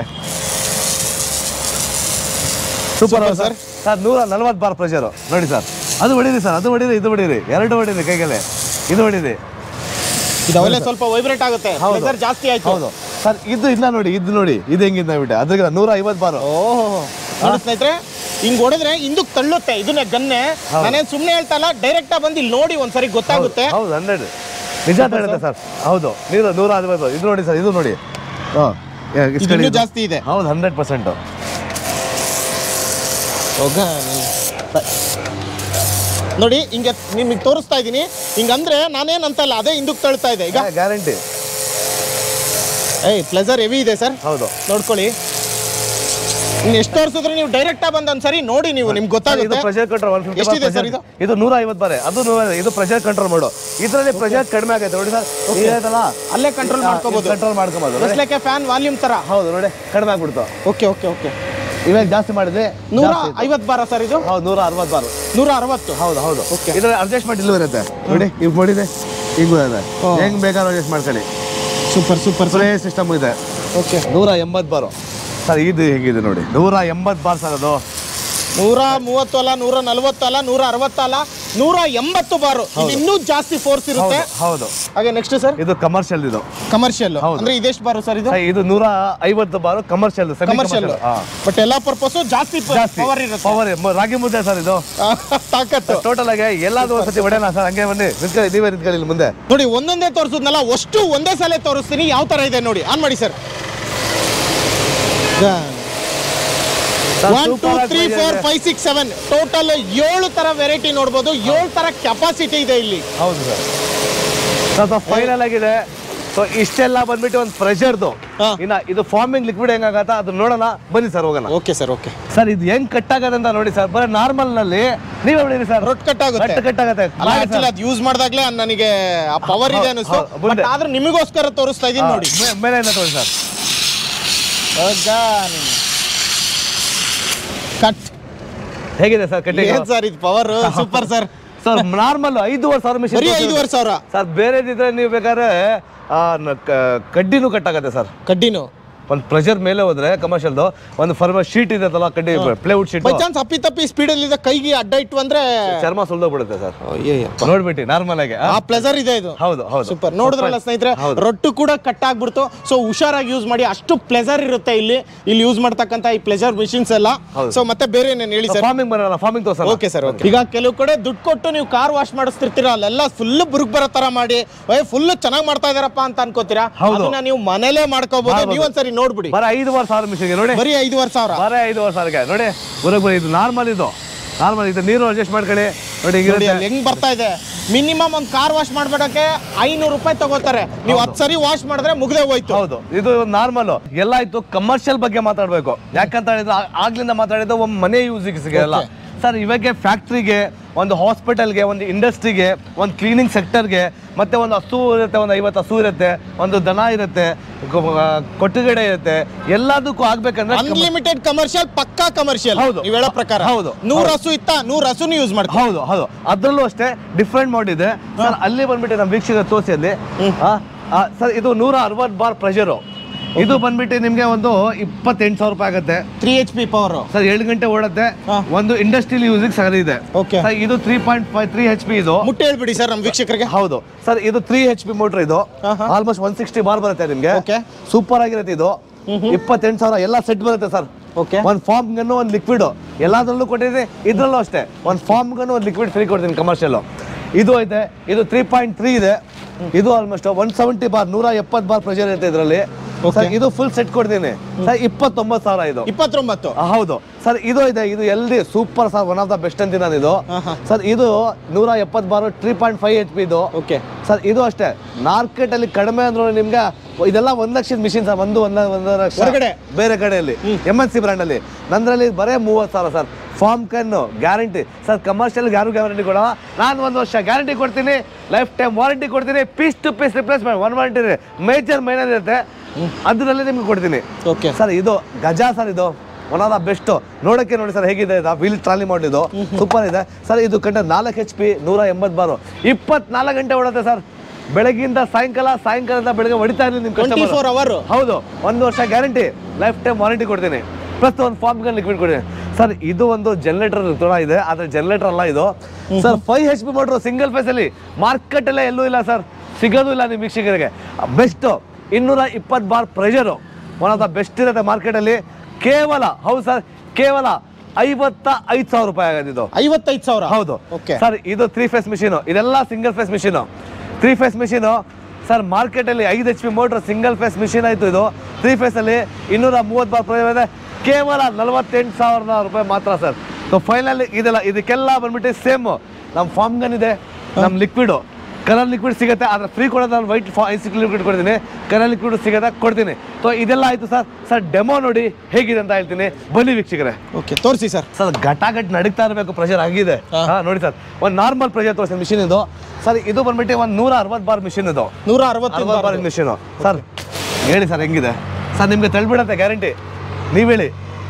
ಸೂಪರ್ Super, ಸರ್ ಸರ್ ನೂರ ನಲ್ವತ್ತು ಬಾರ್ ಪ್ರೆಷರು ನೋಡಿ ಸರ್ ಅದು ಹೊಡೀರಿ ಸರ್ ಅದು ಹೊಡೀರಿ ಇದು ಹೊಡೀರಿ ಎರಡು ಹೊಡೀರಿ ಕೈಗೆಲೆ ಇದು ಹೊಡೀರಿ ಇದು ಅವೆಲ್ಲ ಸ್ವಲ್ಪ ವೈಬ್ರೇಟ್ ಆಗುತ್ತೆ ಹೌದು. Pressure ಜಾಸ್ತಿ ಆಯ್ತು ಹೌದು ಸರ್ ಇದು ಇಲ್ಲ ನೋಡಿ ಇದು ನೋಡಿ ಇದು ಹೆಂಗಿದೆ ಬಿಟ್ಟೆ ಅದ್ರಿಗೆ ನೂರ ಐವತ್ತು ಬಾರು ಓಹೋ ನೋಡಿ ಸ್ನೇಹಿತರೆ ಹಿಂಗ್ ಹೊಡೆದ್ರೆ ಹಿಂದಕ್ಕೆ ತಳ್ಳುತ್ತೆ ಇದನ್ನೇ ಗನ್ನೆ ನಾನೇನ್ ಸುಮ್ನೆ ಹೇಳ್ತಾ ಇಲ್ಲ ಡೈರೆಕ್ಟ್ ಆಗಿ ಬಂದು ಇಲ್ಲಿ ನೋಡಿ ಒಂದ್ಸರಿ ಗೊತ್ತಾಗುತ್ತೆ ಹೌದು ಹಂಡ್ರೆಡ್ ನಿಜ ಅಂತ ಹೇಳುತ್ತೆ ಸರ್ ಹೌದು ನೀರು ನೂರ ಐವತ್ತು ಇದು ನೋಡಿ ಸರ್ ಇದು ನೋಡಿ ಹಾಂ ಇದು ಇನ್ನೂ ಜಾಸ್ತಿ ಇದೆ ಹೌದು ಹಂಡ್ರೆಡ್ ಪರ್ಸೆಂಟು ಹೋಗ ನೋಡಿ ಹಿಂಗೆ ನಿಮಗೆ ತೋರಿಸ್ತಾ ಇದ್ದೀನಿ ಹಿಂಗಂದ್ರೆ ನಾನೇನ್ ಅಂತಲ್ಲ ಅದೇ ಹಿಂದಕ್ಕೆ ತಳ್ತಾ ಇದೆ ಈಗ ಗ್ಯಾರಂಟಿ ಏಯ್ ಪ್ಲೆಸರ್ ಹೆವಿ ಇದೆ ಸರ್ ಹೌದು ನೋಡ್ಕೊಳ್ಳಿ ಇನ್ನು ಎಷ್ಟು ತೋರಿಸಿದ್ರೆ ನೀವು ಡೈರೆಕ್ಟ್ ಆಗಿ ಬಂದು ಒಂದ್ಸರಿ ನೋಡಿ ನೀವು ನಿಮ್ಗೆ ಇದು ಗೊತ್ತಾಗುತ್ತೆ ಪ್ರೆಷರ್ ಕಂಟ್ರೋಲ್ ಒನ್ ಫಿಫ್ಟಿ ಎಷ್ಟಿದೆ ಸರ್ ಇದು? ಇದು ನೂರ ಐವತ್ತು ಬಾರೆ ಅದು ನೂರ ಇದು ಪ್ರೆಷರ್ ಕಂಟ್ರೋಲ್ ಮಾಡು ಇದರಲ್ಲಿ ಪ್ರೆಷರ್ ಕಡಿಮೆ ಆಗೈತೆ ನೋಡಿ ಸರ್ ಇದಾಯ್ತಲ್ಲ ಅಲ್ಲೇ ಕಂಟ್ರೋಲ್ ಮಾಡ್ಕೋಬಹುದು ಕಂಟ್ರೋಲ್ ಮಾಡ್ಕೊಬೋದು ನೋಡಿ. ಲೈಕ್ ಫ್ಯಾನ್ ವಾಲ್ಯೂಮ್ ತರ ಹೌದು ನೋಡಿ ಕಡಿಮೆ ಆಗ್ಬಿಡ್ತು ಓಕೆ ಓಕೆ ಓಕೆ ಇವಾಗ ಜಾಸ್ತಿ ಮಾಡಿದ್ರೆ ನೂರ ಐವತ್ತು ಬಾರ ಸರ್ ಇದು ಹೌದು ನೂರ ಅರವತ್ತು ಬಾರು ನೂರ ಅರವತ್ತು ಹೌದು ಹೌದು Okay. ಇದ್ರಲ್ಲಿ ಅಡ್ಜಸ್ಟ್ಮೆಂಟ್ ಇಲ್ಲೂ ಇರುತ್ತೆ ನೋಡಿ ಈಗ ಮಾಡಿದೆ ಹಿಂಗೂ ಇದೆ ಹೆಂಗ್ ಬೇಕಾದ್ರೂ ಅಡ್ಜಸ್ಟ್ ಮಾಡ್ಕೊಳ್ಳಿ ಸೂಪರ್ ಸೂಪರ್ ಸ್ಪ್ರೇ ಸಿಸ್ಟಮ್ ಇದೆ ಓಕೆ ನೂರ ಎಂಬತ್ತು ಬಾರು ಸರ್ ಇದು ಹೇಗಿದೆ ನೋಡಿ ನೂರ ಎಂಬತ್ತು ಬಾರ್ ಸರ್ ಅದು ನೂರ ಮೂವತ್ತು ಅಲ್ಲ ನೂರ ನಲ್ವತ್ತು ಅಲ್ಲ ನೂರ ಅರವತ್ತು ಅಲ್ಲ ನೂರ ಎಂಬತ್ತು ಬಾರು ಇದು ಇನ್ನೂ ಜಾಸ್ತಿ ಫೋರ್ಸ್ ಇರುತ್ತೆ ಹೌದು ಹೌದು ಹಾಗೆ ನೆಕ್ಸ್ಟ್ ಸರ್ ಇದು ಕಮರ್ಷಿಯಲ್ ಇದು ಕಮರ್ಷಿಯಲ್ ಹೌದು. ಅಂದ್ರೆ ಇದೆಷ್ಟು ಬಾರು ಸರ್ ಇದು ಸರ್, ಇದು ನೂರ ಐವತ್ತು ಬಾರು ಕಮರ್ಷಿಯಲ್ ಕಮರ್ಷಿಯಲ್ ಬಟ್ ಎಲ್ಲಾ ಪರ್ಪಸ್ ಜಾಸ್ತಿ ಜಾಸ್ತಿ ಪವರ್ ಇರುತ್ತೆ ಪವರ್ ರಾಗಿ ಮುದ್ದೆ ಸರ್ ಇದು ತಾಕತ್ತು ಟೋಟಲ್ ಆಗಿ ಎಲ್ಲಾದ್ರೂ ಒಂದ್ಸತಿ ಹೊಡೆಯೋಣ ಸರ್ ಹಂಗೆ ಬನ್ನಿ ನಿಂತ್ಕೊಳ್ಳಿ ನೀವೇ ನಿಂತ್ಕೊಳ್ಳಿ ಇಲ್ಲಿ ಮುಂದೆ ನೋಡಿ ಒಂದೊಂದೇ ತೋರಿಸಿದ್ನಲ್ಲ ಅಷ್ಟು ಒಂದೇ ಸಲ ತೋರಿಸ್ತೀನಿ ಯಾವ ತರ ಇದೆ ನೋಡಿ ಆನ್ ಮಾಡಿ sir Sir, one two super ಆಗಿ ತ್ರೀ ಬಂದಿದೆ. Four five six seven total ಏಳು ತರ ವೆರೈಟಿ ನೋಡ್ಬೋದು ಏಳು ತರ ಕೆಪಾಸಿಟಿ ಇದೆ ಇಲ್ಲಿ ಹೌದು ಸರ್ ಸ್ವಲ್ಪ ಫೈನಲ್ ಆಗಿದೆ ಸೊ ಇಷ್ಟೆಲ್ಲ ಬಂದ್ಬಿಟ್ಟು ಒಂದು ಪ್ರೆಷರ್ದು ಹಾ. ಇನ್ನ ಇದು ಫಾರ್ಮಿಂಗ್ ಲಿಕ್ವಿಡ್ ಹೆಂಗಾಗತ್ತ ಅದು ನೋಡೋಣ ಬನ್ನಿ ಸರ್ ಹೋಗೋಣ ಓಕೆ ಸರ್ ಓಕೆ ಸರ್ ಇದು ಹೆಂಗ್ ಕಟ್ ಆಗತ್ತೆ ಅಂತ ನೋಡಿ ಸರ್ ಬರೀ ನಾರ್ಮಲ್ ನಲ್ಲಿ ನೀವೇ ಬಿಡಿರಿ ಸರ್ ರೊಟ್ ಕಟ್ ಆಗುತ್ತೆ ಕಟ್ ಆಗತ್ತೆ ಅಲ್ಲ ಆಕ್ಚುಲಿ ಅದು ಯೂಸ್ ಮಾಡಿದಾಗ್ಲೇ ನನಗೆ ಆ ಪವರ್ ಇದೆ ಹೌದು, ಅನಿಸ್ತು ಹೌದು, ಮುಂದೆ. ಬಟ್ ಆದ್ರೂ ನಿಮಗೋಸ್ಕರ ತೋರಿಸ್ತಾ ಇದೀನಿ ನೋಡಿ ಮೇಲೆ ತೋರಿ ಸರ್ ಕಟ್ ಹೇಗಿದೆ ಸರ್ ಕಟ್ಟಿಂಗ್ ಏನ್ ಸರ್ ಇದು power super sir sir normal ಐದೂವರೆ ಸಾವಿರ ಮಿಷನ್ ಬರೀ ಐದುವರೆ ಸಾವಿರ ಸರ್ ಬೇರೆದಿದ್ರೆ ನೀವು ಬೇಕಾದ್ರೆ ಆ, ನ- ಕ- ಕಡ್ಡಿನೂ ಕಟ್ ಆಗತ್ತೆ ಸರ್ ಕಡ್ಡಿನು ಒಂದು ಪ್ರೆಷರ್ ಮೇಲೆ ಹೋದ್ರೆ ಕಮರ್ಷಿಯಲ್ದು ಒಂದು ಫರ್ಮ ಶೀಟ್ ಇದೆಯಲ್ಲ ಕಡ್ಡಿ ಪ್ಲೇವುಡ್ ಶೀಟ್ ಬೈ ಚಾನ್ಸ್ ಅಪ್ಪಿ ತಪ್ಪಿ ಸ್ಪೀಡಲ್ಲಿ ಇದೆ ಕೈಗೆ ಅಡ್ಡ ಇಟ್ಟು ಅಂದ್ರೆ ಚರ್ಮ ಸುಲ್ದೋಗ್ಬಿಡುತ್ತೆ ಸರ್ ನೋಡ್ಬಿಟ್ಟು ನಾರ್ಮಲ್ ಆಗಿ ಆ? ಆ ಪ್ಲೆಸರ್ ಇದೆ ಇದು ಹೌದು ಹೌದು ಸೂಪರ್ ನೋಡಿದ್ರಲ್ಲ ಸ್ನೇಹಿತರೆ ಹೌದು. ರೊಟ್ಟು ಕೂಡ ಕಟ್ ಆಗ್ಬಿಡ್ತು ಸೊ ಹುಷಾರಾಗಿ ಯೂಸ್ ಮಾಡಿ ಅಷ್ಟು ಪ್ಲೆಸರ್ ಇರುತ್ತೆ ಇಲ್ಲಿ ಇಲ್ಲಿ ಯೂಸ್ ಮಾಡ್ತಕ್ಕಂಥ ಈ ಪ್ಲೆಸರ್ ಮಿಷಿನ್ಸ್ ಎಲ್ಲ ಹೌದು. ಸೊ ಮತ್ತೆ ಬೇರೆ ಏನೇನು ಹೇಳಿ ಸರ್ ಫಾರ್ಮಿಂಗ್ ಬರಲ್ಲ ಫಾರ್ಮಿಂಗ್ ತೋರ್ಸಲ್ಲ ಓಕೆ ಸರ್ ಓಕೆ ಈಗ ಕೆಲವು ಕಡೆ ದುಡ್ಡು ಕೊಟ್ಟು ನೀವು ಕಾರ್ ವಾಶ್ ಮಾಡಿಸ್ತಿರ್ತೀರ ಅಲ್ಲೆಲ್ಲ ಫುಲ್ ಬುರುಗ್ ಬರೋ ತರ ಮಾಡಿ ಏ ಫುಲ್ ಚೆನ್ನಾಗಿ ಮಾಡ್ತಾ ಇದಾರಪ್ಪ ಅಂತ ಅನ್ಕೋತೀರಾ ಹೌದು. ಅದನ್ನ ನೀವು ಮನೇಲೇ ಮಾಡ್ಕೋಬಹುದು ಮಾಡ್ಬೋದು. ನೀವೊಂದ್ಸರಿ ನೋಡ್ಬಿಡಿ ಬರೀ ಐದುವರೆ ಸಾವಿರ ಮಿಷನ್ಗೆ ನೋಡಿ ಬರೀ ಐದುವರೆ ಸಾವಿರ ಬರೀ ಐದುವರೆ ಸಾವಿರಕ್ಕೆ ನೋಡಿ ಬರೀ ಬರೀ ಇದು ನಾರ್ಮಲ್ ಇದು ನಾರ್ಮಲ್ ಇದು ನೀರು ಅಡ್ಜಸ್ಟ್ ಮಾಡ್ಕೊಳ್ಳಿ ನೋಡಿ ನೋಡಿ ಹಿಂಗಿರುತ್ತೆ ಅಲ್ಲಿ ಹೆಂಗ್ ಬರ್ತಾ ಇದೆ ಮಿನಿಮಮ್ ಒಂದು ಕಾರ್ ವಾಶ್ ಮಾಡ್ಬೇಡಕ್ಕೆ ಐನೂರು ರೂಪಾಯಿ ತಗೋತಾರೆ ನೀವು ಹತ್ತು ಸರಿ ವಾಶ್ ಮಾಡಿದ್ರೆ ಮುಗ್ದೇ ಹೋಯ್ತು ಹೌದು ಇದು ನಾರ್ಮಲ್ ಎಲ್ಲ ಆಯ್ತು ಕಮರ್ಷಿಯಲ್ ಬಗ್ಗೆ ಮಾತಾಡ್ಬೇಕು ಯಾಕಂತ ಹೇಳಿದ್ರೆ ಆ- ಆಗ್ಲಿಂದ ಮಾತಾಡಿದ್ದು ಒಂದು ಮನೆ ಯೂಸಿಗೆ ಸಿಗಲ್ಲ ಸರ್ ಇವಾಗ ಫ್ಯಾಕ್ಟ್ರಿಗೆ ಒಂದು ಹಾಸ್ಪಿಟಲ್ಗೆ ಒಂದು ಇಂಡಸ್ಟ್ರಿಗೆ ಒಂದು ಕ್ಲೀನಿಂಗ್ ಸೆಕ್ಟರ್ಗೆ ಮತ್ತೆ ಒಂದು ಹಸು ಇರುತ್ತೆ ಒಂದು ಐವತ್ತು ಹಸು ಇರುತ್ತೆ ಒಂದು ದನ ಇರುತ್ತೆ ಗೊ- ಆ, ಕೊಟ್ಟಿಗೆಡೆ ಇರುತ್ತೆ ಎಲ್ಲದಕ್ಕೂ ಆಗ್ಬೇಕಂದ್ರೆ ಕಮ- ಅನ್ಲಿಮಿಟೆಡ್ ಕಮರ್ಷಿಯಲ್ ಪಕ್ಕಾ ಕಮರ್ಷಿಯಲ್ ಹೌದು. ನೀವು ಹೇಳೋ ಪ್ರಕಾರ ಹೌದು. ನೂರ್ ಹಸು ಇತ್ತ ನೂರ್ ಹಸುನು ಯೂಸ್ ಮಾಡ್ತೀವಿ ಹೌದು ಹೌದು ಅದ್ರಲ್ಲೂ ಅಷ್ಟೇ ಡಿಫ್ರೆಂಟ್ ಮೋಡ್ ಇದೆ ಸರ್ ಅಲ್ಲಿ ಬಂದ್ಬಿಟ್ಟು ನಮ್ಮ ವೀಕ್ಷಕ ತೋರಿಸಿ ಅಲ್ಲಿ ಸರ್ ಇದು ನೂರ ಅರವತ್ತು ಬಾರ್ ಪ್ರೆಷರು ಇದು ಬಂದ್ಬಿಟ್ಟು ನಿಮ್ಗೆ ಒಂದು ಇಪ್ಪತ್ತೆಂಟು ಸಾವಿರ ರೂಪಾಯಿ ಆಗುತ್ತೆ three H P power sir ಏಳು ಗಂಟೆ ಓಡುತ್ತೆ ಹಾ. ಒಂದು ಇಂಡಸ್ಟ್ರಿಯಲ್ ಯೂಸಿಗೆ ಸರಿ ಇದೆ Okay. ಸರ್ ಇದು three point five three H P ಇದು ಮುಟ್ಟೆ ಹೇಳ್ಬಿಡಿ ಸರ್ ನಮ್ಮ ವೀಕ್ಷಕರಿಗೆ ಹೌದು ಸರ್ ಇದು ತ್ರೀ ಎಚ್ ಪಿ ಮೋಟರ್ ಇದು ಹಾ, ಹಾ. ಆಲ್ಮೋಸ್ಟ್ ಒನ್ ಸಿಕ್ಸ್ಟಿ ಬಾರ್ ಬರುತ್ತೆ ನಿಮ್ಗೆ Okay. ಸೂಪರ್ ಆಗಿರುತ್ತೆ ಇದು ಇಪ್ಪತ್ತೆಂಟು ಸಾವಿರ ಎಲ್ಲ ಸೆಟ್ ಬರುತ್ತೆ ಸರ್ ಓಕೆ ಒಂದು ಫಾರ್ಮ್ ಗನ್ನು ಒಂದು ಲಿಕ್ವಿಡ್ ಎಲ್ಲದರಲ್ಲೂ ಕೊಟ್ಟಿದ್ದೀನಿ ಇದ್ರಲ್ಲೂ ಅಷ್ಟೇ ಒಂದು ಫಾರ್ಮ್ ಗನ್ನು ಒಂದು ಲಿಕ್ವಿಡ್ ಫ್ರೀ ಕೊಡ್ತೀನಿ ಕಮರ್ಷಿಯಲ್ ಇದು ಐತೆ ಇದು ತ್ರೀ ಪಾಯಿಂಟ್ ತ್ರೀ ಇದೆ ಇದು ಆಲ್ಮೋಸ್ಟ್ ಒನ್ ಸೆವೆಂಟಿ ಬಾರ್ ನೂರ ಎಪ್ಪತ್ತು ಬಾರ್ ಪ್ರೆಷರ್ ಐತೆ ಇದರಲ್ಲಿ ಸರ್ ಇದು ಫುಲ್ ಸೆಟ್ ಕೊಡ್ತೀನಿ ಸರ್ ಇಪ್ಪತ್ತೊಂಬತ್ತು ಸಾವಿರ ಇದು ಇಪ್ಪತ್ತೊಂಬತ್ತು ಆ, ಹೌದು ಸರ್ ಇದು ಇದೆ ಇದು ಎಲ್ಡಿ super sir one of the best ಅಂತೀನಿ ನಾನು ಇದು ಆಹಾ. ಸರ್ ಇದು ನೂರ ಎಪ್ಪತ್ತು bar three point five H P ಇದು ಓಕೆ ಸರ್ ಇದು ಅಷ್ಟೇ ಮಾರ್ಕೆಟ್ ಅಲ್ಲಿ ಕಡಿಮೆ ಅಂದ್ರೂ ನಿಮ್ಗೆ ಇದೆಲ್ಲ ಒಂದ್ ಲಕ್ಷದ ಮಿಷಿನ್ ಸರ್ ಒಂದು ಒಂದ ಒಂದು ಲಕ್ಷ ಹೊರಗಡೆ? ಬೇರೆ ಕಡೆಯಲ್ಲಿ ಎಮ್ ಎನ್ ಸಿ ಬ್ರ್ಯಾಂಡ್ ಅಲ್ಲಿ ನಂದ್ರಲ್ಲಿ ಬರೇ ಮೂವತ್ತು ಸಾವಿರ sir foam gun guarantee sir commercial ಯಾರು ಗ್ಯಾರಂಟಿ ಕೊಡೋ ನಾನು ಒಂದು ವರ್ಷ ಗ್ಯಾರಂಟಿ ಕೊಡ್ತೀನಿ ಲೈಫ್ ಟೈಮ್ ವಾರಂಟಿ ಕೊಡ್ತೀನಿ piece to piece replacement one warranty major minor ಇರುತ್ತೆ ಅದರಲ್ಲಿ ನಿಮ್ಗೆ ಕೊಡ್ತೀನಿ ಓಕೆ ಸರ್ ಇದು ಗಜ ಸರ್ ಇದು ಒನ್ ಆಫ್ ದ ಬೆಸ್ಟ್ ನೋಡಕ್ಕೆ ನೋಡಿ ಸರ್ ಹೇಗಿದೆ ಇದು ವೀಲ್ ಟ್ರಾಲಿ ಮಾಡಿದ್ದು ಸೂಪರ್ ಇದೆ ಸರ್ ಇದು ಕಂಡ ನಾಲ್ಕು ಎಚ್ ಪಿ ನೂರ ಎಂಬತ್ತು ಬಾರು ಇಪ್ಪತ್ನಾಲ್ಕು ಗಂಟೆ ಓಡುತ್ತೆ ಸರ್ ಬೆಳಗ್ಗಿಂದ ಸಾಯಂಕಾಲ ಸಾಯಂಕಾಲದಿಂದ ಬೆಳಗ್ಗೆ ಹೊಡಿತಾ ಇರಲಿ ನಿಮ್ಮ ಟ್ವೆಂಟಿ ಕಸ್ಟಮರ್ ಫೋರ್ ಅವರ್ ಹೌದು ಒಂದು ವರ್ಷ ಗ್ಯಾರಂಟಿ ಲೈಫ್ ಟೈಮ್ ವಾರಂಟಿ ಕೊಡ್ತೀನಿ ಪ್ಲಸ್ ಒಂದು ಫಾರ್ಮ್ ಗನ್ ಲಿಕ್ವಿಡ್ ಕೊಡ್ತೀನಿ ಸರ್ ಇದು ಒಂದು ಜನರೇಟರ್ ತರ ಇದೆ ಆದರೆ ಜನರೇಟರ್ ಅಲ್ಲ ಇದು sir five H P motor single phase ಅಲ್ಲಿ ಮಾರ್ಕೆಟ್ ಅಲ್ಲೇ ಎಲ್ಲೂ ಇಲ್ಲ ಸರ್ ಸಿಗೋದು ಇಲ್ಲ ನಿಮ್ಮ ವೀಕ್ಷಕರಿಗೆ ಬೆಸ್ಟ್ ಇನ್ನೂರ ಇಪ್ಪತ್ತು bar pressure one of the best ಇರುತ್ತೆ ಮಾರ್ಕೆಟಲ್ಲಿ ಕೇವಲ ಹೌದು ಸರ್ ಕೇವಲ ಐವತ್ತ ಐದು ಸಾವಿರ ರೂಪಾಯಿ ಆಗೋದು ಇದು ಐವತ್ತೈದು ಸಾವಿರ ಹೌದು ಓಕೆ ಸರ್ ಇದು ತ್ರೀ ಫೇಸ್ ಮಿಷಿನು ಇದೆಲ್ಲ single phase machine three phase machine sir ಮಾರ್ಕೆಟಲ್ಲಿ ಐದು H P motor single phase machine ಆಯಿತು ಇದು ತ್ರೀ ಫೇಸಲ್ಲಿ ಇನ್ನೂರ ಮೂವತ್ತು ಬಾರ್ ಪ್ರೈಸ್ ಇದೆ ಕೇವಲ ನಲವತ್ತೆಂಟು ಸಾವಿರದ ರೂಪಾಯಿ ಮಾತ್ರ ಸರ್ ಸೊ ಫೈನಲ್ ಇದೆಲ್ಲ ಇದಕ್ಕೆಲ್ಲ ಬಂದ್ಬಿಟ್ಟು ಸೇಮ್ ನಮ್ಮ ಫಾರ್ಮ್ ಗನ್ ಇದೆ ನಮ್ಮ ಲಿಕ್ವಿಡು ಕಲರ್ ಲಿಕ್ವಿಡ್ ಸಿಗುತ್ತೆ ಆದ್ರೆ ಫ್ರೀ ಕೊಡೋದು ನಾನು ವೈಟ್ ಐಸ್ ಲಿಕ್ವಿಡ್ ಕೊಡ್ತೀನಿ ಕಲರ್ ಲಿಕ್ವಿಡ್ ಸಿಗುತ್ತೆ ಕೊಡ್ತೀನಿ ಸೊ ಇದೆಲ್ಲ ಆಯ್ತು ಸರ್ ಸರ್ ಡೆಮೋ ನೋಡಿ ಹೇಗಿದೆ ಅಂತ ಹೇಳ್ತೀನಿ ಬನ್ನಿ ವೀಕ್ಷಕರೇ ಓಕೆ ತೋರಿಸಿ ಸರ್ ಸರ್ ಗಟಾಗಟ್ ನಡೀತಾ ಇರಬೇಕು ಪ್ರೆಷರ್ ಆಗಿದೆ ಹಾ. ಹಾ ನೋಡಿ ಸರ್ ಒಂದು ನಾರ್ಮಲ್ ಪ್ರೆಷರ್ ತೋರಿಸಿ ಮಿಷಿನ್ ಇದು ಸರ್ ಇದು ಬಂದ್ಬಿಟ್ಟು ಒಂದು ನೂರ ಅರವತ್ತು ಬಾರ್ ಮಿಷಿನ್ ಇದು ನೂರ ಅರವತ್ತು ಅರವತ್ತು ಬಾರ್ ಮಿಷಿನ್ ಸರ್ ಹೇಳಿ ಸರ್ ಹೆಂಗಿದೆ ಸರ್ ನಿಮಗೆ ತಳ್ಬಿಡತ್ತೆ ಗ್ಯಾರಂಟಿ ನೀವು ಹೇಳಿ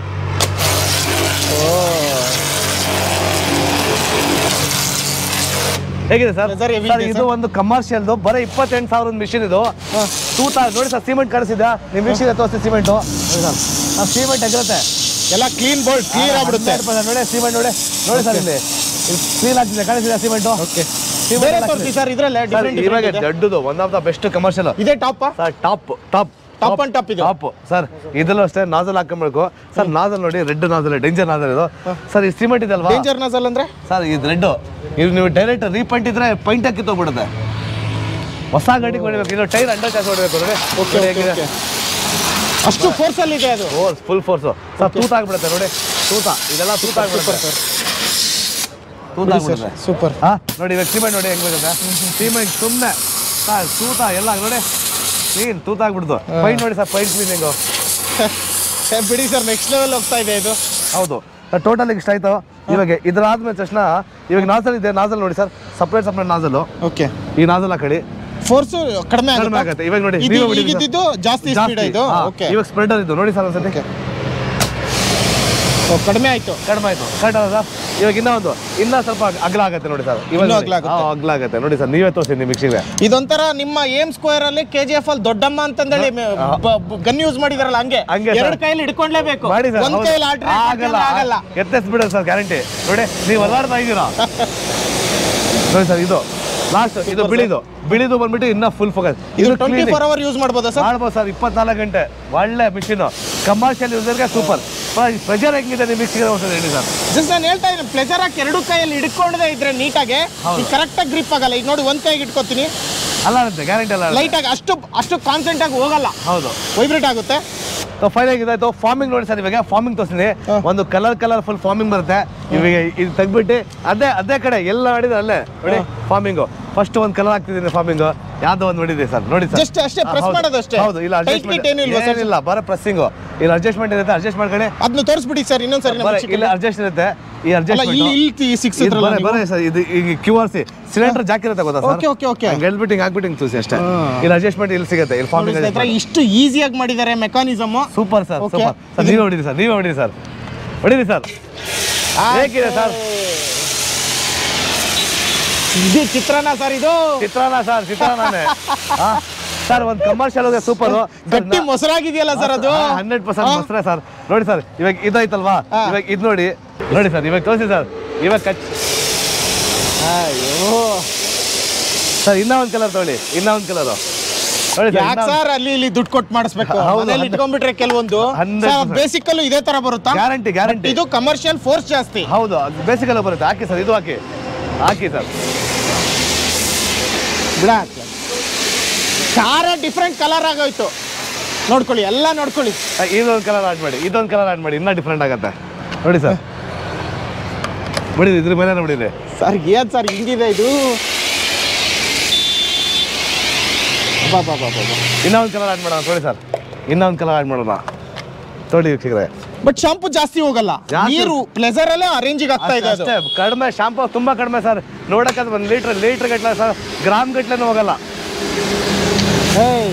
ಹೇಗಿದೆ ಸರ್ Pressure heavy ಸರ್ ಇದೆ ಇದು ಒಂದು ಕಮರ್ಷಿಯಲ್ದು ಬರೀ ಇಪ್ಪತ್ತೆಂಟು ಸಾವಿರದ ಮಿಷಿನ್ ಇದು ತೂತ ನೋಡಿ ಸರ್ ಸಿಮೆಂಟ್ ಕಳಿಸಿದ ನಿಮ್ಮ ವೀಕ್ಷಿಸಿದ ತೋರಿಸಿ ಸಿಮೆಂಟು ಸಿಮೆಂಟ್ ಆಗಿರುತ್ತೆ ಎಲ್ಲ ಕ್ಲೀನ್ ಬೋಲ್ಡ್ ಕ್ಲಿಯರ್ ಆಗ್ಬಿಡುತ್ತೆ 100% ನೋಡಿ ಸಿಮೆಂಟ್ ನೋಡಿ ನೋಡಿ ಸರ್ ಇಲ್ಲಿ ಕ್ಲೀನ್ ಆಗ್ತಿದೆ ಕಾಣಿಸಿದೆ ಸಿಮೆಂಟು ಓಕೆ ಬೇರೆ ತೋರಿಸಿ ಸರ್ ಇದ್ರಲ್ಲೇ ಡಿಫ್ರೆಂಟ್ ಇವಾಗ ದೊಡ್ಡದು one of the best commercial ಇದೇ top sir top top Top and top ಇದು. ಟಾಪ್ ಸರ್ ಇದರಲ್ಲೂ ಅಷ್ಟೇ ನಾಜಲ್ ಹಾಕೊಂಬೇಕು ಸರ್ ನಾಜಲ್ ನೋಡಿ ರೆಡ್ ನಾಜಲ್ ಡೇಂಜರ್ ನಾಜಲ್ ಇದು ಸರ್ ಈ ಸಿಮೆಂಟ್ ಇದಲ್ವಾ ಡೇಂಜರ್ ನಸಲ್ ಅಂದ್ರೆ ಸರ್ ಇದು ರೆಡ್ ಇದು ನೀವು ಡೈರೆಕ್ಟ್ ರೀಪಂಟ್ ಇದ್ರೆ ಪೈಂಟ್ ಹಾಕಿ ತಗೊಬಿಡುತ್ತೆ ಹೊಸ ಗಾಡಿ ಹೊಡಿಬೇಕು ಇದು ಟೈರ್ ಅಂಡರ್ ಚಾರ್ಜ್ ಹೊಡಿಬೇಕು ನೋಡಿ ಓಕೆ ನೋಡಿ ಹೇಗಿದೆ ಅಷ್ಟು ಫೋರ್ಸ್ ಅಲ್ಲಿ ಇದೆ ಅದು ಫೋರ್ಸ್ ಫುಲ್ ಫೋರ್ಸು ಸರ್ ತೂತ ಆಗ್ಬಿಡುತ್ತೆ ನೋಡಿ ತೂತ ಇದೆಲ್ಲ ತೂತ ಆಗ್ಬಿಡುತ್ತೆ ತೂತ ಆಗ್ಬಿಡುತ್ತೆ ಸೂಪರ್ ಹಾ ನೋಡಿ ಇವಾಗ ಸಿಮೆಂಟ್ ನೋಡಿ ಹೆಂಗ್ ಬರುತ್ತೆ ಸಿಮೆಂಟ್ ಸುಮ್ಮನೆ ಸರ್ ತೂತ ಎಲ್ಲ ನೋಡಿ ಕ್ಲೀನ್ ತೂತ ಆಗ್ಬಿಡ್ತು ಪೈಂಟ್ ನೋಡಿ ಸರ್ ಪೈಂಟ್ ಕ್ಲೀನಿಂಗು ಬಿಡಿ ಸರ್ ನೆಕ್ಸ್ಟ್ ಲೆವೆಲ್ ಹೋಗ್ತಾ ಇದೆ ಇದು ಹೌದು ಸರ್ ಟೋಟಲ್ ಇಷ್ಟ ಆಯ್ತು ಇವಾಗ ಇದ್ರಾದ್ಮೇಲೆ ತಕ್ಷಣ ಇವಾಗ ನಾಜಲ್ ಇದೆ ನಾಜಲ್ ನೋಡಿ sir separate separate nozzle okay ಈ ನಾಜಲ್ ಹಾಕಿ ಫೋರ್ಸ್ ಕಡಿಮೆ ಕಡಿಮೆ ಆಗುತ್ತೆ ಆಗುತ್ತೆ ಇವಾಗ ನೋಡಿ ಇದು ನೀವೇ ಬಿಡಿ ಈಗ ಸರ್. ಇದ್ದಿದ್ದು ಜಾಸ್ತಿ ಸ್ಪೀಡ್ ಇದು ಹಾ, ಓಕೆ ಇವಾಗ ಸ್ಪ್ರೆಡರ್ ಇದು ನೋಡಿ ಸರ್ ಒಂದ್ಸತಿ ಕಡಿಮೆ ಆಯ್ತು ಕಡಿಮೆ ಆಯ್ತು ಕರೆಕ್ಟ್ ಅಲ್ಲ ಸರ್ ಇವಾಗ ಇನ್ನೂ ಒಂದು ಇನ್ನೂ ಸ್ವಲ್ಪ ಅಗಲ ಆಗುತ್ತೆ ನೋಡಿ ಸರ್ ಇವಾಗ ಇನ್ನೂ ನೋಡಿ. ಅಗಲ ಆಗುತ್ತೆ. ಹಾ, ಅಗಲ ಆಗುತ್ತೆ ನೋಡಿ ಸರ್ ನೀವೇ ತೋರಿಸಿ ನಿಮ್ಮ ಮಿಕ್ಸಿಗೆ ಇದೊಂಥರ ನಿಮ್ಮ ಏಮ್ ಸ್ಕ್ವೇರ್ ಅಲ್ಲಿ ಕೆ ಜಿ ಎಫ್ ಅಲ್ಲಿ ದೊಡ್ಡಮ್ಮ ಅಂತಂದೇಳಿ ಗನ್ ಯೂಸ್ ಮಾಡಿದಾರಲ್ಲ ಹಂಗೆ ಹಂಗೆ sir. ಎರಡು ಕೈಯಲ್ಲಿ ಹಿಡ್ಕೊಂಡ್ಲೇಬೇಕು ಮಾಡಿ ಸರ್ ಒಂದ್ ಹೌದು. ಕೈಯಲ್ಲಿ ಆಟ್ರೆ ಆಗಲ್ಲ ಆಗಲ್ಲ ಎತ್ತೆಸ್ಬಿಡೋದು ಸರ್ ಗ್ಯಾರಂಟಿ ನೋಡಿ ನೀವು ಅಲ್ಲಾಡ್ತಾ ಇದ್ದೀರಾ ನೋಡಿ ಸರ್ ಇದು ಲಾಸ್ಟ್ ಇದು ಬಿಳಿದು ಬಿಳಿದು ಬಂದ್ಬಿಟ್ಟು ಇನ್ನ ಫುಲ್ ಫೋಕಸ್ ಇದು ಟ್ವೆಂಟಿ ಫೋರ್ ಅವರ್ ಯೂಸ್ ಮಾಡ್ಬೋದಾ ಸರ್ ಮಾಡ್ಬೋದು ಸರ್ ಇಪ್ಪತ್ನಾಲ್ಕು ಗಂಟೆ ಒಳ್ಳೆ ಮಿಷಿನ್ ಕಮರ್ಷಿಯಲ್ ಯೂಸರ್ಗೆ ಸೂಪರ್ ಪ್ರೆಷರ್ ಹೆಂಗಿದೆ ನಿಮ್ಮ ಮಿಕ್ಸಿಗೆ ಒಂದ್ಸಲ ಹೇಳಿ ಸರ್ ಜಸ್ಟ್ ನಾನು ಹೇಳ್ತಾ ಇದ್ದೀನಿ ಪ್ಲೆಜರ್ ಹಾಕಿ ಎರಡು ಕೈಯಲ್ಲಿ ಹಿಡ್ಕೊಂಡದೇ ಇದ್ರೆ ನೀಟಾಗಿ ಕರೆಕ್ಟ್ ಆಗಿ ಗ್ರಿಪ್ ಆಗಲ್ಲ ಈಗ ನೋಡಿ ಒಂದ್ ಕೈಗೆ ಇಟ್ಕೋತೀನಿ ಅಲ್ಲ ಅಂತೆ ಗ್ಯಾರಂಟಿ ಅಲ್ಲ ಲೈಟ್ ಆಗಿ ಅಷ್ಟು ಅಷ್ಟು ಕಾನ್ಸೆಂಟ್ ಆಗಿ ಹೋಗಲ್ಲ ಹೌದು ವೈಬ್ರೇಟ್ ಆಗುತ್ತೆ ಸೊ ಫೈನಲ್ ಇದಾಯ್ತು ಫಾರ್ಮಿಂಗ್ ನೋಡಿ ಸರ್ ಇವಾಗ ಫಾರ್ಮಿಂಗ್ ತೋರಿಸ್ತೀನಿ ಒಂದು ಕಲರ್ ಕಲರ್ ಫುಲ್ ಫಾರ್ಮಿಂಗ್ ಬರುತ್ತೆ ಇವಾಗ ಇದು ತೆಗ್ಬಿಟ್ಟು ಅದೇ ಅದೇ ಕಡೆ ಎಲ್ಲ ಮಾಡಿದ್ರೆ ಅಲ್ಲೇ ನೋಡಿ ಫಾರ್ಮಿಂಗು ಫಸ್ಟ್ ಒಂದು ಕಲರ್ ಹಾಕ್ತಿದ್ದೀನಿ ಫಾರ್ಮಿಂಗ್ ಯಾವ್ದೋ ಒಂದು ನೋಡಿದೆ ಸರ್ ನೋಡಿ ಸರ್ Just ಅಷ್ಟೇ, press ಮಾಡೋದು ಅಷ್ಟೇ. ಹೌದು ಇಲ್ಲ Tight fit ಏನೂ ಇಲ್ವಾ sir? ಇಲ್ಲ ಬರೋ ಪ್ರೆಸ್ಸಿಂಗು ಇಲ್ಲ ಅಡ್ಜಸ್ಟ್ಮೆಂಟ್ ಇರುತ್ತೆ ಅಡ್ಜಸ್ಟ್ ಮಾಡ್ಕೊಳ್ಳಿ ಅದನ್ನ ತೋರಿಸ್ಬಿಡಿ ಸರ್ ಇನ್ನೊಂದ್ಸರಿ ನಮ್ಮ ಬರೀ ವೀಕ್ಷಕರಿಗೆ. ಇಲ್ಲ ಅಡ್ಜಸ್ಟ್ ಇರುತ್ತೆ ಈ ಅಲ್ಲ ಅಡ್ಜಸ್ಟ್ ಇಲ್ಲಿ ಇಲ್ಲಿ ಸಿಕ್ಸ್ ಬರೇ ಬರೇ ಸರ್ ಇದು ಈಗ Q R C cylinder jack ಇರುತ್ತೆ ಗೊತ್ತಾ ಸರ್ Okay, okay, okay. ಗೆಲ್ಬಿಟ್ಟು ಹಿಂಗೆ ಹಾಕ್ಬಿಟ್ಟು ಹಿಂಗೆ ತೂಸಿ ಅಷ್ಟೇ ಇಲ್ಲಿ ಅಡ್ಜಸ್ಟ್ಮೆಂಟ್ ಇಲ್ಲಿ ಸಿಗುತ್ತೆ ಇಲ್ಲಿ ಫಾರ್ಮಿಂಗ್ ಇಷ್ಟು ಈಸಿಯಾಗಿ ಮಾಡಿದ್ದಾರೆ mechanism super sir Okay. Super sir ನೀವೇ ಹೊಡೀರಿ ಸರ್ ನೀವೇ ಹೊಡೀರಿ ಸರ್ ಹೊಡೀರಿ ಸರ್ ಹೇಗಿದೆ ಸರ್ ಇದು ಚಿತ್ರಾನ್ನ ಸರ್ ಇದು ಚಿತ್ರಾನ್ನ ಸರ್ ಚಿತ್ರಾನ್ನನೇ ಸರ್ ಒಂದು ಕಮರ್ಷಿಯಲ್ ಇದೆ ಸೂಪರ್ ಗಟ್ಟಿ ಮೊಸರಾಗಿದೆಯಲ್ಲ ಸರ್ ಅದು ಹಂಡ್ರೆಡ್ ಪರ್ಸೆಂಟ್ ಮೊಸರೇ ಸರ್ ನೋಡಿ ಸರ್ ಇವಾಗ ಇದಾಯ್ತಲ್ವಾ ಹಾ. ಇವಾಗ ಇದು ನೋಡಿ ನೋಡಿ ಸರ್ ಇವಾಗ ತೋರಿಸಿ ಸರ್ ಇವಾಗ ಕಚ್ ಅಯ್ಯೋ ಸರ್ ಇನ್ನೂ ಒಂದು ಕಲರ್ ತಗೊಳ್ಳಿ ಇನ್ನೂ ಒಂದು ಕಲರು ನೋಡಿ ಸರ್ ಯಾಕೆ ಸರ್ ಅಲ್ಲಿ ಇಲ್ಲಿ ದುಡ್ಡು ಕೊಟ್ಟು ಮಾಡಿಸ್ಬೇಕು ಹೌದು, ಮನೇಲಿ ಹಂಡ್ರೆಡ್- ಇಟ್ಕೊಂಡ್ಬಿಟ್ರೆ ಕೆಲವೊಂದು ಹಂಡ್ರೆಡ್ ಪರ್ಸೆಂಟ್. ಬೇಸಿಕ್ ಅಲ್ಲೂ ಇದೇ ತರ ಬರುತ್ತಾ ಗ್ಯಾರಂಟಿ ಗ್ಯಾರಂಟಿ ಇದು ಕಮರ್ಷಿಯಲ್ ಫೋರ್ಸ್ ಜಾಸ್ತಿ ಹೌದು ಬೇಸಿಕಲ್ಲ ಬರುತ್ತೆ ಹಾಕಿ ಸರ್ ಇದು ಹಾಕಿ ಹಾಕಿ ಸರ್ ಬಿಡ ಖಾರ ಡಿಫ್ರೆಂಟ್ ಕಲರ್ ಆಗೋಯ್ತು ನೋಡ್ಕೊಳ್ಳಿ ಎಲ್ಲ ನೋಡ್ಕೊಳ್ಳಿ ಇದೊಂದು ಕಲರ್ ಆಡ್ ಮಾಡಿ ಇದೊಂದು ಕಲರ್ ಆಡ್ ಮಾಡಿ ಇನ್ನೂ ಡಿಫ್ರೆಂಟ್ ಆಗುತ್ತೆ ನೋಡಿ ಸರ್ ಬಿಡಿ ಇದ್ರ ಮೇಲೆ ನೋಡಿರಿ ಸರ್ ಏನ್ ಸರ್ ಹಿಂಗಿದೆ ಇದು ಬಾ ಬಾ ಬಾ ಬಾ ಬಾ ಇನ್ನೊಂದು ಕಲರ್ ಆಡ್ ಮಾಡೋಣ ನೋಡಿ ಸರ್ ಇನ್ನೊಂದು ಕಲರ್ ಆಡ್ ಮಾಡೋಣ ತೊಡಿ ವೀಕ್ಷಕರೇ ಬಟ್ ಶಾಂಪು ಜಾಸ್ತಿ ಹೋಗಲ್ಲ ಜಾಸ್ತಿ- ನೀರು ಪ್ಲೆಸರ್ ಅಲ್ಲೇ ಅರೇಂಜಿಗೆ ಆಗ್ತಾ ಇದೆ ಅದು ಅಷ್ಟೇ ಕಡಿಮೆ ಶಾಂಪು ತುಂಬಾ ಕಡಿಮೆ ಸರ್ ನೋಡಕ್ಕೆ ಒಂದು ಲೀಟ್ರ್ ಲೀಟ್ರ್ ಗಟ್ಲೆ ಸರ್ ಗ್ರಾಮ್ ಗಟ್ಲೆನೂ ಹೋಗಲ್ಲ ಹೇಯ್.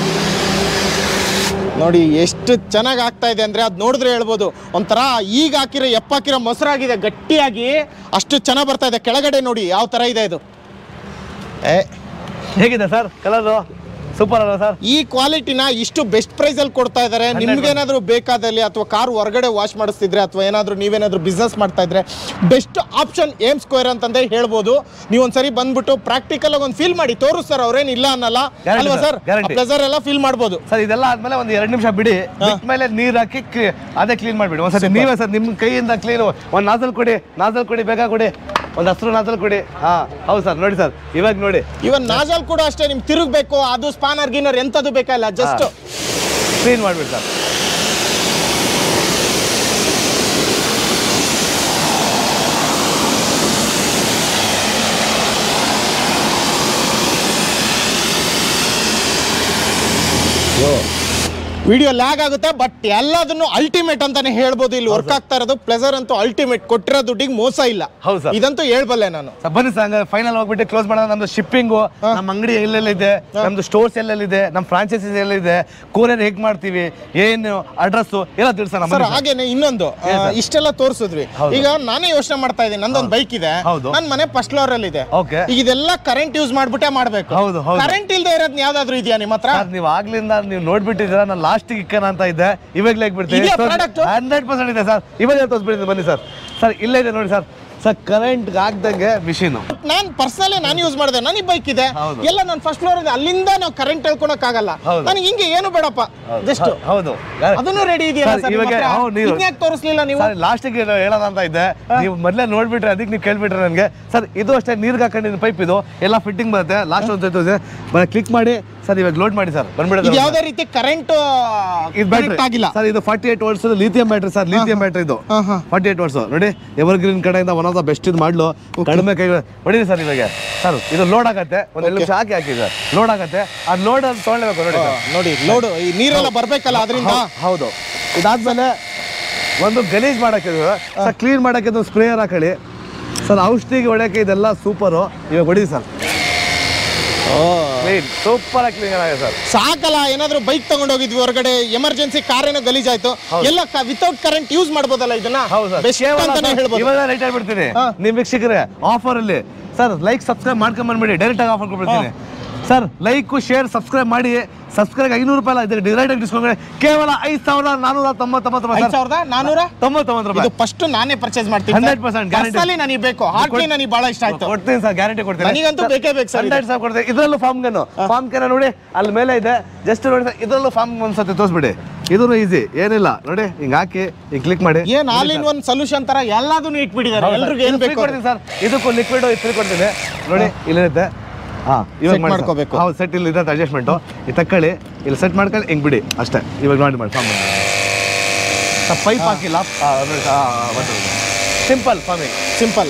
ನೋಡಿ ಎಷ್ಟು ಚೆನ್ನಾಗಿ ಆಗ್ತಾ ಇದೆ ಅಂದ್ರೆ ಅದು ನೋಡಿದ್ರೆ ಹೇಳ್ಬೋದು ಒಂಥರ ಈಗ ಹಾಕಿರೋ ಎಪ್ಪ ಹಾಕಿರೋ ಮೊಸರಾಗಿದೆ ಗಟ್ಟಿಯಾಗಿ ಅಷ್ಟು ಚೆನ್ನಾಗಿ ಬರ್ತಾ ಇದೆ ಕೆಳಗಡೆ ನೋಡಿ ಯಾವ ತರ ಇದೆ ಇದು ಏ ಹೇಗಿದೆ ಸರ್ ಕಲರು ಸೂಪರ್ ಅಲ್ವಾ ಸರ್ ಈ ಕ್ವಾಲಿಟಿನ ಇಷ್ಟು ಬೆಸ್ಟ್ ಪ್ರೈಸ್ ಅಲ್ಲಿ ಕೊಡ್ತಾ ಇದ್ದಾರೆ ನಿಮ್ಗೇನಾದ್ರೂ ಬೇಕಾದಲ್ಲಿ ಅಥವಾ ಕಾರ್ ಹೊರಗಡೆ ವಾಶ್ ಮಾಡಿಸ್ತಿದ್ರೆ ಅಥವಾ ಏನಾದ್ರೂ ನೀವೇನಾದ್ರೂ ಬಿಸ್ನೆಸ್ ಮಾಡ್ತಾ ಇದ್ರೆ ಬೆಸ್ಟ್ ಆಪ್ಷನ್ ಏಮ್ ಸ್ಕ್ವೇರ್ ಅಂತಂದೇ ಹೇಳ್ಬೋದು ನೀವು ಒಂದ್ಸರಿ ಬಂದ್ಬಿಟ್ಟು ಪ್ರಾಕ್ಟಿಕಲ್ ಆಗಿ ಒಂದು ಫೀಲ್ ಮಾಡಿ ತೋರಿಸ್ತಾರೆ ಅವ್ರೇನ್ ಇಲ್ಲ ಅನ್ನಲ್ಲ Guarantee ಅಲ್ವಾ sir, ಸರ್ guarantee. ಪ್ಲೆಸರ್ ಎಲ್ಲ ಫೀಲ್ ಮಾಡ್ಬೋದು ಸರ್ ಇದೆಲ್ಲ ಆದ್ಮೇಲೆ ಒಂದು ಎರಡು ನಿಮಿಷ ಬಿಡಿ ಮೇಲೆ ನೀರು ಹಾಕಿ cl- ಅದೇ ಕ್ಲೀನ್ ಮಾಡಿಬಿಡಿ ಒಂದ್ಸತಿ ನೀವೇ ಸರ್ ನಿಮ್ಮ ಕೈಯಿಂದ ಕ್ಲೀನ್ ಒಂದು ನಾಜಲ್ ಕೊಡಿ ನಾಜಲ್ ಕೊಡಿ ಬೇಗ ಕೊಡಿ ಒಂದು ಹಸಿರು ನಾಜಲ್ ಕೊಡಿ ಹಾ ಹೌದು ಸರ್ ನೋಡಿ ಸರ್ ಇವಾಗ ನೋಡಿ ಇವನ್ ನಾಜಲ್ ಕೂಡ ಅಷ್ಟೇ ನಿಮ್ಗೆ ತಿರುಗ್ಬೇಕು ಅದು ಸ್ಪಾನರ್ ಗಿನ್ನರ್ ಎಂತದು ಬೇಕಲ್ಲ ಜಸ್ಟ್ ಹಾ. ಕ್ಲೀನ್ ಮಾಡಿಬಿಡಿ ಸರ್ ವಿಡಿಯೋ ಲ್ಯಾಗ್ ಆಗುತ್ತೆ ಬಟ್ ಎಲ್ಲದನ್ನು ಅಲ್ಟಿಮೇಟ್ ಅಂತಾನೆ ಹೇಳ್ಬೋದು ಇಲ್ಲಿ ವರ್ಕ್ ಆಗ್ತಾ ಇರೋದು ಪ್ಲೆಸರ್ ಅಂತೂ ಅಲ್ಟಿಮೇಟ್ ಕೊಟ್ಟಿರೋ ದುಡ್ಡಿಗೆ ಮೋಸ ಇಲ್ಲ ಹೌದು ಸರ್. ಇದಂತೂ ಹೇಳ್ಬಲ್ಲೆ ನಾನು ಸರ್ ಬನ್ನಿ ಸರ್ ಫೈನಲ್ ಹೋಗ್ಬಿಟ್ಟು ಕ್ಲೋಸ್ ಮಾಡೋಣ ನಮ್ದು ಶಿಪ್ಪಿಂಗು ನಮ್ಮ ಅಂಗಡಿ ಎಲ್ಲೆಲ್ಲಿದೆ ನಮ್ದು ಸ್ಟೋರ್ಸ್ ಎಲ್ಲೆಲ್ಲಿದೆ ನಮ್ಮ ಫ್ರಾಂಚೈಸೀಸ್ ಎಲ್ಲಿದೆ ಕೊರಿಯರ್ ಹೇಗೆ ಮಾಡ್ತೀವಿ ಏನು ಅಡ್ರೆಸ್ಸು ಎಲ್ಲ ತಿಳಿಸೋಣ ಸರ್ ಬನ್ನಿ ಸರ್. ಹಾಗೇನೆ ಇನ್ನೊಂದು ಆ, ಇಷ್ಟೆಲ್ಲ ತೋರಿಸಿದ್ವಿ ಹೌದು. ಈಗ ನಾನೇ ಯೋಚನೆ ಮಾಡ್ತಾ ಇದ್ದೀನಿ ನಂದೊಂದು ಬೈಕ್ ಇದೆ ಹೌದು. ನನ್ನ ಮನೆ ಫಸ್ಟ್ ಫ್ಲೋರ್ ಅಲ್ಲಿ ಇದೆ Okay. ಈಗ ಇದೆಲ್ಲ ಕರೆಂಟ್ ಯೂಸ್ ಮಾಡ್ಬಿಟ್ಟೆ ಮಾಡ್ಬೇಕು ಹೌದು, ಹೌದು. ಕರೆಂಟ್ ಇಲ್ದೇ ಇರೋದ್ ಯಾವ್ದಾದ್ರು ಇದೆಯಾ ನಿಮ್ಮ ಹತ್ರ ಸರ್ ನೀವು ಆಗ್ಲಿಂದ ನೀವು ನೋಡ್ಬಿಟ್ಟಿದ್ದೀರಾ ನಾನು ಲಾಸ್ಟಿಗೆ ಇಕ್ಕನ ಅಂತ ಇದ್ದೆ ಇವಾಗಲೇ ಬಿಡ್ತೀನಿ ಇದೆಯಾ product? ಹಂಡ್ರೆಡ್ ಪರ್ಸೆಂಟ್ ಇದೆ ಸರ್ ಇವಾಗ ತೋರಿಸ್ಬಿಡ್ತೀನಿ ಬನ್ನಿ ಸರ್ ಸರ್ ಇಲ್ಲೇ ಇದೆ ನೋಡಿ ಸರ್ ಸರ್ ಕರೆಂಟ್ ಆಗ್ದಂಗೆ ಮಿಷಿನು ನಾನ್ ಪರ್ಸನಲಿ ನಾನು ಯೂಸ್ ಮಾಡಿದೆ ನನಗೆ ಬೈಕ್ ಇದೆ ಹೌದು. ಎಲ್ಲ ನನ್ನ ಫಸ್ಟ್ ಫ್ಲೋರ್ ಇದೆ ಅಲ್ಲಿಂದ ನಾವು ಕರೆಂಟ್ ಹೇಳ್ಕೊಳಕ್ ಆಗಲ್ಲ ಹೌದು. ನನಗೆ ಹಿಂಗೆ ಏನು ಬೇಡಪ್ಪ ಜಸ್ಟ್ ಹೌದು ಅದನ್ನು ರೆಡಿ ಇದೆಯಲ್ಲ ಸರ್, ಸರ್ ಇವಾಗ ಹೌದು, ನೀವು- ಯಾಕೆ ತೋರಿಸ್ಲಿಲ್ಲ ನೀವು ಸರ್ ಲಾಸ್ಟಿಗೆ ಹೇಳೋಣ ಅಂತ ಇದ್ದೆ ನೀವು ಮೊದಲೇ ನೋಡ್ಬಿಟ್ರೆ ಅದಕ್ಕೆ ನೀವು ಕೇಳ್ಬಿಟ್ರೆ ನನಗೆ ಸರ್ ಇದು ಅಷ್ಟೇ ನೀರ್ಗೆ ಹಾಕೊಂಡಿದ್ದು ಪೈಪ್ ಇದು ಎಲ್ಲ ಫಿಟ್ಟಿಂಗ್ ಬರುತ್ತೆ ಲಾಸ್ಟ್ ಒಂದು ಕ್ಲಿಕ್ ಮಾಡಿ ಸರ್ ಇವಾಗ ಲೋಡ್ ಮಾಡಿ ಸರ್ ಇದು ಬಂದ್ಬಿಡೋದು ಯಾವ್ದೇ ರೀತಿ ಕರೆಂಟ್ ಇದು ಬ್ಯಾಟ್ರಿ ಆಗಿಲ್ಲ ಸರ್ ಇದು forty eight volts lithium battery sir lithium battery ಇದು ಹಾ, ಹಾ. ಫಾರ್ಟಿ ಏಟ್ ವರ್ಡ್ಸ್ ನೋಡಿ ಎವರ್ ಗ್ರೀನ್ ಕಡೆಯಿಂದ ಒನ್ ಆಫ್ ದ ಬೆಸ್ಟ್ ಇದು ಮಾಡ್ಲು ಕಡಿಮೆ ಕೈ ಹೊಡೀರಿ ಸರ್ ಇವಾಗ ಸರ್ ಇದು ಲೋಡ್ ಆಗತ್ತೆ ಒಂದು ಎರಡು ನಿಮಿಷ ಹಾಕಿ ಹಾಕಿ ಸರ್ ಲೋಡ್ ಆಗತ್ತೆ ಆ ಲೋಡ್ ಅಂತ ತೊಗೊಳ್ಬೇಕು ನೋಡಿ ಸರ್ ನೋಡಿ ಲೋಡು ಈ ನೀರೆಲ್ಲ ಬರ್ಬೇಕಲ್ಲ ಅದರಿಂದ ಹೌ- ಹೌದು ಇದಾದ್ಮೇಲೆ ಒಂದು ಗಲೀಜ್ ಮಾಡಕ್ಕೆ ಇದು ಸರ್ ಕ್ಲೀನ್ ಮಾಡಕ್ಕೆ ಒಂದು ಸ್ಪ್ರೇಯರ್ ಹಾಕೊಳ್ಳಿ ಸರ್ ಔಷಧಿಗೆ ಹೊಡೆಯಕ್ಕೆ ಇದೆಲ್ಲ ಸೂಪರು ಇವಾಗ ಹೊಡಿ ಸರ್ ಕ್ಲೀನ್ ಸೂಪರ್ ಆಗಿ ಕ್ಲೀನ್ ಆಗಿದೆ ಸರ್ ಸಾಕಲ್ಲ ಏನಾದ್ರು ಬೈಕ್ ತಗೊಂಡೋಗಿದ್ವಿ ಹೊರಗಡೆ ಎಮರ್ಜೆನ್ಸಿ ಕಾರ್ ಏನೋ ಗಲೀಜಾಯ್ತು ಎಲ್ಲ ವಿತೌಟ್ ಕರೆಂಟ್ ಯೂಸ್ ಮಾಡ್ಬೋದಲ್ಲ ಇದನ್ನ ಹೌದು ಸರ್ ಬೆಸ್ಟ್ ಅಂತಾನೆ ಹೇಳ್ಬೋದು ಇವಾಗ ರೈಟ್ ಹೇಳ್ಬಿಡ್ತೀನಿ ನಿಮ್ ವೀಕ್ಷಕರೇ ಆಫರ್ ಅಲ್ಲಿ ಸರ್ ಲೈಕ್ ಸಬ್ಸ್ಕ್ರೈಬ್ ಮಾಡ್ಕೊಂಡ್ ಬಂದ್ಬಿಡಿ ಡೈರೆಕ್ಟ್ ಆಗಿ ಆಫರ್ ಕೊಡ್ಬಿಡ್ತೀನಿ ಸರ್ ಲೈಕ್ ಶೇರ್ ಸಬ್ಸ್ಕ್ರೈಬ್ ಮಾಡಿ ಸಬ್ಸ್ಕ್ರೈಬ್ ಐನೂರು ರೂಪಾಯಿ ಅಲ್ಲ ಇದಕ್ಕೆ ಡೈರೆಕ್ಟ್ ಆಗಿ ಡಿಸ್ಕೌಂಟ್ ಕೇವಲ ಐದು ಸಾವಿರದ ನಾನೂರ ತೊಂಬತ್ತೊಂಬತ್ತು ರೂಪಾಯಿ ಐದ್ ಸರ್ ಸಾವಿರದ ನಾನೂರ ತೊಂಬತ್ತೊಂಬತ್ತು ಇದು ರೂಪಾಯಿ ಫಸ್ಟ್ ನಾನೇ ಪರ್ಚೇಸ್ ಮಾಡ್ತೀನಿ 100% guarantee. ಅಲ್ಲಿ ನನಗೆ ಬೇಕು ಹಾರ್ಟ್ಲಿ ನನಗೆ ಬಹಳ ಇಷ್ಟ ಆಯ್ತು ಕೊಡ್ತೀನಿ ಸರ್ ಗ್ಯಾರಂಟಿ ಕೊಡ್ತೀನಿ ನನಗಂತೂ ಬೇಕೇ ಬೇಕು ಸರ್ ಇದು. ಹಂಡ್ರೆಡ್ ಸಾವಿರ ಕೊಡ್ತೀನಿ ಇದರಲ್ಲೂ ಫಾರ್ಮ್ ಗನ್ನು ಫಾರ್ಮ್ ಕೆನ ನೋಡಿ ಅಲ್ಲಿ ಮೇಲೆ ಇದೆ ಜಸ್ಟ್ ನೋಡಿ ಸರ್ ಇದರಲ್ಲೂ ಫಾರ್ಮ್ ಒಂದ್ಸತಿ ತೋರಿಸ್ಬಿಡಿ ಇದೂ ಈಸಿ ಏನಿಲ್ಲ ನೋಡಿ ಹಿಂಗ್ ಹಾಕಿ ಹಿಂಗ್ ಕ್ಲಿಕ್ ಮಾಡಿ ಏನ್ ಆಲ್ ಇನ್ ಒನ್ ಸೊಲ್ಯೂಷನ್ ತರ ಎಲ್ಲದನ್ನು ಇಟ್ಬಿಟ್ಟಿದ್ದಾರೆ ಎಲ್ರಿಗೂ ಏನ್ ಬೇಕು ಕೊಡ್ತೀನಿ ಸರ್ ಇದಕ್ಕೂ ಲಿಕ್ವಿಡ್ ಇದು ಫ್ರೀ ಕೊಡ್ತೀನಿ ನೋಡಿ ಇಲ್ಲಿರುತ್ತೆ ಹಾ ಇವಾಗ Set ಮಾಡಿ ಮಾಡ್ಕೋಬೇಕು. ಹೌದು ಸೆಟ್ ಇಲ್ಲಿ ಇದೆ ಅಡ್ಜಸ್ಟ್ಮೆಂಟು ಇದು ತಕ್ಕೊಳ್ಳಿ ಇಲ್ಲಿ ಸೆಟ್ ಮಾಡ್ಕೊಳ್ಳಿ ಹಿಂಗ್ ಬಿಡಿ ಅಷ್ಟೇ ಇವಾಗ ನೋಡಿ ಮಾಡಿ ಫಾರ್ಮ್ ಪೈಪ್ ಹಾಕಿಲ್ಲ ಸಿಂಪಲ್ ಫಾರ್ಮಿಂಗ್ ಸಿಂಪಲ್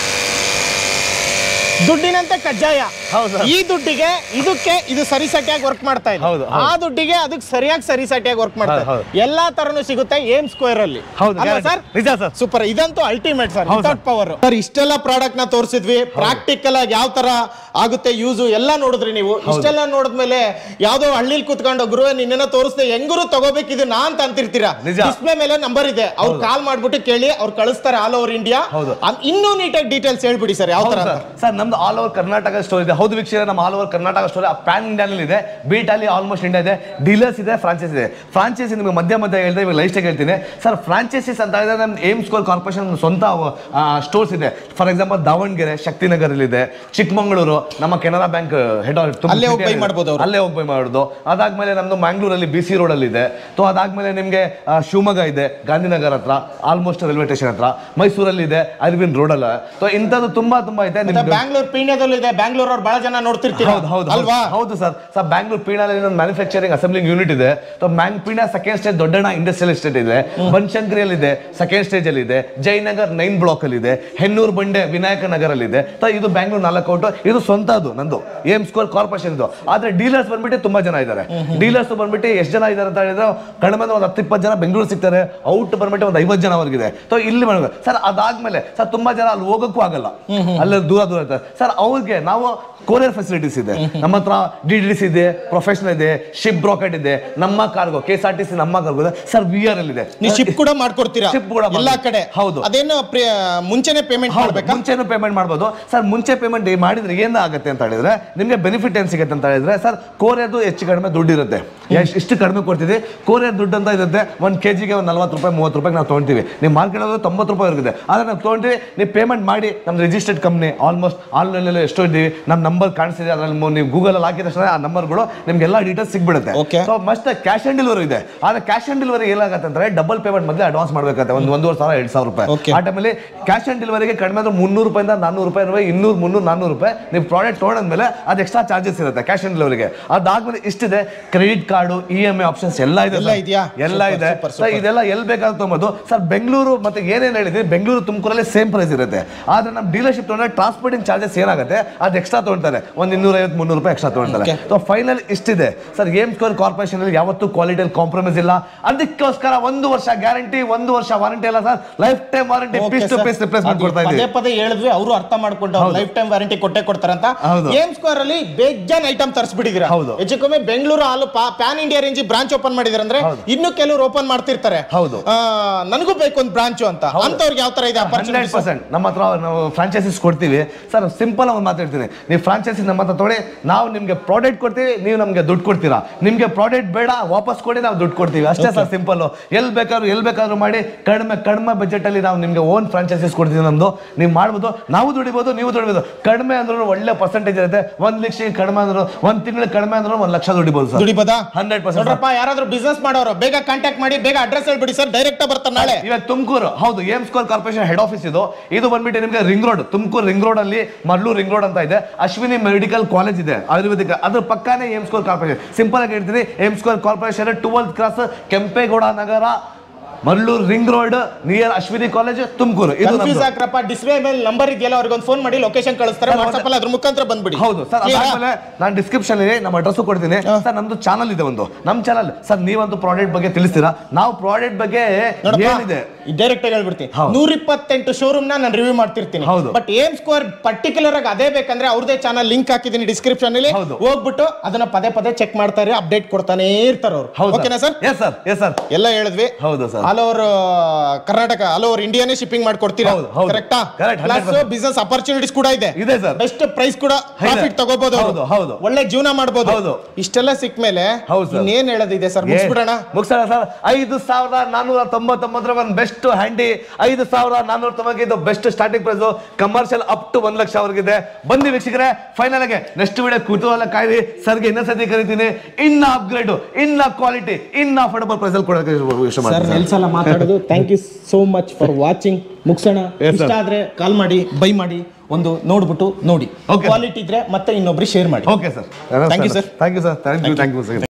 ದುಡ್ಡಿನಂತೆ ಕಜ್ಜಾಯ ಹೌದು ಸರ್. ಈ ದುಡ್ಡಿಗೆ ಇದಕ್ಕೆ ಇದು ಸರಿಸಟಿಯಾಗಿ ವರ್ಕ್ ಮಾಡ್ತಾ ಇದೆ ಹೌದು, ಆ ದುಡ್ಡಿಗೆ ಅದಕ್ಕೆ ಸರಿಯಾಗಿ ಸರಿಸಟಿಯಾಗಿ ವರ್ಕ್ ಮಾಡ್ತಾ ಹೌದು, ಇದೆ ಎಲ್ಲಾ ತರನು ಸಿಗುತ್ತೆ ಏಮ್ ಸ್ಕ್ವೇರ್ ಅಲ್ಲಿ ಹೌದು ಅಲ್ವಾ guarantee. ಸರ್ ನಿಜ ಸರ್ ಸೂಪರ್ ಇದಂತೂ ಅಲ್ಟಿಮೇಟ್ ಸರ್ ಹೌದು ವಿತೌಟ್ ಪವರ್ ಸರ್ ಇಷ್ಟೆಲ್ಲ ಪ್ರಾಡಕ್ಟ್ ನ ತೋರಿಸಿದ್ವಿ ಪ್ರಾಕ್ಟಿಕಲ್ ಆಗಿ ಯಾವ ತರ ಆಗುತ್ತೆ ಯೂಸ್ ಎಲ್ಲ ನೋಡಿದ್ರಿ ನೀವು ಇಷ್ಟೆಲ್ಲ ನೋಡಿದ್ಮೇಲೆ ಯಾವ್ದೋ ಹಳ್ಳಿಲ್ ಕುತ್ಕೊಂಡು ಗುರುವೆ ನಿನ್ನೆನ ತೋರಿಸ್ದೆ ಹೆಂಗರು ತಗೋಬೇಕು ಇದು ನಾ ಅಂತ ಅಂತಿರ್ತೀರಾ ನಿಜ. ಡಿಸ್ಪ್ಲೇ ಮೇಲೆ ನಂಬರ್ ಇದೆ ಅವ್ರು ಕಾಲ್ ಮಾಡ್ಬಿಟ್ಟು ಕೇಳಿ ಅವ್ರು ಕಳಿಸ್ತಾರೆ ಆಲ್ ಓವರ್ ಇಂಡಿಯಾ ಹೌದು. ಇನ್ನೂ ನೀಟಾಗಿ ಡೀಟೇಲ್ಸ್ ಹೇಳ್ಬಿಡಿ ಸರ್ ಯಾವ ತರ ಹೌದು ಅಂತ ಸರ್ ಸರ್ ನಮ್ದು ಆಲ್ ಓವರ್ ಕರ್ನಾಟಕ ಸ್ಟೋರ್ ಇದೆ ಹೌದು ವೀಕ್ಷಕರೇ ನಮ್ಮ all over Karnataka store pan ಇಂಡಿಯಾನಲ್ಲಿ ಇದೆ ಬೀಟ್ ಅಲ್ಲಿ ಆಲ್ಮೋಸ್ಟ್ ಇಂಡಿಯಾ ಇದೆ ಡೀಲರ್ಸ್ ಇದೆ ಫ್ರಾಂಚೈಸ್ ಇದೆ ಫ್ರಾಂಚೈಸಿ ನಿಮಗೆ ಮಧ್ಯ ಮಧ್ಯ ಹೇಳಿದೆ ಇವಾಗ ಲೈಸ್ಟ್ ಹೇಳ್ತೀನಿ ಸರ್ ಫ್ರಾಂಚೈಸಿಸ್ ಅಂತ ಹೇಳಿದ್ರೆ ನಮ್ಮ ಏಮ್ ಸ್ಕೋರ್ ಕಾರ್ಪೊರೇಷನ್ ಸ್ವಂತ ಸ್ಟೋರ್ಸ್ ಇದೆ ಫಾರ್ ಎಕ್ಸಾಂಪಲ್ ದಾವಣಗೆರೆ ಶಕ್ತಿನಗರಲ್ಲಿ ಇದೆ ಚಿಕ್ಕಮಗಳೂರು ನಮ್ಮ ಕೆನರಾ ಬ್ಯಾಂಕ್ ಹೆಡ್ ಅಲ್ಲೇ ಹೋಗಿ buy ಮಾಡ್ಬೋದು ಅವ್ರು. ಅಲ್ಲೇ ಹೋಗಿ ಬೈ ಮಾಡೋದು ಅದಾದ್ಮೇಲೆ ನಮ್ದು ಮ್ಯಾಂಗ್ಳೂರಲ್ಲಿ ಬಿ ಸಿ ರೋಡ್ ಅಲ್ಲಿ ಇದೆ ಸೊ ಅದಾದ್ಮೇಲೆ ನಿಮಗೆ ಶಿವಮೊಗ್ಗ ಇದೆ ಗಾಂಧಿನಗರ ಹತ್ರ ಆಲ್ಮೋಸ್ಟ್ ರೈಲ್ವೆ ಸ್ಟೇಷನ್ ಹತ್ರ ಮೈಸೂರಲ್ಲಿ ಇದೆ ಅರವಿಂದ್ ರೋಡ್ ಅಲ್ಲ ಸೊ ಇಂಥದ್ದು ತುಂಬಾ ತುಂಬಾ ಇದೆ ಮತ್ತೆ ನಿಮ್ಗೆ ಬ್ಯಾಂಗ್ಳೂರ್ ಪೀಣ್ಯದಲ್ಲೂ ಇದೆ ಬ್ಯಾಂಗ್ಳೂರ್ ಅವ್ರು ಬಹಳ ಜನ ನೋಡ್ತಿರ್ತೀರ ಹೌದು ಹೌದು ಅಲ್ವಾ ಹೌದು ಸರ್ ಸರ್ ಬ್ಯಾಂಗ್ಳೂರ್ ಪೀಣಾದಲ್ಲಿ ಒಂದು ಮ್ಯಾನುಫ್ಯಾಕ್ಚರಿಂಗ್ ಅಸೆಂಬ್ಲಿಂಗ್ ಯೂನಿಟ್ ಇದೆ ಸೊ ಮ್ಯಾಂಗ್ Peenya second stage Doddanna industrial estate ಇದೆ ಬನಶಂಕರಿಯಲ್ಲಿ ಇದೆ ಸೆಕೆಂಡ್ ಸ್ಟೇಜ್ ಅಲ್ಲಿ ಇದೆ ಜಯನಗರ್ ನೈನ್ ಬ್ಲಾಕ್ ಅಲ್ಲಿ ಇದೆ ಹೆನ್ನೂರು ಬಂಡೆ ವಿನಾಯಕ ನಗರ ಅಲ್ಲಿ ಇದೆ ಸೊ ಇದು ಬ್ಯಾಂಗ್ಳೂರ್ ನಾಲ್ಕು ಔಟು ಇದು ಸ್ವಂತ ಅದು ನಂದು ಏಮ್ ಸ್ಕೋರ್ ಕಾರ್ಪೊರೇಷನ್ ಇದು ಆದ್ರೆ ಡೀಲರ್ಸ್ ಬಂದ್ಬಿಟ್ಟು ತುಂಬಾ ಜನ ಇದ್ದಾರೆ ಡೀಲರ್ಸ್ ಬಂದ್ಬಿಟ್ಟು ಎಷ್ಟು ಜನ ಇದ್ದಾರೆ ಅಂತ ಹೇಳಿದ್ರೆ ಕಡಿಮೆ ಅಂದ್ರೆ ಒಂದು ಹತ್ತು ಇಪ್ಪತ್ತು ಜನ ಬೆಂಗಳೂರು ಸಿಗ್ತಾರೆ ಔಟ್ ಬಂದ್ಬಿಟ್ಟು ಒಂದು ಐವತ್ತು ಜನವರೆಗಿದೆ ಸೊ ಇಲ್ಲಿ ಮಾಡ್ಬೇಕು ಸರ್ ಅದಾದ್ಮೇಲೆ ಸರ್ ತುಂಬಾ ಜನ ಅಲ್ಲಿ ಹೋಗಕ್ಕೂ ಆಗಲ್ಲ ಅಲ್ಲಿ ದೂರ ದೂರ ಇರ್ತಾರೆ ಸರ್ ಅವ್ರಿಗೆ ನಾವು ಕೊರಿಯರ್ ಫೆಸಿಲಿಟೀಸ್ ಇದೆ ನಮ್ಮ ಹತ್ರ ಡಿ ಡಿ ಇದೆ ಪ್ರೊಫೆಷನಲ್ ಇದೆ ಶಿಪ್ ಬ್ರಾಕೆಟ್ ಇದೆ ನಮ್ಮ cargo K S R T C ನಮ್ಮ ಕಾರ್ಗೋ ಇದೆ ಸರ್ ವಿ ಆರ್ ಅಲ್ಲಿ ಇದೆ ನೀವು ಶಿಪ್ ಕೂಡ ಮಾಡ್ಕೊಡ್ತೀರಾ Ship ಕೂಡ ಎಲ್ಲಾ ಮಾಡ್ಬೋದು. ಕಡೆ ಹೌದು. ಅದೇನು ಪ್ರಿ- ಮುಂಚೆನೆ ಪೇಮೆಂಟ್ ಹೌದು, ಮಾಡ್ಬೇಕಾ ಮುಂಚೆನೂ ಪೇಮೆಂಟ್ ಮಾಡ್ಬೋದು ಸರ್ ಮುಂಚೆ ಪೇಮೆಂಟ್ ಮಾಡಿದ್ರೆ ಏನು ಆಗುತ್ತೆ ಅಂತ ಹೇಳಿದ್ರೆ ನಿಮಗೆ ಬೆನಿಫಿಟ್ ಏನು ಸಿಗುತ್ತೆ ಅಂತ ಹೇಳಿದ್ರೆ ಸರ್ ಕೋರಿಯದು ಹೆಚ್ಚು ಕಡಿಮೆ ದುಡ್ಡು ಇರುತ್ತೆ ಎಷ್ಟ್- ಇಷ್ಟು ಕಡಿಮೆ ಕೊಡ್ತೀವಿ ಕೋರಿಯರ್ ದುಡ್ಡು ಅಂತ ಇರುತ್ತೆ ಒಂದು ಕೆ ಜಿಗೆ ಒಂದು ನಲ್ವತ್ತು ರೂಪಾಯಿ ಮೂವತ್ತು ರೂಪಾಯಿ ನಾವು ತೊಗೊಳ್ತೀವಿ ನೀವು ಮಾರ್ಕೆಟ್ ತೊಂಬತ್ತು ರೂಪಾಯಿ ಇರುತ್ತೆ ಆದರೆ ನಾವು ತೊಗೊಂಡ್ರಿ ನೀವು ಪೇಮೆಂಟ್ ಮಾಡಿ ನಮ್ಮ ರಿಜಿಸ್ಟರ್ಡ್ ಕಂಪ್ನಿ ಆಲ್ಮೋಸ್ಟ್ ಆನ್ಲೈನಲ್ಲಿ ಎಷ್ಟೋ ಇದ್ದೀವಿ ನಮ್ಮ ನಂಬರ್ ಕಾಣಿಸ್ತಿದೆ ಅದ್ರಲ್ಲಿ ಮು- ನೀವು ಗೂಗಲ್ ಹಾಕಿದ ತಕ್ಷಣ ಆ ನಂಬರ್ಗಳು ನಿಮ್ಗೆಲ್ಲ ಡೀಟೇಲ್ಸ್ ಸಿಗ್ಬಿಡುತ್ತೆ Okay. So must cash on delivery ಇದೆ ಆದ್ರೆ ಕ್ಯಾಶ್ ಆನ್ ಡೆಲಿವರಿ ಏನಾಗುತ್ತೆ ಅಂದ್ರೆ ಡಬಲ್ ಪೇಮೆಂಟ್ ಮೊದಲೇ ಅಡ್ವಾನ್ಸ್ ಮಾಡಬೇಕಾಗುತ್ತೆ ಒಂದು ಒಂದೂವರೆ ಸಾವಿರ ಎರಡು ಸಾವಿರ ರೂಪಾಯಿ Okay. ಆ ಟೈಮಲ್ಲಿ ಕ್ಯಾಶ್ ಆನ್ ಡೆಲಿವರಿಗೆ ಕಡಿಮೆ ಅಂದ್ರೆ ಮುನ್ನೂರು ರೂಪಾಯಿಂದ ನಾನ್ನೂರು ರೂಪಾಯಿ ರೂಪಾಯಿ ಇನ್ನೂರು ಮುನ್ನೂರು ನಾನ್ನೂರು ರೂಪಾಯಿ ನೀವು ನೀವು ಪ್ರಾಡಕ್ಟ್ ತೊಗೊಂಡ್ಮೇಲೆ ಅದು ಎಕ್ಸ್ಟ್ರಾ ಚಾರ್ಜಸ್ ಇರುತ್ತೆ ಕ್ಯಾಶ್ ಆನ್ ಡೆಲಿವರಿಗೆ ಅದಾದ್ಮೇಲೆ ಇಷ್ಟಿದೆ credit card E M I options ಎಲ್ಲ ಇದೆ ಎಲ್ಲ sir. ಇದೆಯಾ? ಎಲ್ಲ Super, ಇದೆ super, ಸರ್ ಇದೆಲ್ಲ ಎಲ್ಲಿ ಬೇಕಾದ್ರೂ ತೊಗೊಂಬೋದು ಸರ್ ಬೆಂಗಳೂರು ಮತ್ತೆ ಏನೇನು ಹೇಳಿದ್ರಿ ಬೆಂಗಳೂರು ತುಮಕೂರಲ್ಲಿ ಸೇಮ್ ಪ್ರೈಸ್ ಇರುತ್ತೆ ಆದ್ರೆ ನಮ್ಮ ಡೀಲರ್ಶಿಪ್ ತೊಗೊಂಡ್ರೆ ಟ್ರಾನ್ಸ್ಪೋರ್ಟಿಂಗ್ ಚಾರ್ಜಸ್ ಏನಾಗುತ್ತೆ ಅದು ಎಕ್ಸ್ಟ್ರಾ ತೊಗೊಳ್ತಾರೆ ಒಂದು ಇನ್ನೂರೈವತ್ತು ಮುನ್ನೂರು ರೂಪಾಯಿ ಎಕ್ಸ್ಟ್ರಾ ತೊಗೊಳ್ತಾರೆ Okay. ಸೊ ಫೈನಲ್ ಇಷ್ಟಿದೆ ಸರ್ ಏಮ್ ಸ್ಕೋರ್ ಕಾರ್ಪೊರೇಷನ್ ಅಲ್ಲಿ ಯಾವತ್ತೂ ಕ್ವಾಲಿಟಿಯಲ್ಲಿ ಕಾಂಪ್ರಮೈಸ್ ಇಲ್ಲ ಅದಕ್ಕೋಸ್ಕರ ಒಂದು ವರ್ಷ ಗ್ಯಾರಂಟಿ ಒಂದು ವರ್ಷ ವಾರಂಟಿ ಇಲ್ಲ sir life time warranty Okay, piece to sir. Piece replacement ಅದು ಕೊಡ್ತಾ ಪದೇ ಇದ್ದೀವಿ ಪದೇ ಹೇಳಿದ್ವಿ ಅವರು ಅರ್ಥ ಮಾಡ್ಕೊಂಡು ಲೈಫ್ ಟೈಮ್ ವಾರಂಟಿ ಕೊಟ್ಟೆ ಕೊಡ್ತಾರಂತ ಹೌದು. ಏಮ್ ಸ್ಕ್ವೇರ್ ಅಲ್ಲಿ ಬೇಜಾನ್ ಐಟಮ್ ತರಿಸ್ಬಿಟ್ಟಿದ್ದೀರಾ ಹೌದು. ಹೆಚ್ಚುಕಮ್ಮಿ ಬೆಂಗಳೂರು ಹಾಲು pan India range branch open ಮಾಡಿದಾರೆ ಅಂದ್ರೆ ಹೌದು. ಇನ್ನು ಕೆಲವರು ಓಪನ್ ಮಾಡ್ತಿರ್ತಾರೆ ಹೌದು. ಆ, ನನಗೂ ಬೇಕು ಒಂದು ಬ್ರಾಂಚ್ ಅಂತ ಅಂತವ್ರಿಗೆ ಯಾವ ತರ ಇದೆ ಹಂಡ್ರೆಡ್ opportunities? ಪರ್ಸೆಂಟ್ ನಮ್ಮ ಹತ್ರ ನಾವು ಫ್ರಾಂಚೈಸಿಸ್ ಕೊಡ್ತೀವಿ ಸರ್ ಸಿಂಪಲ್ ಒಂದು ಮಾತಾಡ್ತೀನಿ ನೀವು ಫ್ರಾಂಚೈಸಿ ನಮ್ಮ ಹತ್ರ ತೊಗೊಳ್ಳಿ ನಾವು ನಿಮಗೆ ಪ್ರಾಡಕ್ಟ್ ಕೊಡ್ತೀವಿ ನೀವು ನಮಗೆ ದುಡ್ಡು ಕೊಡ್ತೀರಾ ನಿಮಗೆ ಪ್ರಾಡಕ್ಟ್ ಬೇಡ ವಾಪಸ್ ಕೊಡಿ ನಾವು ದುಡ್ಡು ಕೊಡ್ತೀವಿ ಅಷ್ಟೇ ಸರ್ ಸಿಂಪಲ್ ಎಲ್ಲಿ ಬೇಕಾದ್ರೂ ಎಲ್ಲಿ ಬೇಕಾದ್ರೂ ಮಾಡಿ ಕಡಿಮೆ ಕಡಿಮೆ ಬಜೆಟ್ ಅಲ್ಲಿ ನಾವು ನಿಮಗೆ ಓನ್ ಫ್ರಾಂಚೈಸಿಸ್ ಕೊಡ್ತೀವಿ ನಮ್ದು ನೀವು ಮಾಡ್ಬೋದು ನಾವು ದುಡಿಬೋದು ನೀವು ದುಡಿಬೋದು ಕಡಿಮೆ ಅಂದ್ರೂ ಒಳ್ಳೆ ಪರ್ಸೆಂಟೇಜ್ ಇರುತ್ತೆ ಒಂದ್ ಲಕ್ಷ ಕಡಿಮೆ ಅಂದ್ರು ಒಂದ್ ತಿಂಗಳು ಕಡಿಮೆ ಅಂದ್ರೂ ಒಂದ್ ಲಕ್ಷ ದುಡಿಬೋದು ಸರ್ ದುಡಿಬೋದಾ ಹಂಡ್ರೆಡ್ ಪರ್ಸೆಂಟ್ ನೋಡ್ರಪ್ಪ ಯಾರಾದ್ರೂ ಬಿಸ್ನೆಸ್ ಮಾಡೋರು ಬೇಗ ಕಾಂಟ್ಯಾಕ್ಟ್ ಮಾಡಿ ಬೇಗ ಅಡ್ರೆಸ್ ಹೇಳ್ಬಿಡಿ ಸರ್ ಡೈರೆಕ್ಟ್ ಬರ್ತಾರೆ ನಾಳೆ ಇವಾಗ ತುಮಕೂರು ಹೌದು aim score corporation head office ಇದು ಇದು ಬಂದ್ಬಿಟ್ಟು ನಿಮಗೆ ring road Tumakuru ring road ಅಲ್ಲಿ ಮರ್ಲೂ ರಿಂಗ್ ರೋಡ್ ಅಂತ ಇದೆ ಅಶ್ವಿನಿ ಮೆಡಿಕಲ್ ಕಾಲೇಜ್ ಇದೆ ಆಯುರ್ವೇದಿಕ್ ಅದ್ರ ಪಕ್ಕಾನೇ ಏಮ್ ಸ್ಕೋರ್ ಕಾರ್ಪೊರೇಷನ್ ಸಿಂಪಲ್ ಆಗಿ ಹೇಳ್ತೀನಿ aim score corporation twelfth class Kempegowda Nagar Marlur ring road near Ashwini college Tumakuru ಇದು ಕನ್ಫ್ಯೂಸ್ ನಮ್ದು. ಆಗ್ರಪ್ಪ ಡಿಸ್ಪ್ಲೇ ಮೇಲೆ ನಂಬರ್ ಇದೆಯಲ್ಲ ಅವ್ರಿಗೆ ಒಂದು ಫೋನ್ ಮಾಡಿ ಲೊಕೇಶನ್ ಕಳಿಸ್ತಾರೆ ಸರ್, ವಾಟ್ಸ್ಆಪ್ ಅಲ್ಲಿ ಅದ್ರ ಮುಖಾಂತರ ಬಂದ್ಬಿಡಿ ಹೌದು ಸರ್ Clear ಆ? ಅದಾದ್ಮೇಲೆ ನಾನು ಡಿಸ್ಕ್ರಿಪ್ಷನ್ ಅಲ್ಲಿ ನಮ್ಮ ಅಡ್ರೆಸ್ ಕೊಡ್ತೀನಿ ಸರ್ ನಮ್ದು ಚಾನಲ್ ಇದೆ ಒಂದು ನಮ್ಮ ಚಾನಲ್ ಸರ್ ನೀವಂತೂ ಪ್ರಾಡಕ್ಟ್ ಬಗ್ಗೆ ತಿಳಿಸ್ತೀರಾ ನಾವು ಪ್ರಾಡಕ್ಟ್ ಬಗ್ಗೆ ಏನಿದೆ ಡೈರೆಕ್ಟ್ ಆಗಿ ಹೇಳ್ಬಿಡ್ತೀನಿ ಹೌದು. ನೂರ ಇಪ್ಪತ್ತೆಂಟು ಶೋರೂಮ್ ನಾನು ರಿವ್ಯೂ ಮಾಡ್ತಿರ್ತೀನಿ ಹೌದು. ಬಟ್ ಏಮ್ ಸ್ಕೋರ್ ಪರ್ಟಿಕ್ಯುಲರ್ ಆಗಿ ಅದೇ ಬೇಕಂದ್ರೆ ಅವ್ರದೇ ಚಾನಲ್ ಲಿಂಕ್ ಹಾಕಿದೀನಿ ಡಿಸ್ಕ್ರಿಪ್ಷನ್ ಅಲ್ಲಿ ಹೌದು. ಹೋಗ್ಬಿಟ್ಟು ಅದನ್ನ ಪದೇ ಪದೇ ಚೆಕ್ ಮಾಡ್ತಾ ಇರಿ ಅಪ್ಡೇಟ್ ಕೊಡ್ತಾನೆ ಇರ್ತಾರೆ ಅವರು ಹೌದು ಓಕೆನಾ sir yes sir yes sir ಎಲ್ಲ ಹೇಳಿದ್ವಿ ಹೌದು sir all over Karnataka all over ಇಂಡಿಯಾನೇ ಶಿಪ್ಪಿಂಗ್ ಮಾಡ್ಕೊಡ್ತೀರಾ ಹೌದು, ಹೌದು. ಕರೆಕ್ಟಾ Correct, ಪ್ಲಸ್ 100%. ಬಿಸ್ನೆಸ್ ಅಪರ್ಚುನಿಟೀಸ್ ಕೂಡ ಇದೆ ಇದೆ sir. ಬೆಸ್ಟ್ ಪ್ರೈಸ್ ಕೂಡ ಪ್ರಾಫಿಟ್ ತಗೋಬಹುದು ಹೌದು, ಹೌದು. ಒಳ್ಳೆ ಜೀವನ ಮಾಡಬಹುದು ಹೌದು. ಇಷ್ಟೆಲ್ಲ ಸಿಕ್ಕ ಮೇಲೆ ಹೌದು sir. ಇನ್ನೇನ್ ಹೇಳೋದಿದೆ ಸರ್ ಮುಗಿಸ್ಬಿಡೋಣ ಮುಗಿಸೋಣ ಸರ್ ಐದು ಸಾವಿರದ ನಾನ್ನೂರ ತೊಂಬತ್ತೊಂಬತ್ತರ ಒಂದು ಬೆಸ್ಟ್ ಹ್ಯಾಂಡಿ ಐದು ಸಾವಿರದ ನಾನ್ನೂರ ತೊಂಬತ್ತು best starting price commercial up to ಒಂದ್ ಲಕ್ಷ ಅವ್ರಿಗಿದೆ ಬನ್ನಿ ವೀಕ್ಷಕರೇ ಫೈನಲ್ ಆಗಿ ನೆಕ್ಸ್ಟ್ ವಿಡಿಯೋ ಕುತೂಹಲ ಕಾಯ್ರಿ ಸರ್ಗೆ ಇನ್ನೊಂದ್ಸತಿ ಕರಿತೀನಿ ಇನ್ನ ಅಪ್ಗ್ರೇಡ್ ಇನ್ನ ಕ್ವಾಲಿಟಿ ಇನ್ನ ಅಫೋರ್ಡಬಲ್ ಪ್ರೈಸ್ ಅಲ್ಲಿ ಕೊಡೋಕೆ ವಿಷಯ ಸರ್ ಮಾಡ್ತೀನಿ ನೆಲ್ಸಲ್ಲ ಮಾತಾಡೋದು thank you so much for watching ಮುಗಿಸೋಣ Yes, sir. ಇಷ್ಟ ಆದ್ರೆ ಕಾಲ್ ಮಾಡಿ ಬೈ ಮಾಡಿ ಒಂದು ನೋಡ್ಬಿಟ್ಟು ನೋಡಿ Okay. ಕ್ವಾಲಿಟಿ ಇದ್ರೆ ಮತ್ತೆ ಇನ್ನೊಬ್ರಿಗೆ ಶೇರ್ ಮಾಡಿ okay sir Thank you, sir. Thank you sir thank you thank you sir